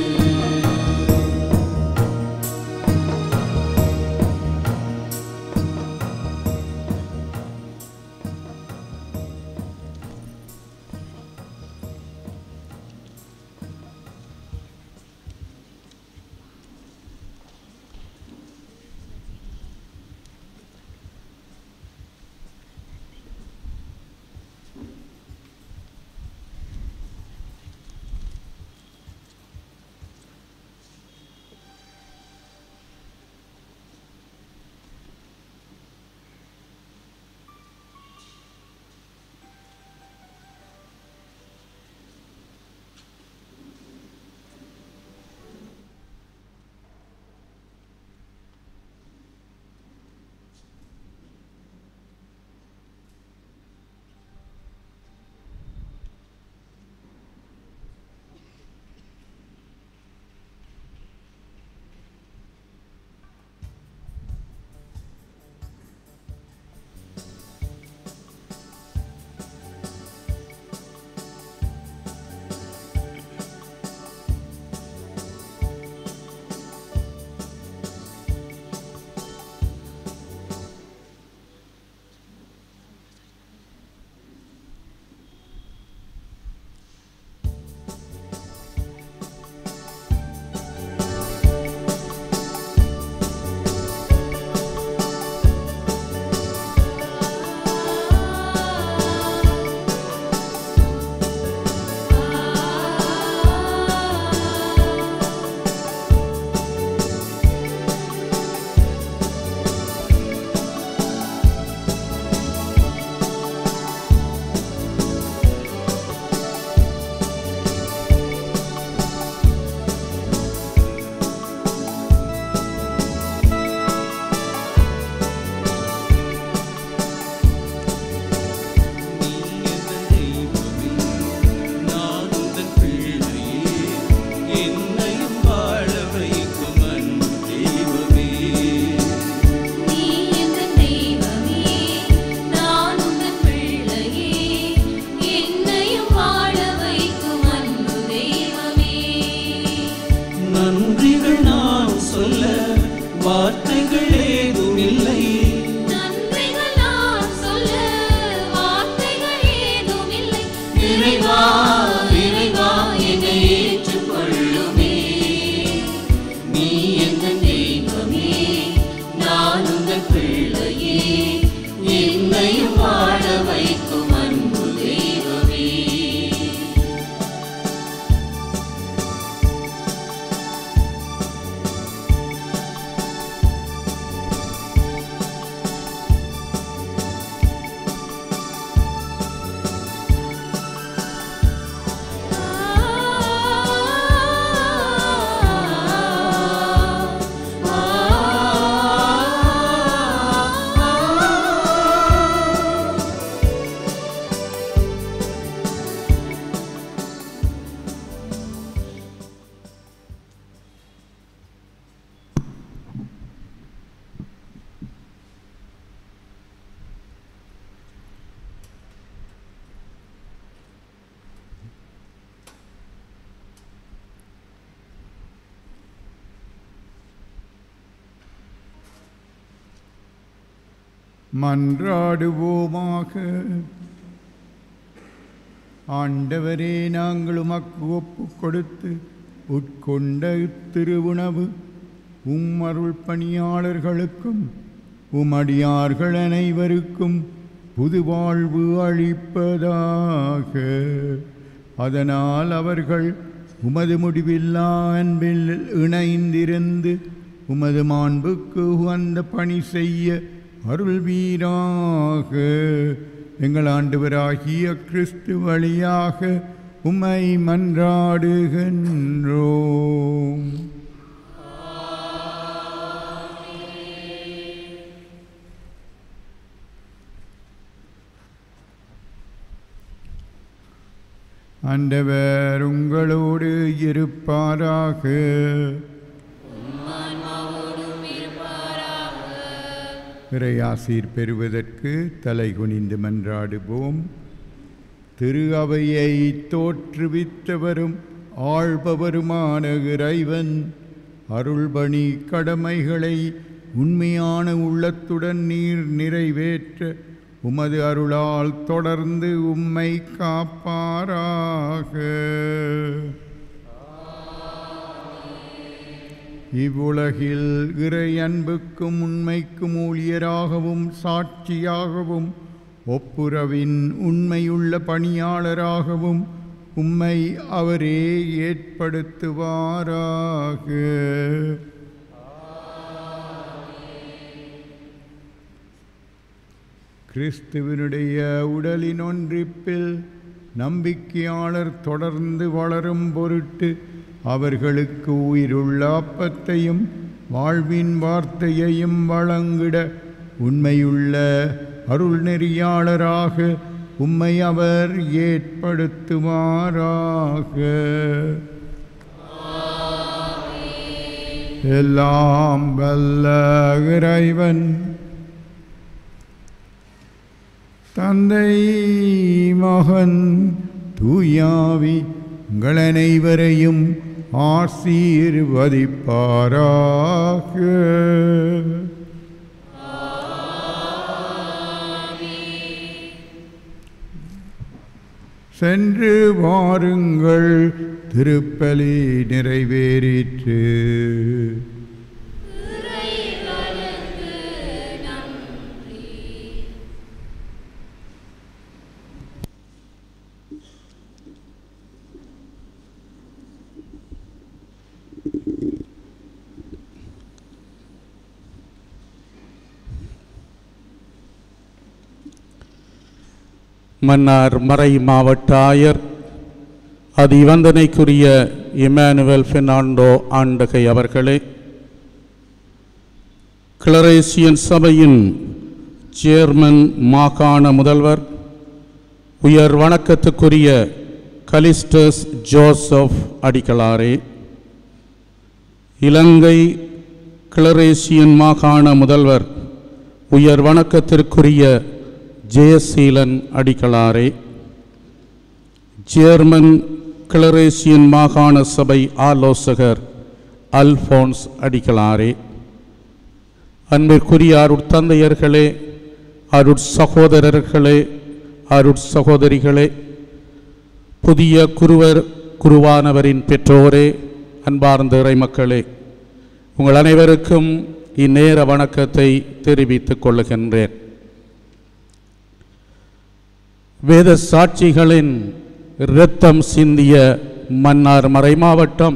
நான் உந்தன் பிள்ளையே என்னையும் வாழ வைக்கும் அன்பு தெய்வமே நீ எந்தன் தெய்வமே நான் உந்தன் பிள்ளையே என்னையும் வாழ வைக்கும் அன்பு தெய்வமே நன்றிகள் நான் சொல்ல வார்த்தைகள் ஏதும் இல்லை நன்றிகள் நான் சொல்ல வார்த்தைகள் ஏதும் இல்லை இறைவா, இறைவா என்னை ஏற்றுக்கொள்ளுமே நீ எந்தன் தெய்வமே நான் உந்தன் பிள்ளையே என்னையும் வாழ வைக்கும் அன்பு தெய்வமே மன்றாடுவோமாக ஆண்டவரே நாங்கள் உமக்கு ஒப்பு கொடுத்து உட்கொண்ட திருவுணவு உம் அருள் பணியாளர்களுக்கும் உமடியார்கள் அனைவருக்கும் புது வாழ்வு அளிப்பதாக அதனால் அவர்கள் உமது முடிவில்லா அன்பில் இணைந்திருந்து உமது மாண்புக்கு உகந்த பணி செய்ய அருள்வீராக எங்கள் ஆண்டவராகிய கிறிஸ்து வழியாக உம்மை மன்றாடுகின்றோம் ஆண்டவர் உங்களோடு இருப்பாராக இறையாசீர் பெறுவதற்கு தலை குனிந்து மன்றாடுவோம் திரு அவையை தோற்றுவித்தவரும் ஆள்பவருமான இறைவன் அருள்பணி கடமைகளை உண்மையான உள்ளத்துடன் நீர் நிறைவேற்ற உமது அருளால் தொடர்ந்து உம்மை காப்பாராக இவ்வுலகில் இறை அன்புக்கும் உண்மைக்கும் ஊழியராகவும் சாட்சியாகவும் ஒப்புரவின் உண்மையுள்ள பணியாளராகவும் உம்மை அவரே ஏற்படுத்துவாராக கிறிஸ்துவனுடைய உடலின் ஒன்றிப்பில் நம்பிக்கையாளர் தொடர்ந்து வளரும் பொருட்டு அவர்களுக்கு உயிருள்ள அப்பத்தையும் வாழ்வின் வார்த்தையையும் வழங்கிட உண்மையுள்ள அருள் நெறியாளராக உம்மை அவர் ஏற்படுத்துவாராக எல்லாம் வல்ல இறைவன் தந்தை மகன் தூயாவி உங்கள் அனைவரையும் ஆசீர்வதிப்பாராக சென்று வாருங்கள் திருப்பலி நிறைவேறிற்று மன்னார் மறை மாவட்ட ஆயர் அதிவந்தனைக்குரிய இமானுவேல் பெர்னாண்டோ ஆண்டகை அவர்களே கிளரேசியன் சபையின் சேர்மன் மாகாண முதல்வர் உயர் வணக்கத்துக்குரிய கலிஸ்டஸ் ஜோசப் அடிகளாரே இலங்கை கிளரேசியன் மாகாண முதல்வர் உயர் வணக்கத்திற்குரிய ஜெயசீலன் அடிகளாரே ஜேர்மன் கிளரேசியன் மாகாண சபை ஆலோசகர் அல்போன்ஸ் அடிகளாரே அன்பிற்குரிய அருட் தந்தையர்களே அருட் சகோதரர்களே அருட் சகோதரிகளே புதிய குருவர் குருவானவரின் பெற்றோரே அன்பார்ந்த இறைமக்களே உங்கள் அனைவருக்கும் இந்நேர வணக்கத்தை தெரிவித்துக் கொள்ளுகின்றேன் வேத சாட்சிகளின் இரத்தம் சிந்திய மன்னார் மறை மாவட்டம்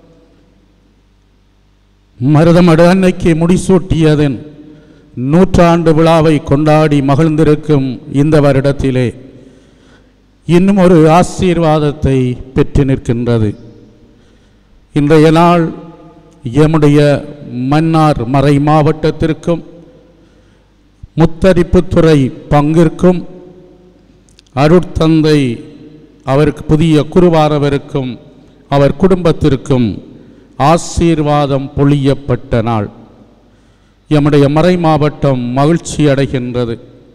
மருதமடு அன்னைக்கு முடிசூட்டியதன் நூற்றாண்டு விழாவை கொண்டாடி மகிழ்ந்திருக்கும் இந்த வருடத்திலே இன்னும் ஒரு ஆசீர்வாதத்தை பெற்று நிற்கின்றது இன்றைய நாள் எம்முடைய மன்னார் மறை மாவட்டத்திற்கும் முத்தரிப்புத்துறை பங்கிற்கும் அருட்தந்தை அவருக்கு புதிய குருவாரவருக்கும் அவர் குடும்பத்திற்கும் ஆசீர்வாதம் பொழியப்பட்ட நாள் எம்முடைய மறை மாவட்டம் மகிழ்ச்சி அடைகின்றது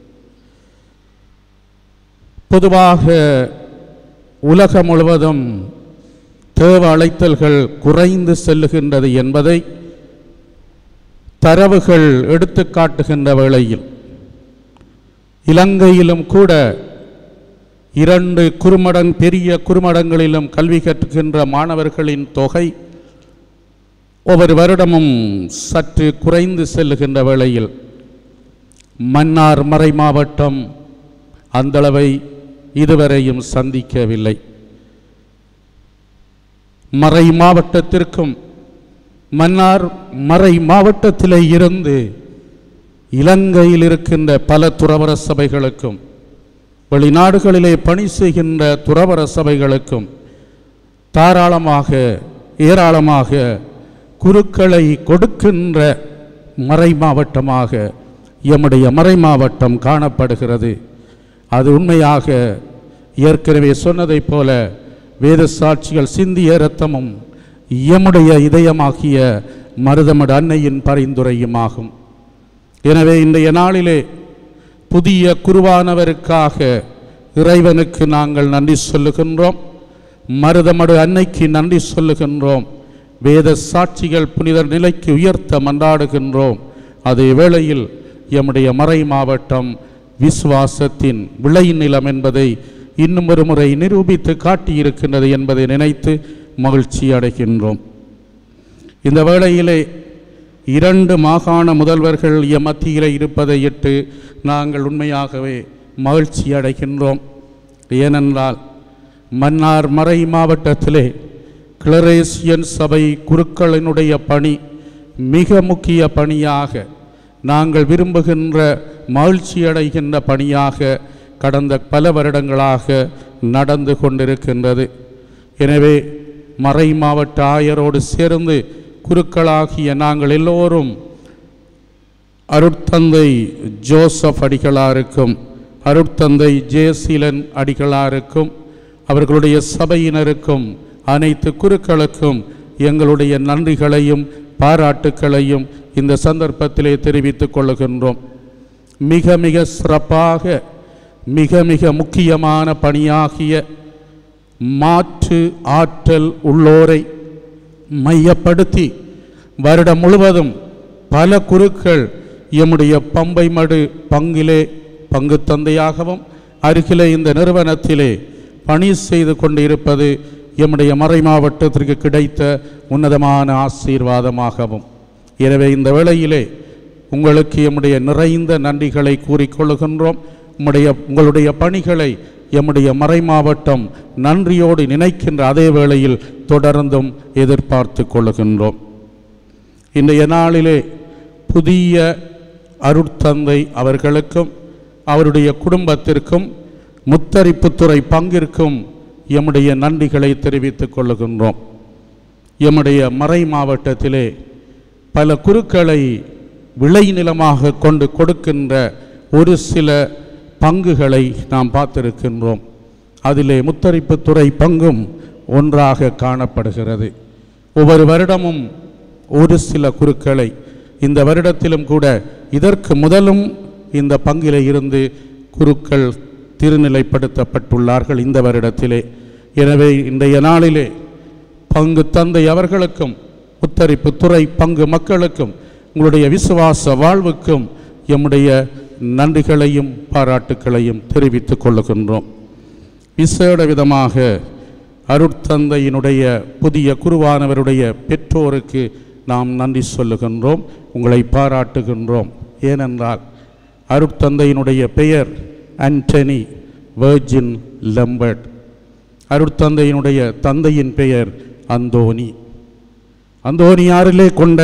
பொதுவாக உலகம் முழுவதும் தேவ அழைத்தல்கள் குறைந்து செல்லுகின்றது என்பதை தரவுகள் எடுத்துக்காட்டுகின்ற வேளையில் இலங்கையிலும் கூட இரண்டு குறுமடன் பெரிய குறுமடங்களிலும் கல்வி கற்கின்ற மாணவர்களின் தொகை ஒவ்வொரு வருடமும் சற்று குறைந்து செல்லுகின்ற வேளையில் மன்னார் மறை மாவட்டம் அந்தளவை இதுவரையும் சந்திக்கவில்லை மறை மாவட்டத்திற்கும் மன்னார் மறை மாவட்டத்திலே இருந்து இலங்கையில் இருக்கின்ற பல துறவர சபைகளுக்கும் வெளிநாடுகளிலே பணி செய்கின்ற துறவர சபைகளுக்கும் தாராளமாக ஏராளமாக குருக்களை கொடுக்கின்ற மறை மாவட்டமாக எம்முடைய மறை மாவட்டம் காணப்படுகிறது அது உண்மையாக ஏற்கனவே சொன்னதைப் போல வேத சாட்சிகள் சிந்திய இரத்தமும் எம்முடைய இதயமாகிய மருதமடு அன்னையின் பரிந்துரையுமாகும் எனவே இன்றைய நாளிலே புதிய குருவானவருக்காக இறைவனுக்கு நாங்கள் நன்றி சொல்லுகின்றோம் மருதமடு அன்னைக்கு நன்றி சொல்லுகின்றோம் வேத சாட்சிகள் புனிதர் நிலைக்கு உயர்த்த மன்றாடுகின்றோம் அதே வேளையில் எம்முடைய மறை மாவட்டம் விசுவாசத்தின் விளைநிலம் என்பதை இன்னும் ஒரு முறை நிரூபித்து காட்டியிருக்கின்றது என்பதை நினைத்து மகிழ்ச்சி அடைகின்றோம் இந்த வேளையிலே இரண்டு மாகாண முதல்வர்கள் எம் மத்தியிலே இருப்பதை இட்டு நாங்கள் உண்மையாகவே மகிழ்ச்சி அடைகின்றோம் ஏனென்றால் மன்னார் மறை மாவட்டத்திலே கிளரேசியன் சபை குருக்களினுடைய பணி மிக முக்கிய பணியாக நாங்கள் விரும்புகின்ற மகிழ்ச்சி அடைகின்ற பணியாக கடந்த பல வருடங்களாக நடந்து கொண்டிருக்கின்றது எனவே மறை மாவட்ட ஆயரோடு சேர்ந்து குருக்களாகிய நாங்கள் எல்லோரும் அருட்தந்தை ஜோசப் அடிகளாருக்கும் அருட்தந்தை ஜேசீலன் அடிகளாருக்கும் அவர்களுடைய சபையினருக்கும் அனைத்து குருக்களுக்கும் எங்களுடைய நன்றிகளையும் பாராட்டுக்களையும் இந்த சந்தர்ப்பத்திலே தெரிவித்துக் கொள்ளுகின்றோம் மிக மிக சிறப்பாக மிக மிக முக்கியமான பணியாகிய மாற்று ஆற்றல் உள்ளோரை மையப்படுத்தி வருடம் முழுவதும் பல குருக்கள் எம்முடைய பம்பை மடு பங்கிலே பங்கு தந்தையாகவும் அருகிலே இந்த நிறுவனத்திலே பணி செய்து கொண்டிருப்பது எம்முடைய மறை மாவட்டத்திற்கு கிடைத்த உன்னதமான ஆசீர்வாதமாகவும் எனவே இந்த வேளையிலே உங்களுக்கு எம்முடைய நிறைந்த நன்றிகளை கூறிக்கொள்ளுகின்றோம் உம்முடைய உங்களுடைய பணிகளை எம்முடைய மறை மாவட்டம் நன்றியோடு நினைக்கின்ற அதே வேளையில் தொடர்ந்தும் எதிர்பார்த்து கொள்ளுகின்றோம் இன்றைய நாளிலே புதிய அருட்தந்தை அவர்களுக்கும் அவருடைய குடும்பத்திற்கும் முத்தரிப்புத்துறை பங்கிற்கும் எம்முடைய நன்றிகளை தெரிவித்துக் கொள்ளுகின்றோம் எம்முடைய மறை மாவட்டத்திலே பல குருக்களை விளைநிலமாக கொண்டு கொடுக்கின்ற ஒரு சில பங்குகளை நாம் பார்த்திருக்கின்றோம் அதிலே முத்தரிப்புத்துறை பங்கும் ஒன்றாக காணப்படுகிறது ஒவ்வொரு வருடமும் ஒரு சில குருக்களை இந்த வருடத்திலும் கூட இதற்கு முதலும் இந்த பங்கிலே இருந்து குருக்கள் திருநிலைப்படுத்தப்பட்டுள்ளார்கள் இந்த வருடத்திலே எனவே இன்றைய நாளிலே பங்கு தந்தை அவர்களுக்கும் உத்தரிப்பு துறை பங்கு மக்களுக்கும் உங்களுடைய விசுவாச வாழ்வுக்கும் எம்முடைய நன்றிகளையும் பாராட்டுக்களையும் தெரிவித்துக் கொள்ளுகின்றோம் விசேட விதமாக அருட்தந்தையினுடைய புதிய குருவானவருடைய பெற்றோருக்கு நாம் நன்றி சொல்லுகின்றோம் உங்களை பாராட்டுகின்றோம் ஏனென்றால் அருட்தந்தையினுடைய பெயர் ஆண்டனி வெர்ஜின் லம்பர்ட் அருட்தந்தையினுடைய தந்தையின் பெயர் அந்தோனி அந்தோனியாரிலே கொண்ட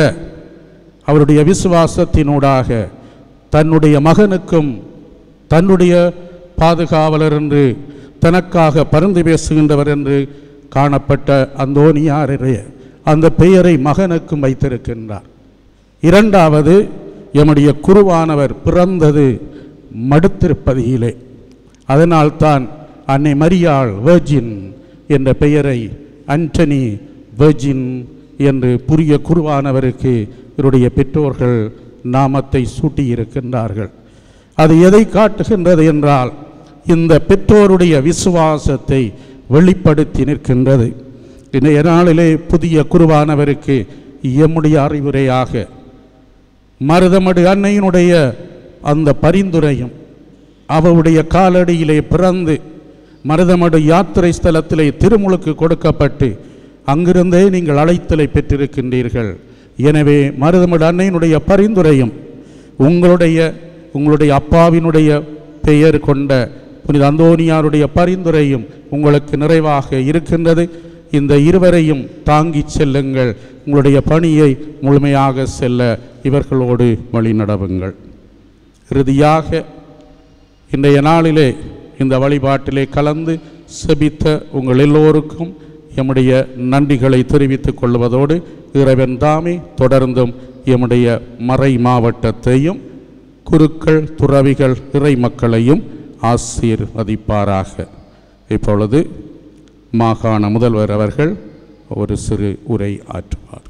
அவருடைய விசுவாசத்தினூடாக தன்னுடைய மகனுக்கும் தன்னுடைய பாதுகாவலர் என்று தனக்காக பருந்து பேசுகின்றவர் என்று காணப்பட்ட அந்தோனியாருடைய அந்த பெயரை மகனுக்கும் வைத்திருக்கின்றார் இரண்டாவது எம்முடைய குருவானவர் பிறந்தது மடுத்திருப்பதியிலே அதனால்தான் அன்னை மரியாள் வெர்ஜின் என்ற பெயரை அண்டனி வெர்ஜின் என்று புரிய குருவானவருக்கு இவருடைய பெற்றோர்கள் நாமத்தை சூட்டியிருக்கின்றார்கள் அது எதை காட்டுகின்றது என்றால் இந்த பெற்றோருடைய விசுவாசத்தை வெளிப்படுத்தி நிற்கின்றது இன்றைய நாளிலே புதிய குருவானவருக்கு எம்முடைய அறிவுரையாக மருதமடு அன்னையினுடைய அந்த பரிந்துரையும் அவருடைய காலடியிலே பிறந்து மருதமடு யாத்திரை ஸ்தலத்திலே திருமுழுக்கு கொடுக்கப்பட்டு அங்கிருந்தே நீங்கள் அழைத்தலை பெற்றிருக்கின்றீர்கள் எனவே மருதமடு அன்னையினுடைய பரிந்துரையும் உங்களுடைய உங்களுடைய அப்பாவினுடைய பெயர் கொண்ட புனித அந்தோனியாருடைய பரிந்துரையும் உங்களுக்கு நிறைவாக இருக்கின்றது இந்த இருவரையும் தாங்கிச் செல்லுங்கள் உங்களுடைய பணியை முழுமையாக செல்ல இவர்களோடு வழிநடவுங்கள் இறுதியாக இன்றைய நாளிலே இந்த வழிபாட்டிலே கலந்து செபித்த உங்கள் எல்லோருக்கும் எம்முடைய நன்றிகளை தெரிவித்துக் கொள்வதோடு இறைவன் தாமே தொடர்ந்தும் எம்முடைய மறை மாவட்டத்தையும் குருக்கள் துறவிகள் இறை மக்களையும் ஆசீர்வதிப்பாராக இப்பொழுது மாகாண முதல்வர் அவர்கள் ஒரு சிறு உரை ஆற்றுவார்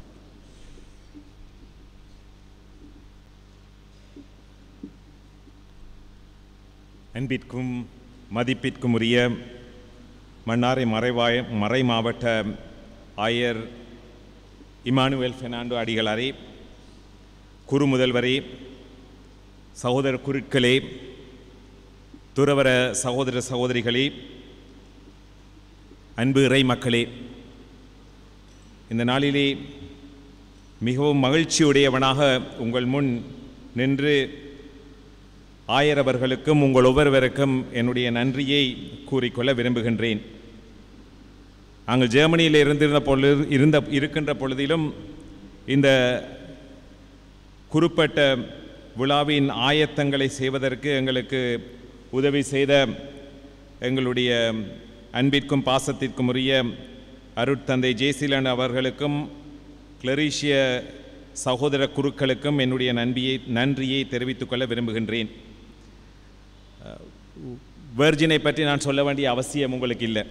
அன்பிற்கும் மதிப்பிற்கும் உரிய மன்னாரை மறைவாய மறை மாவட்ட ஆயர் இமானுவேல் பெர்னாண்டோ அடிகளாரே குரு முதல்வரே சகோதர குருக்களே துறவர சகோதர சகோதரிகளே அன்பு இறை மக்களே இந்த நாளிலே மிகவும் மகிழ்ச்சியுடையவனாக உங்கள் முன் நின்று ஆயரவர்களுக்கும் உங்கள் ஒவ்வொருவருக்கும் என்னுடைய நன்றியை கூறிக்கொள்ள விரும்புகின்றேன் நாங்கள் ஜெர்மனியில் இருந்திருந்த பொழுது இருந்த இருக்கின்ற பொழுதிலும் இந்த குறிப்பிட்ட விழாவின் ஆயத்தங்களை செய்வதற்கு எங்களுக்கு உதவி செய்த எங்களுடைய அன்பிற்கும் பாசத்திற்கும் உரிய அருட்தந்தை ஜேசிலன் அவர்களுக்கும் கிளரீஷிய சகோதர குருக்களுக்கும் என்னுடைய நன்றியை நன்றியை தெரிவித்துக் கொள்ள விரும்புகின்றேன் வேர்ஜினை பற்றி நான் சொல்ல வேண்டிய அவசியம் உங்களுக்கு இல்லை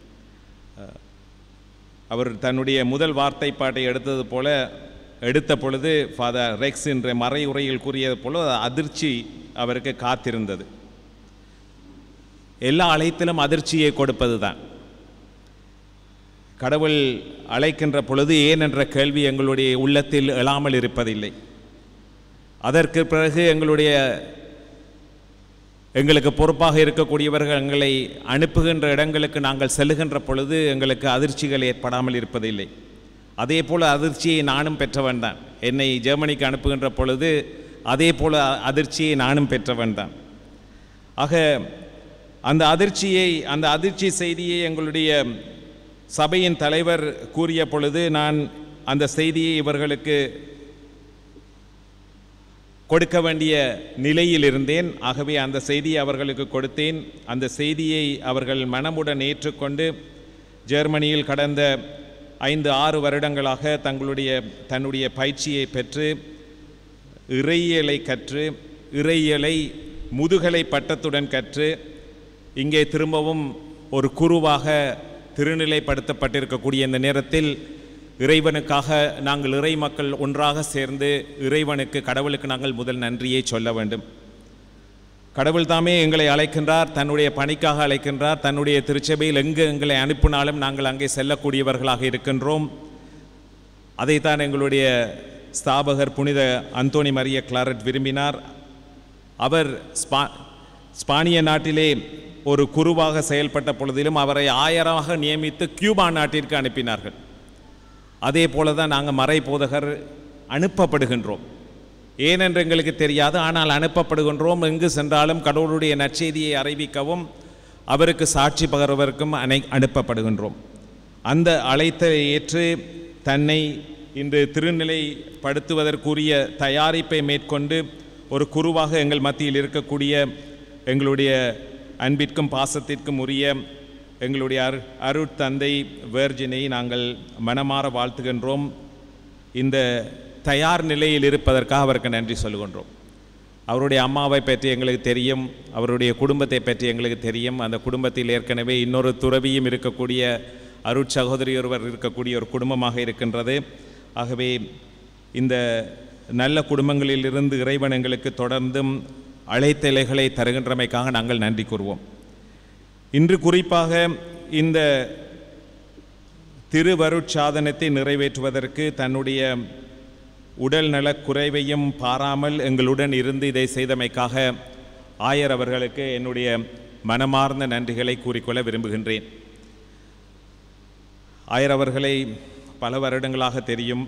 அவர் தன்னுடைய முதல் வார்த்தை பாட்டை எடுத்தது போல எடுத்த பொழுது ஃபாதர் ரெக்ஸ் என்ற மறையுறையில் கூறியது போல அதிர்ச்சி அவருக்கு காத்திருந்தது எல்லா அழைத்திலும் அதிர்ச்சியை கொடுப்பது தான் கடவுள் அழைக்கின்ற பொழுது ஏன் என்ற கேள்வி எங்களுடைய உள்ளத்தில் எழாமல் இருப்பதில்லை அதற்கு பிறகு எங்களுடைய எங்களுக்கு பொறுப்பாக இருக்கக்கூடியவர்கள் எங்களை அனுப்புகின்ற இடங்களுக்கு நாங்கள் செல்லுகின்ற பொழுது எங்களுக்கு அதிர்ச்சிகள் ஏற்படாமல் இருப்பதில்லை அதே போல் அதிர்ச்சியை நானும் பெற்றவன் தான் என்னை ஜெர்மனிக்கு அனுப்புகின்ற பொழுது அதே போல் அதிர்ச்சியை நானும் பெற்றவன் தான் ஆக அந்த அதிர்ச்சியை அந்த அதிர்ச்சி செய்தியை எங்களுடைய சபையின் தலைவர் கூறிய பொழுது நான் அந்த செய்தியை இவர்களுக்கு கொடுக்க வேண்டிய நிலையில் இருந்தேன் ஆகவே அந்த செய்தியை அவர்களுக்கு கொடுத்தேன் அந்த செய்தியை அவர்கள் மனமுடன் ஏற்றுக்கொண்டு ஜெர்மனியில் கடந்த ஐந்து ஆறு வருடங்களாக தங்களுடைய தன்னுடைய பயிற்சியை பெற்று இறையியலை கற்று இறையியலை முதுகலை பட்டத்துடன் கற்று இங்கே திரும்பவும் ஒரு குருவாக திருநிலைப்படுத்தப்பட்டிருக்கக்கூடிய இந்த நேரத்தில் இறைவனுக்காக நாங்கள் இறை மக்கள் ஒன்றாக சேர்ந்து இறைவனுக்கு கடவுளுக்கு நாங்கள் முதல் நன்றியை சொல்ல வேண்டும் கடவுள் தாமே எங்களை அழைக்கின்றார் தன்னுடைய பணிக்காக அழைக்கின்றார் தன்னுடைய திருச்சபையில் எங்கு எங்களை அனுப்பினாலும் நாங்கள் அங்கே செல்லக்கூடியவர்களாக இருக்கின்றோம் அதைத்தான் எங்களுடைய ஸ்தாபகர் புனித அந்தோனி மரிய கிளாரட் விரும்பினார் அவர் ஸ்பா ஸ்பானிய நாட்டிலே ஒரு குருவாக செயல்பட்ட பொழுதிலும் அவரை ஆயராக நியமித்து கியூபா நாட்டிற்கு அனுப்பினார்கள் அதே போல தான் நாங்கள் மறை போதகர் அனுப்பப்படுகின்றோம் ஏனென்று எங்களுக்கு தெரியாது ஆனால் அனுப்பப்படுகின்றோம் எங்கு சென்றாலும் கடவுளுடைய நற்செய்தியை அறிவிக்கவும் அவருக்கு சாட்சி பகர்வதற்கும் அனை அனுப்பப்படுகின்றோம் அந்த அழைத்தை ஏற்று தன்னை இன்று திருநிலைப்படுத்துவதற்குரிய தயாரிப்பை மேற்கொண்டு ஒரு குருவாக எங்கள் மத்தியில் இருக்கக்கூடிய எங்களுடைய அன்பிற்கும் பாசத்திற்கும் உரிய எங்களுடைய அரு அருட்தந்தை வேர்ஜினை நாங்கள் மனமாற வாழ்த்துகின்றோம் இந்த தயார் நிலையில் இருப்பதற்காக அவருக்கு நன்றி சொல்லுகின்றோம் அவருடைய அம்மாவை பற்றி எங்களுக்கு தெரியும் அவருடைய குடும்பத்தை பற்றி எங்களுக்கு தெரியும் அந்த குடும்பத்தில் ஏற்கனவே இன்னொரு துறவியும் இருக்கக்கூடிய அருட் சகோதரி ஒருவர் இருக்கக்கூடிய ஒரு குடும்பமாக இருக்கின்றது ஆகவே இந்த நல்ல குடும்பங்களிலிருந்து இறைவன் எங்களுக்கு தொடர்ந்தும் அழைத்தலைகளை தருகின்றமைக்காக நாங்கள் நன்றி கூறுவோம் இன்று குறிப்பாக இந்த திருவருட்சாதனத்தை நிறைவேற்றுவதற்கு தன்னுடைய உடல் நலக் குறைவையும் பாராமல் எங்களுடன் இருந்து இதை செய்தமைக்காக ஆயர் அவர்களுக்கு என்னுடைய மனமார்ந்த நன்றிகளை கூறிக்கொள்ள விரும்புகின்றேன் ஆயர் அவர்களை பல வருடங்களாக தெரியும்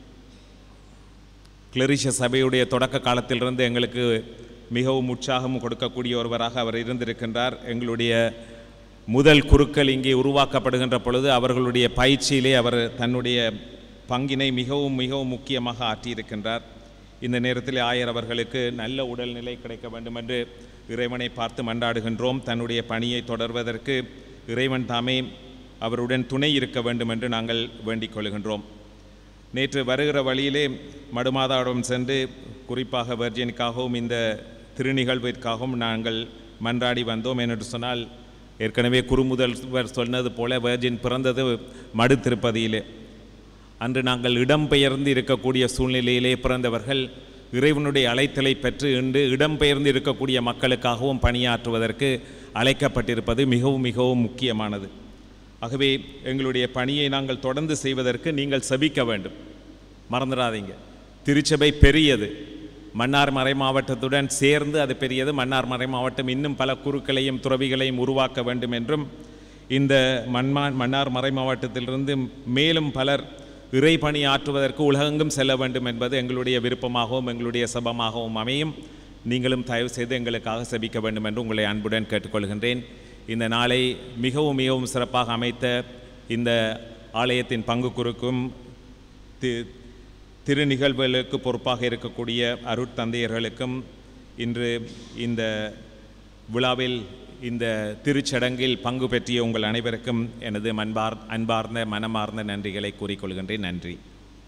கிளரிஷ சபையுடைய தொடக்க காலத்திலிருந்து எங்களுக்கு மிகவும் உற்சாகம் கொடுக்கக்கூடிய ஒருவராக அவர் இருந்திருக்கின்றார் எங்களுடைய முதல் குருக்கள் இங்கே உருவாக்கப்படுகின்ற பொழுது அவர்களுடைய பயிற்சியிலே அவர் தன்னுடைய பங்கினை மிகவும் மிகவும் முக்கியமாக ஆற்றியிருக்கின்றார் இந்த நேரத்தில் ஆயர் அவர்களுக்கு நல்ல உடல்நிலை கிடைக்க வேண்டும் என்று இறைவனை பார்த்து மன்றாடுகின்றோம் தன்னுடைய பணியை தொடர்வதற்கு இறைவன் தாமே அவருடன் துணை இருக்க வேண்டும் என்று நாங்கள் வேண்டிக் கொள்கின்றோம் நேற்று வருகிற வழியிலே மடுமாதாவிடம் சென்று குறிப்பாக வெர்ஜினுக்காகவும் இந்த திருநிகழ்விற்காகவும் நாங்கள் மன்றாடி வந்தோம் என்று சொன்னால் ஏற்கனவே குறுமுதல்வர் சொன்னது போல வெர்ஜின் பிறந்தது மடு திருப்பதியிலே அன்று நாங்கள் இடம்பெயர்ந்து இருக்கக்கூடிய சூழ்நிலையிலே பிறந்தவர்கள் இறைவனுடைய அழைத்தலை பெற்று இன்று இடம்பெயர்ந்து இருக்கக்கூடிய மக்களுக்காகவும் பணியாற்றுவதற்கு அழைக்கப்பட்டிருப்பது மிகவும் மிகவும் முக்கியமானது ஆகவே எங்களுடைய பணியை நாங்கள் தொடர்ந்து செய்வதற்கு நீங்கள் செபிக்க வேண்டும் மறந்துடாதீங்க திருச்சபை பெரியது மன்னார் மறை மாவட்டத்துடன் சேர்ந்து அது பெரியது மன்னார் மறை மாவட்டம் இன்னும் பல குருக்களையும் துறவிகளையும் உருவாக்க வேண்டும் என்றும் இந்த மன்மா மன்னார் மறை மாவட்டத்திலிருந்து மேலும் பலர் இறை பணி ஆற்றுவதற்கு உலகெங்கும் செல்ல வேண்டும் என்பது எங்களுடைய விருப்பமாகவும் எங்களுடைய சபமாகவும் அமையும் நீங்களும் தயவு செய்து எங்களுக்காக செபிக்க வேண்டும் என்று உங்களை அன்புடன் கேட்டுக்கொள்கின்றேன் இந்த நாளை மிகவும் மிகவும் சிறப்பாக அமைத்த இந்த ஆலயத்தின் பங்கு குறுக்கும் தி திரு நிகழ்வுகளுக்கு பொறுப்பாக இருக்கக்கூடிய அருட்தந்தையர்களுக்கும் இன்று இந்த விழாவில் இந்த திருச்சடங்கில் பங்கு பெற்றிய உங்கள் அனைவருக்கும் எனது மன்பார் அன்பார்ந்த மனமார்ந்த நன்றிகளை கூறிக்கொள்கின்றேன் நன்றி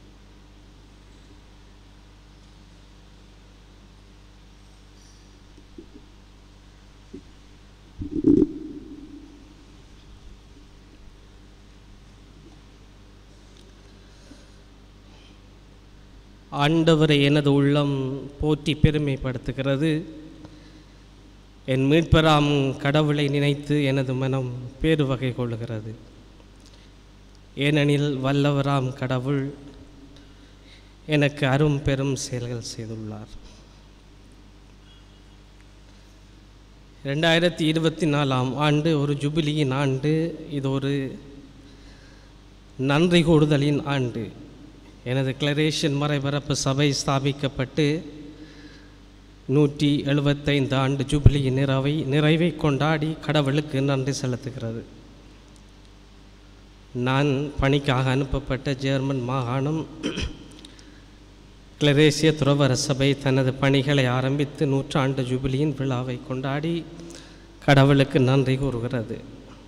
ஆண்டவரை எனது உள்ளம் போற்றி பெருமைப்படுத்துகிறது என் மீட்பராம் கடவுளை நினைத்து எனது மனம் பேருவகை கொள்கிறது ஏனெனில் வல்லவராம் கடவுள் எனக்கு அரும் பெரும் செயல்கள் செய்துள்ளார் ரெண்டாயிரத்தி இருபத்தி நாலாம் ஆண்டு ஒரு ஜூபிலியின் ஆண்டு இது ஒரு நன்றி கூடுதலின் ஆண்டு எனது கிளரேஷன் மறைபரப்பு சபை ஸ்தாபிக்கப்பட்டு நூற்றி எழுபத்தைந்து ஆண்டு ஜூபிலி நிறைவை நிறைவை கொண்டாடி கடவுளுக்கு நன்றி செலுத்துகிறது நான் பணிக்காக அனுப்பப்பட்ட ஜெர்மன் மாகாணம் கிளரேசிய துறவர சபை தனது பணிகளை ஆரம்பித்து நூற்றாண்டு ஜூபிலியின் விழாவை கொண்டாடி கடவுளுக்கு நன்றி கூறுகிறது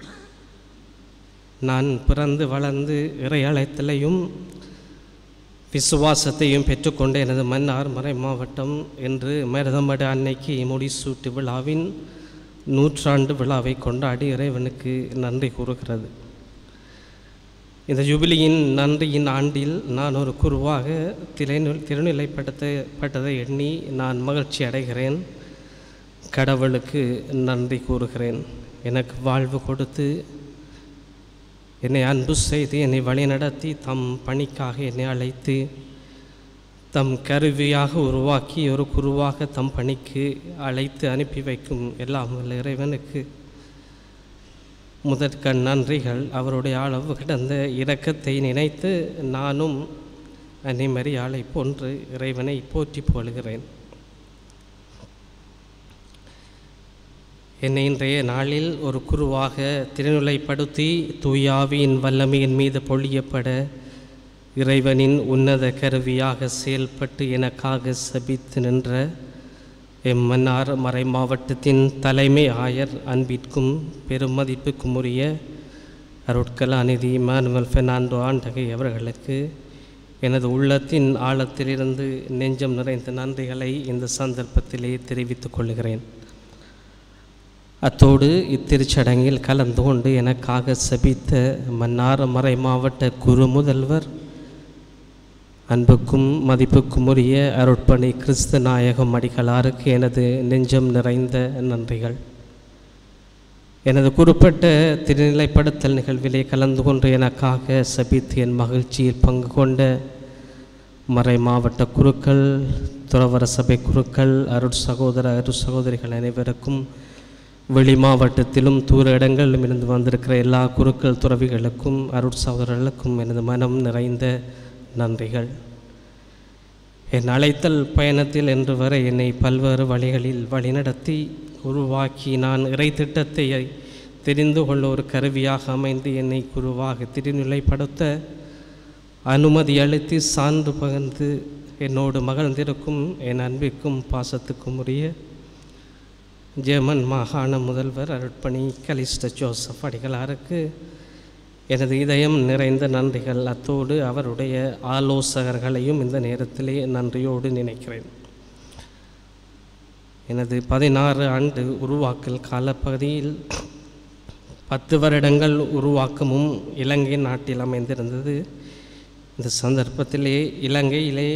நான் பிறந்து வளர்ந்து இறை அழைத்தலையும் விசுவாசத்தையும் பெற்றுக்கொண்ட எனது மன்னார் மறை மாவட்டம் என்று மருதமடு அன்னைக்கு முடிசூட்டு விழாவின் நூற்றாண்டு விழாவை கொண்டாடி இறைவனுக்கு நன்றி கூறுகிறது இந்த ஜூபிலியின் நன்றியின் ஆண்டில் நான் ஒரு குருவாக திரைநு திருநிலைப்படுத்தப்பட்டதை எண்ணி நான் மகிழ்ச்சி அடைகிறேன் கடவுளுக்கு நன்றி கூறுகிறேன் எனக்கு வாழ்வு கொடுத்து என்னை அன்பு செய்து என்னை வழிநடத்தி தம் பணிக்காக என்னை அழைத்து தம் கருவியாக உருவாக்கி ஒரு குருவாக தம் பணிக்கு அழைத்து அனுப்பி வைக்கும் எல்லாம் வல்ல இறைவனுக்கு முதற்கண் நன்றிகள் அவருடைய அளவு கிடந்த இரக்கத்தை நினைத்து நானும் அன்னை மரியாளை போன்று இறைவனை போற்றி புகழ்கிறேன் என்னை இன்றைய நாளில் ஒரு குருவாக திருநிலைப்படுத்தி தூயாவியின் வல்லமையின் மீது பொழியப்பட இறைவனின் உன்னத கருவியாக செயல்பட்டு எனக்காக சபித்து நின்ற எம் மன்னார் மறை மாவட்டத்தின் தலைமை ஆயர் அன்பிற்கும் பெருமதிப்புக்கும் உரிய அருட்கலாநிதி இமானுவல் பெர்னாண்டோ ஆண்டகை அவர்களுக்கு எனது உள்ளத்தின் ஆழத்திலிருந்து நெஞ்சம் நிறைந்த நன்றிகளை இந்த சந்தர்ப்பத்திலே தெரிவித்துக் கொள்கிறேன் அத்தோடு இத்திருச்சடங்கில் கலந்து கொண்டு எனக்காக சபித்த மன்னார் மறை மாவட்ட குரு முதல்வர் அன்புக்கும் மதிப்புக்கும் உரிய அருட்பணி கிறிஸ்து நாயகம் அடிகளாருக்கு எனது நெஞ்சம் நிறைந்த நன்றிகள் எனது குறிப்பிட்ட திருநிலைப்படுத்தல் நிகழ்விலே கலந்து கொண்டு எனக்காக சபித்து என் மகிழ்ச்சியில் பங்கு கொண்ட மறை மாவட்ட குருக்கள் துறவர சபை குருக்கள் அருட் சகோதர அருட் சகோதரிகள் அனைவருக்கும் வெளி மாவட்டத்திலும் தூர இடங்களிலும் இருந்து வந்திருக்கிற எல்லா குருக்கள் துறவிகளுக்கும் அருட் சகோதரர்களுக்கும் எனது மனம் நிறைந்த நன்றிகள் என் அழைத்தல் பயணத்தில் என்று வரை என்னை பல்வேறு வழிகளில் வழிநடத்தி உருவாக்கி நான் இறை திட்டத்தை தெரிந்து கொள்ள ஒரு கருவியாக அமைந்து என்னை குருவாக திருநிலைப்படுத்த அனுமதி அளித்து சான்று பகிர்ந்து என்னோடு மகிழ்ந்திருக்கும் என் அன்பிற்கும் பாசத்துக்கும் உரிய ஜெர்மன் மாகாண முதல்வர் அருட்பணி கலிஸ்ட ஜோசப் அடிகளாருக்கு எனது இதயம் நிறைந்த நன்றிகள் அத்தோடு அவருடைய ஆலோசகர்களையும் இந்த நேரத்திலே நன்றியோடு நினைக்கிறேன் எனது பதினாறு ஆண்டு உருவாக்கல் காலப்பகுதியில் பத்து வருடங்கள் உருவாக்கமும் இலங்கை நாட்டில் அமைந்திருந்தது இந்த சந்தர்ப்பத்திலே இலங்கையிலே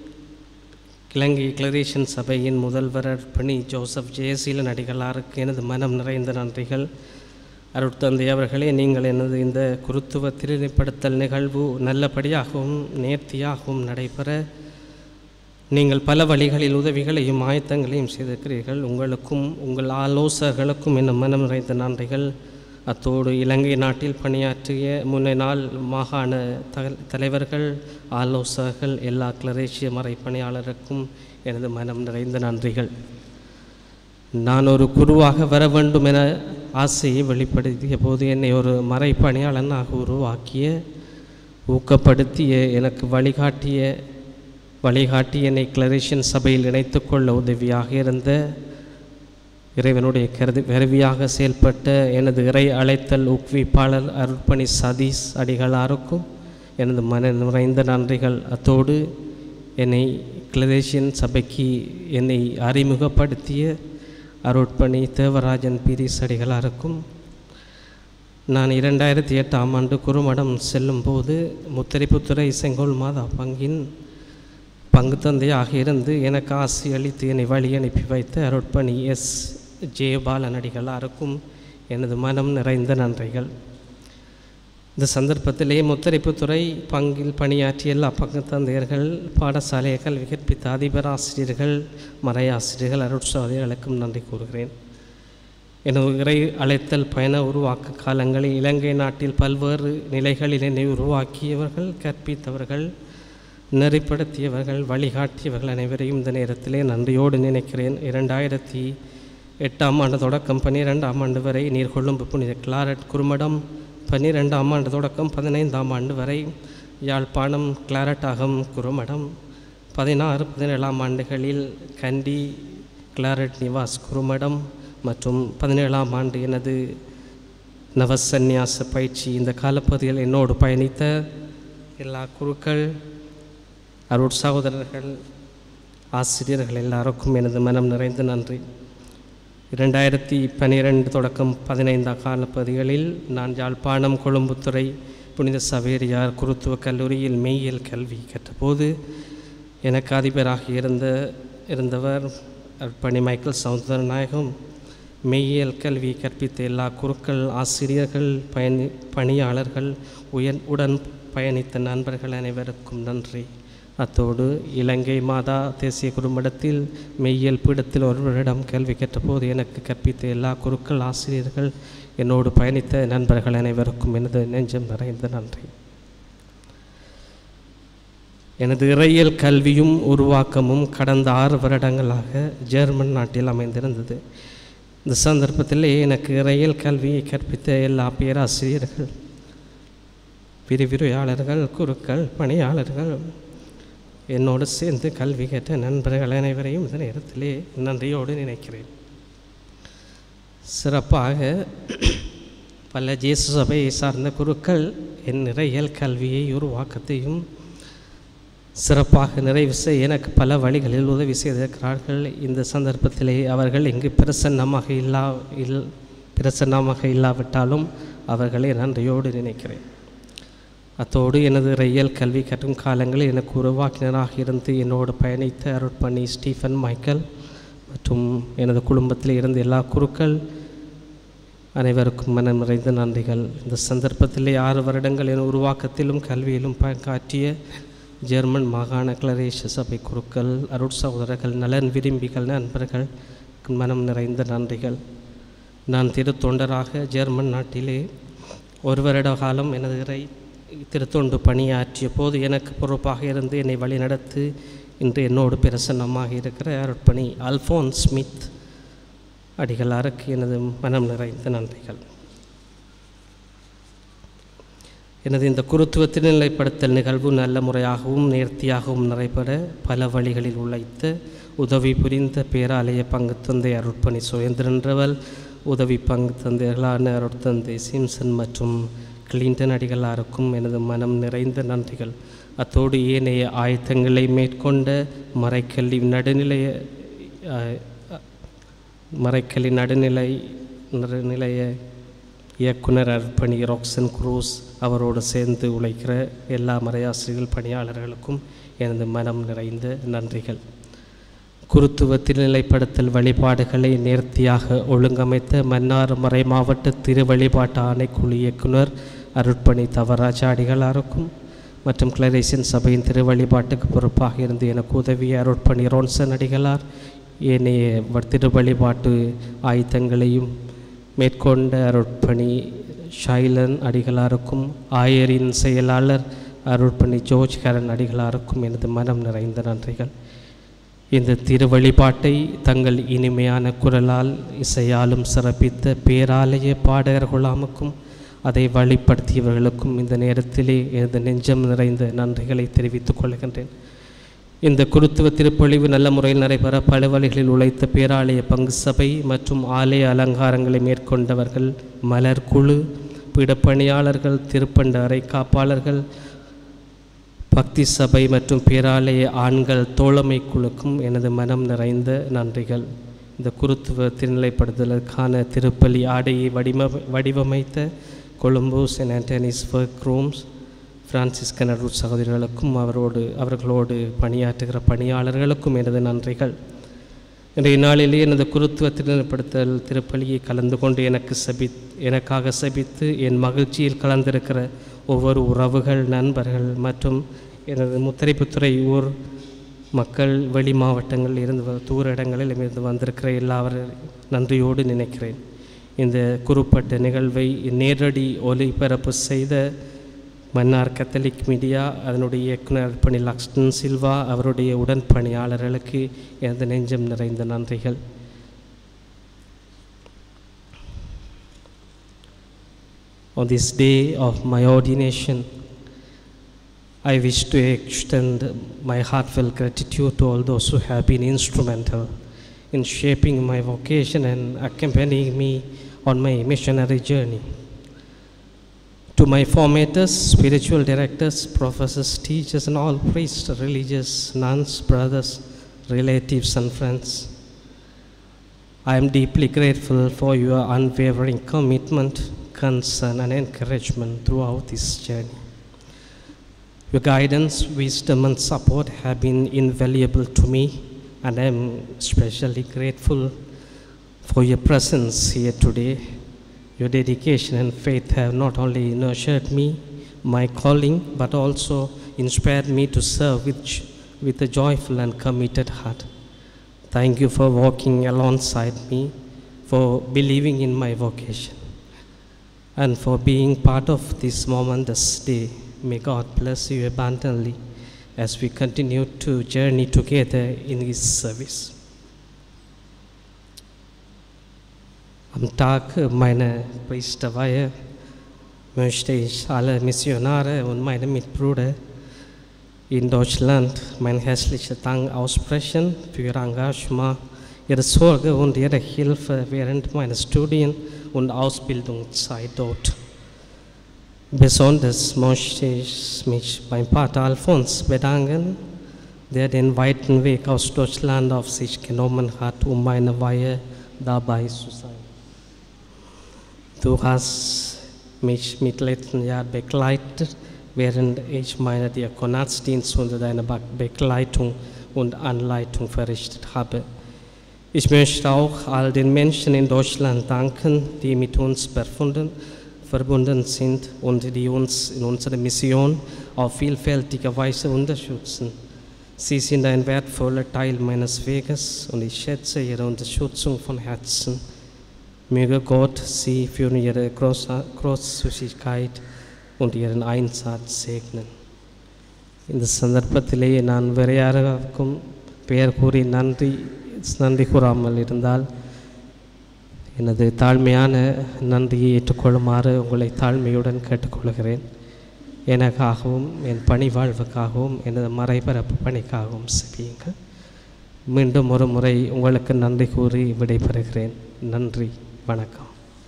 இலங்கை கிளரேஷன் சபையின் முதல்வர் பணி ஜோசப் ஜெயசீலன் அடிகளாருக்கு எனது மனம் நிறைந்த நன்றிகள் அருட்தந்தை அவர்களே நீங்கள் எனது இந்த குருத்துவ திருநிப்படுத்தல் நிகழ்வு நல்லபடியாகவும் நேர்த்தியாகவும் நடைபெற நீங்கள் பல வழிகளில் உதவிகளையும் ஆயத்தங்களையும் செய்திருக்கிறீர்கள் உங்களுக்கும் உங்கள் ஆலோசகர்களுக்கும் என் மனம் நிறைந்த நன்றிகள் அத்தோடு இலங்கை நாட்டில் பணியாற்றிய முன்னை நாள் மாகாண தக- தலைவர்கள் ஆலோசகர்கள் எல்லா கிளரேசிய மறை பணியாளருக்கும் எனது மனம் நிறைந்த நன்றிகள் நான் ஒரு குருவாக வர வேண்டும் என ஆசையை வெளிப்படுத்திய போது என்னை ஒரு மறை பணியாளனாக உருவாக்கிய ஊக்கப்படுத்திய எனக்கு வழிகாட்டிய வழிகாட்டி என்னை கிளரேஷன் சபையில் இணைத்துக்கொள்ள உதவியாக இருந்த இறைவனுடைய கருதி கருவியாக செயல்பட்ட எனது இறை அழைத்தல் ஊக்குவிப்பாளர் அருட்பணி சதீஷ் அடிகளாருக்கும் எனது மன நிறைந்த நன்றிகள் அத்தோடு என்னை கிளரேஷியன் சபைக்கு என்னை அறிமுகப்படுத்திய அருட்பணி தேவராஜன் பீரிஸ் அடிகளாருக்கும் நான் இரண்டாயிரத்தி எட்டாம் ஆண்டு குருமடம் செல்லும்போது முத்தரிப்புத்துறை செங்கோல் மாதா பங்கின் பங்கு தந்தையாக இருந்து எனக்கு ஆசி அளித்து என்னை வழி அனுப்பி வைத்த அருட்பணி எஸ் ஜெயபாலன் அடிகளாருக்கும் எனது மனம் நிறைந்த நன்றிகள் இந்த சந்தர்ப்பத்திலே முத்தரிப்புத்துறை பங்கில் பணியாற்றிய எல்லா பங்கு தந்தையர்கள் பாடசாலையை கல்வி கற்பித்த அதிபர் ஆசிரியர்கள் மறையாசிரியர்கள் அருட்சாதிகளுக்கும் நன்றி கூறுகிறேன் எனது இறை அழைத்தல் பயண உருவாக்க காலங்களில் இலங்கை நாட்டில் பல்வேறு நிலைகளில் என்னை உருவாக்கியவர்கள் கற்பித்தவர்கள் நெறிப்படுத்தியவர்கள் வழிகாட்டியவர்கள் அனைவரையும் இந்த நேரத்திலே நன்றியோடு நினைக்கிறேன் இரண்டாயிரத்தி எட்டாம் ஆண்டு தொடக்கம் பன்னிரெண்டாம் ஆண்டு வரை நீர்கொழும்பு புனித கிளாரட் குருமடம் பன்னிரெண்டாம் ஆண்டு தொடக்கம் பதினைந்தாம் ஆண்டு வரை யாழ்ப்பாணம் கிளாரட்டாகம் குருமடம் பதினாறு பதினேழாம் ஆண்டுகளில் கண்டி கிளாரட் நிவாஸ் குருமடம் மற்றும் பதினேழாம் ஆண்டு எனது நவசந்நியாச பயிற்சி இந்த காலப்பகுதியில் என்னோடு பயணித்த எல்லா குருக்கள் அருட் சகோதரர்கள் ஆசிரியர்கள் எல்லாருக்கும் எனது மனம் நிறைந்த நன்றி இரண்டாயிரத்தி பன்னிரெண்டு தொடக்கம் பதினைந்தாம் காலப்பகுதிகளில் நான் யாழ்ப்பாணம் கொழும்புத்துறை புனித சவேரியார் குருத்துவ கல்லூரியில் மெய்யியல் கல்வி கற்றபோது எனக்கு அதிபராக இருந்த இருந்தவர் பணி மைக்கேல் சௌந்தரநாயகம் மெய்யியல் கல்வி கற்பித்த எல்லா குருக்கள் ஆசிரியர்கள் பயணி பணியாளர்கள் உயர் உடன் பயணித்த நண்பர்கள் அனைவருக்கும் நன்றி அத்தோடு இலங்கை மாதா தேசிய குடும்பத்தில் மெய்யியல் பீடத்தில் ஒருவரிடம் கேள்வி கேட்டபோது எனக்கு கற்பித்த எல்லா குருக்கள் ஆசிரியர்கள் என்னோடு பயணித்த நண்பர்கள் அனைவருக்கும் எனது நெஞ்சம் நிறைந்த நன்றி எனது இறையியல் கல்வியும் உருவாக்கமும் கடந்த ஆறு வருடங்களாக ஜெர்மன் நாட்டில் அமைந்திருந்தது இந்த சந்தர்ப்பத்தில் எனக்கு இறையியல் கல்வியை கற்பித்த எல்லா பேராசிரியர்கள் விரிவுரையாளர்கள் குருக்கள் பணியாளர்கள் என்னோடு சேர்ந்து கல்வி கேட்ட நண்பர்கள் அனைவரையும் இந்த நேரத்திலே நன்றியோடு நினைக்கிறேன் சிறப்பாக பல ஜேசு சபையை சார்ந்த குருக்கள் என் நிறையல் கல்வியை உருவாக்கத்தையும் சிறப்பாக நிறைவு செய்ய எனக்கு பல வழிகளில் உதவி செய்திருக்கிறார்கள் இந்த சந்தர்ப்பத்திலே அவர்கள் இங்கு பிரசன்னமாக இல்லா இல் பிரசன்னமாக இல்லாவிட்டாலும் அவர்களை நன்றியோடு நினைக்கிறேன் அத்தோடு எனது இறையியல் கல்வி கற்றும் காலங்களில் எனக்கு உருவாக்கினராக இருந்து என்னோடு பயணித்த அருட்பணி ஸ்டீஃபன் மைக்கேல் மற்றும் எனது குடும்பத்தில் இருந்த எல்லா குருக்கள் அனைவருக்கும் மனம் நிறைந்த நன்றிகள் இந்த சந்தர்ப்பத்திலே ஆறு வருடங்கள் என் உருவாக்கத்திலும் கல்வியிலும் பங்காற்றிய ஜெர்மன் மாகாண கிளரேஷ சபை குருக்கள் அருட்சகோதரர்கள் நலன் விரும்பிகள் நண்பர்கள் மனம் நிறைந்த நன்றிகள் நான் திருத்தொண்டராக ஜெர்மன் நாட்டிலே ஒரு வருட காலம் எனது இறை திருத்தொண்டு பணியாற்றிய போது எனக்கு பொறுப்பாக இருந்து என்னை வழிநடத்தி இன்று என்னோடு பிரசன்னமாக இருக்கிற அருட்பணி அல்ஃபோன் ஸ்மித் அடிகளாருக்கு எனது மனம் நிறைந்த நன்றிகள் எனது இந்த குருத்துவ திருநிலைப்படுத்தல் நிகழ்வு நல்ல முறையாகவும் நேர்த்தியாகவும் நடைபெற பல வழிகளில் உழைத்த உதவி புரிந்த பேராலய பங்கு தந்தை அருட்பணி சுயந்திரன்றவல் உதவி பங்கு தந்தைகளான அருட்தந்தை சிம்சன் மற்றும் கிளின்டன் அடிகளாருக்கும் எனது மனம் நிறைந்த நன்றிகள் அத்தோடு ஏனைய ஆயத்தங்களை மேற்கொண்ட மறைக்கல்வி நடுநிலைய அஹ், மறைக்கல்வி நடுநிலை நடுநிலைய இயக்குனர் அர்ப்பணி ராக்சன் குரூஸ் அவரோடு சேர்ந்து உழைக்கிற எல்லா மறையாசிரியர்கள் பணியாளர்களுக்கும் எனது மனம் நிறைந்த நன்றிகள் குருத்துவ திருநிலைப்படுத்தல் வழிபாடுகளை நேர்த்தியாக ஒழுங்கமைத்த மன்னார் மறை மாவட்ட திருவழிபாட்டு ஆணைக்குழு இயக்குனர் அருட்பணி தவராஜாடிகளாருக்கும் மற்றும் கிளரேசன் சபையின் திருவழிபாட்டுக்கு பொறுப்பாக இருந்து எனக்கு உதவிய அருட்பணி ரோன்சன் அடிகளார் ஏனைய வ- திருவழிபாட்டு ஆயுதங்களையும் மேற்கொண்ட அருட்பணி ஷைலன் அடிகளாருக்கும் ஆயரின் செயலாளர் அருட்பணி ஜோர்ஜ் கரன் அடிகளாருக்கும் எனது மனம் நிறைந்த நன்றிகள் இந்த திருவழிபாட்டை தங்கள் இனிமையான குரலால் இசையாலும் சிறப்பித்த பேராலய பாடகர் குழாமுக்கும் அதை வழிப்படுத்தியவர்களுக்கும் இந்த நேரத்திலே எனது நெஞ்சம் நிறைந்த நன்றிகளை தெரிவித்துக் கொள்கின்றேன் இந்த குருத்துவ திருப்பொழிவு நல்ல முறையில் நடைபெற பல வழிகளில் உழைத்த பேராலய பங்கு சபை மற்றும் ஆலய அலங்காரங்களை மேற்கொண்டவர்கள் மலர் குழு பீடப்பணியாளர்கள் திருப்பண்ட அறை காப்பாளர்கள் பக்தி சபை மற்றும் பேராலய ஆண்கள் தோழமை குழுக்கும் எனது மனம் நிறைந்த நன்றிகள் இந்த குருத்துவ திருநிலைப்படுத்தலுக்கான திருப்பலி ஆடையை வடிவ வடிவமைத்த Colombo St Anthony's work rooms Franciscan அருள் சகோதரிகளுக்கும் அவரோடு அவர்களோடு பணியாற்றுகிற பணியாளர்களுக்கும் எனது நன்றிகள் இன்றைய நாளிலே எனது குருத்துவ திருநிலைப்படுத்தல் திருப்பலியை கலந்து கொண்டு எனக்கு சபி எனக்காக சபித்து என் மகிழ்ச்சியில் கலந்திருக்கிற ஒவ்வொரு உறவுகள் நண்பர்கள் மற்றும் எனது முத்தரைப்புத்துறை ஊர் மக்கள் வெளி மாவட்டங்களில் இருந்து வ- தூர இடங்களில் இருந்து வந்திருக்கிற எல்லாவர் நன்றியோடு நினைக்கிறேன் இந்த குறிப்பிட்ட நிகழ்வை நேரடி ஒலிபரப்பு செய்த மன்னார் கத்தலிக் மீடியா அதனுடைய இயக்குனர் பணி லக்ஷ்மண் சில்வா அவருடைய உடன் பணியாளர்களுக்கு எனது நெஞ்சம் நிறைந்த நன்றிகள் On this day of my ordination, I wish to extend my heartfelt gratitude to all those who have been instrumental in shaping my vocation and accompanying me on my missionary journey. To my formators, spiritual directors, professors, teachers, and all priests, religious, nuns, brothers, relatives, and friends, I am deeply grateful for your unwavering commitment, concern, and encouragement throughout this journey. Your guidance, wisdom, and support have been invaluable to me, and I am especially grateful for your presence here today. Your dedication and faith have not only nurtured me, my calling, but also inspired me to serve with, j- with a joyful and committed heart. Thank you for walking alongside me, for believing in my vocation, and for being part of this momentous day. May God bless you abundantly as we continue to journey together in His service. Am Tag meiner Priesterweihe möchte ich alle Missionare und meine Mitbrüder in Deutschland mein herzlichen Dank aussprechen für ihr Engagement, ihre Sorge und ihre Hilfe während meiner Studien- und Ausbildungszeit dort. Besonders möchte ich mich beim Pater Alphons bedanken, der den weiten Weg aus Deutschland auf sich genommen hat, um meine Weihe dabei zu sein. Du hast mich mit letzten Jahr begleitet, während ich meinen Diakonatsdienst unter deiner Be- Begleitung und Anleitung verrichtet habe. Ich möchte auch all den Menschen in Deutschland danken, die mit uns verbunden, verbunden sind und die uns in unserer Mission auf vielfältige Weise unterstützen. Sie sind ein wertvoller Teil meines Weges und ich schätze Ihre Unterstützung von Herzen. Möge Gott Sie für Ihre Groß- Großzügigkeit und Ihren Einsatz segnen. இந்த சந்தர்ப்பத்திலே நான் வேறு யாருக்கும் பெயர் கூறி நன்றி நன்றி கூறாமல் இருந்தால் எனது தாழ்மையான நன்றியை ஏற்றுக்கொள்ளுமாறு உங்களை தாழ்மையுடன் கேட்டுக்கொள்கிறேன் எனக்காகவும் என் பணி வாழ்வுக்காகவும் எனது மறைபரப்பு பணிக்காகவும் செபியுங்கள் மீண்டும் ஒரு முறை உங்களுக்கு நன்றி கூறி விடைபெறுகிறேன் நன்றி வணக்கம்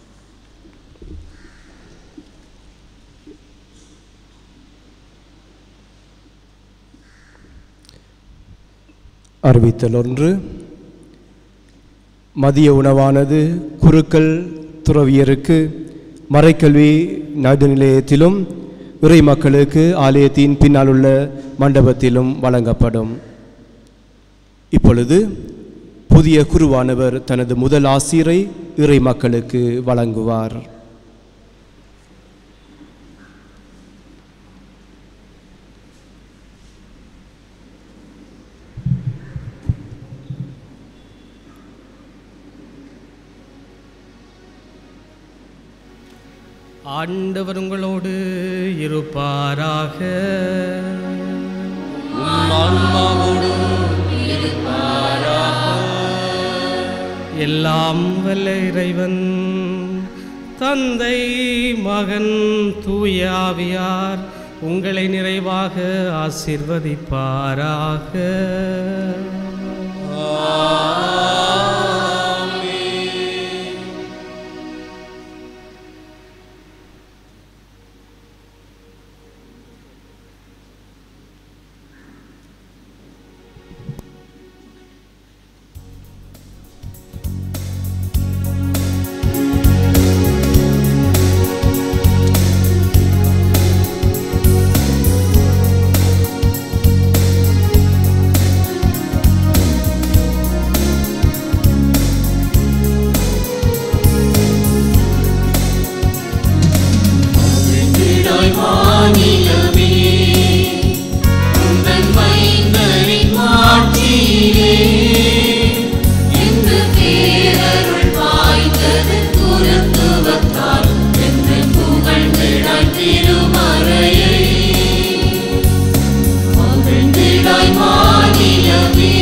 அறிவித்தல் ஒன்று மதிய உணவானது குருக்கள் துறவியருக்கு மறைக்கல்வி நடுநிலையத்திலும் இறை மக்களுக்கு ஆலயத்தின் பின்னால் உள்ள மண்டபத்திலும் வழங்கப்படும் இப்பொழுது புதிய குருவானவர் தனது முதல் ஆசிரை இறை மக்களுக்கு வழங்குவார் ஆண்டவர் உங்களோடு இருப்பாராக எல்லாம் வல்ல இறைவன் தந்தை மகன் தூய ஆவியார் உங்களை நிறைவாக ஆசிர்வதிப்பாராக விடாய் வானிலவே உந்தன் மைந்தரின் மாட்சியிலே என்று பேரருள் வாய்ந்தது குருத்துவத்தால் என்று புகழ்ந்திடாய் திருமறையை மகிழ்ந்திடாய் மாநிலமே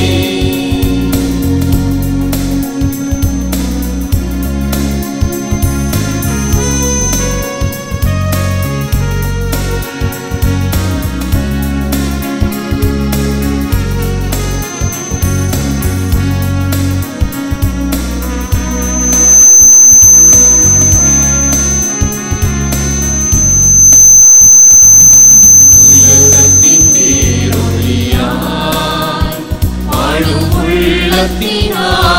உலகத்தின் பேரொளியாய் வாழும் உள்ளத்தின்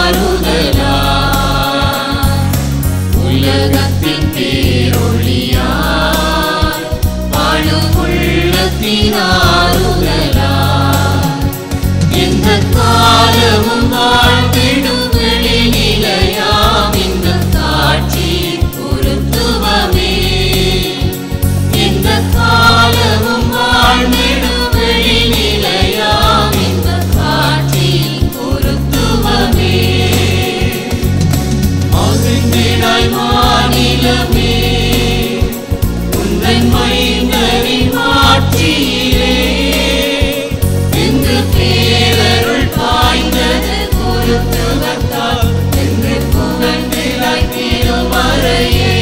ஆறுதலாய் உலகத்தின் பேரொளியாய் வாழும் உள்ளத்தின் ஆறுதலாய் எந்த காலமும் வாழ்ந்திடும் வெளிநிலையாம் இந்த காட்சி பொருத்துவமே இந்த காலமும் வாழ்ந்திடும் வெளிநிலையாம் இந்த காட்சி பொருத்துவமே மகிழ்ந்திடாய் மாநிலமே உந்தன் மைந்தரின் ஆட்சியிலே என்று பேரருள் பாய்ந்தது பொருத்துவத்தால் என்று புகழ்ந்திடாய் திருமறையே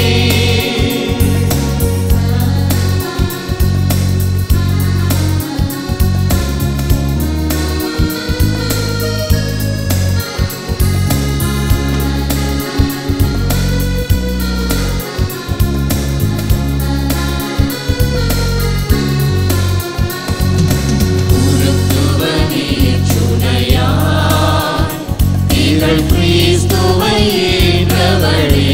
திகழ் கிறிஸ்துவை ஏற்றவளே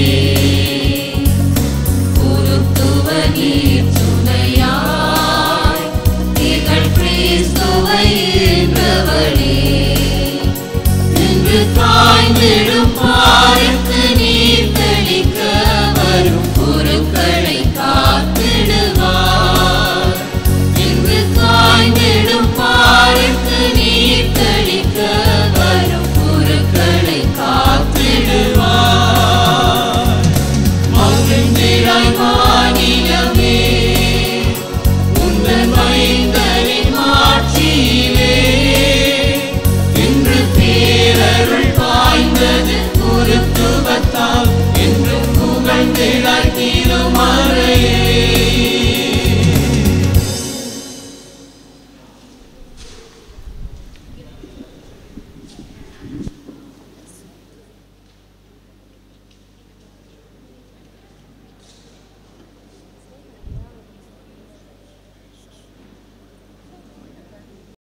குருத்துவ நீர் துணையாய் திகழ் கிறிஸ்துவை ஏற்றவளே இன்று காய்ந்திடும் பாருக்கு நீர் தெளிக்க வரும் பொருட்களை காத்திடுவார் திருமறையே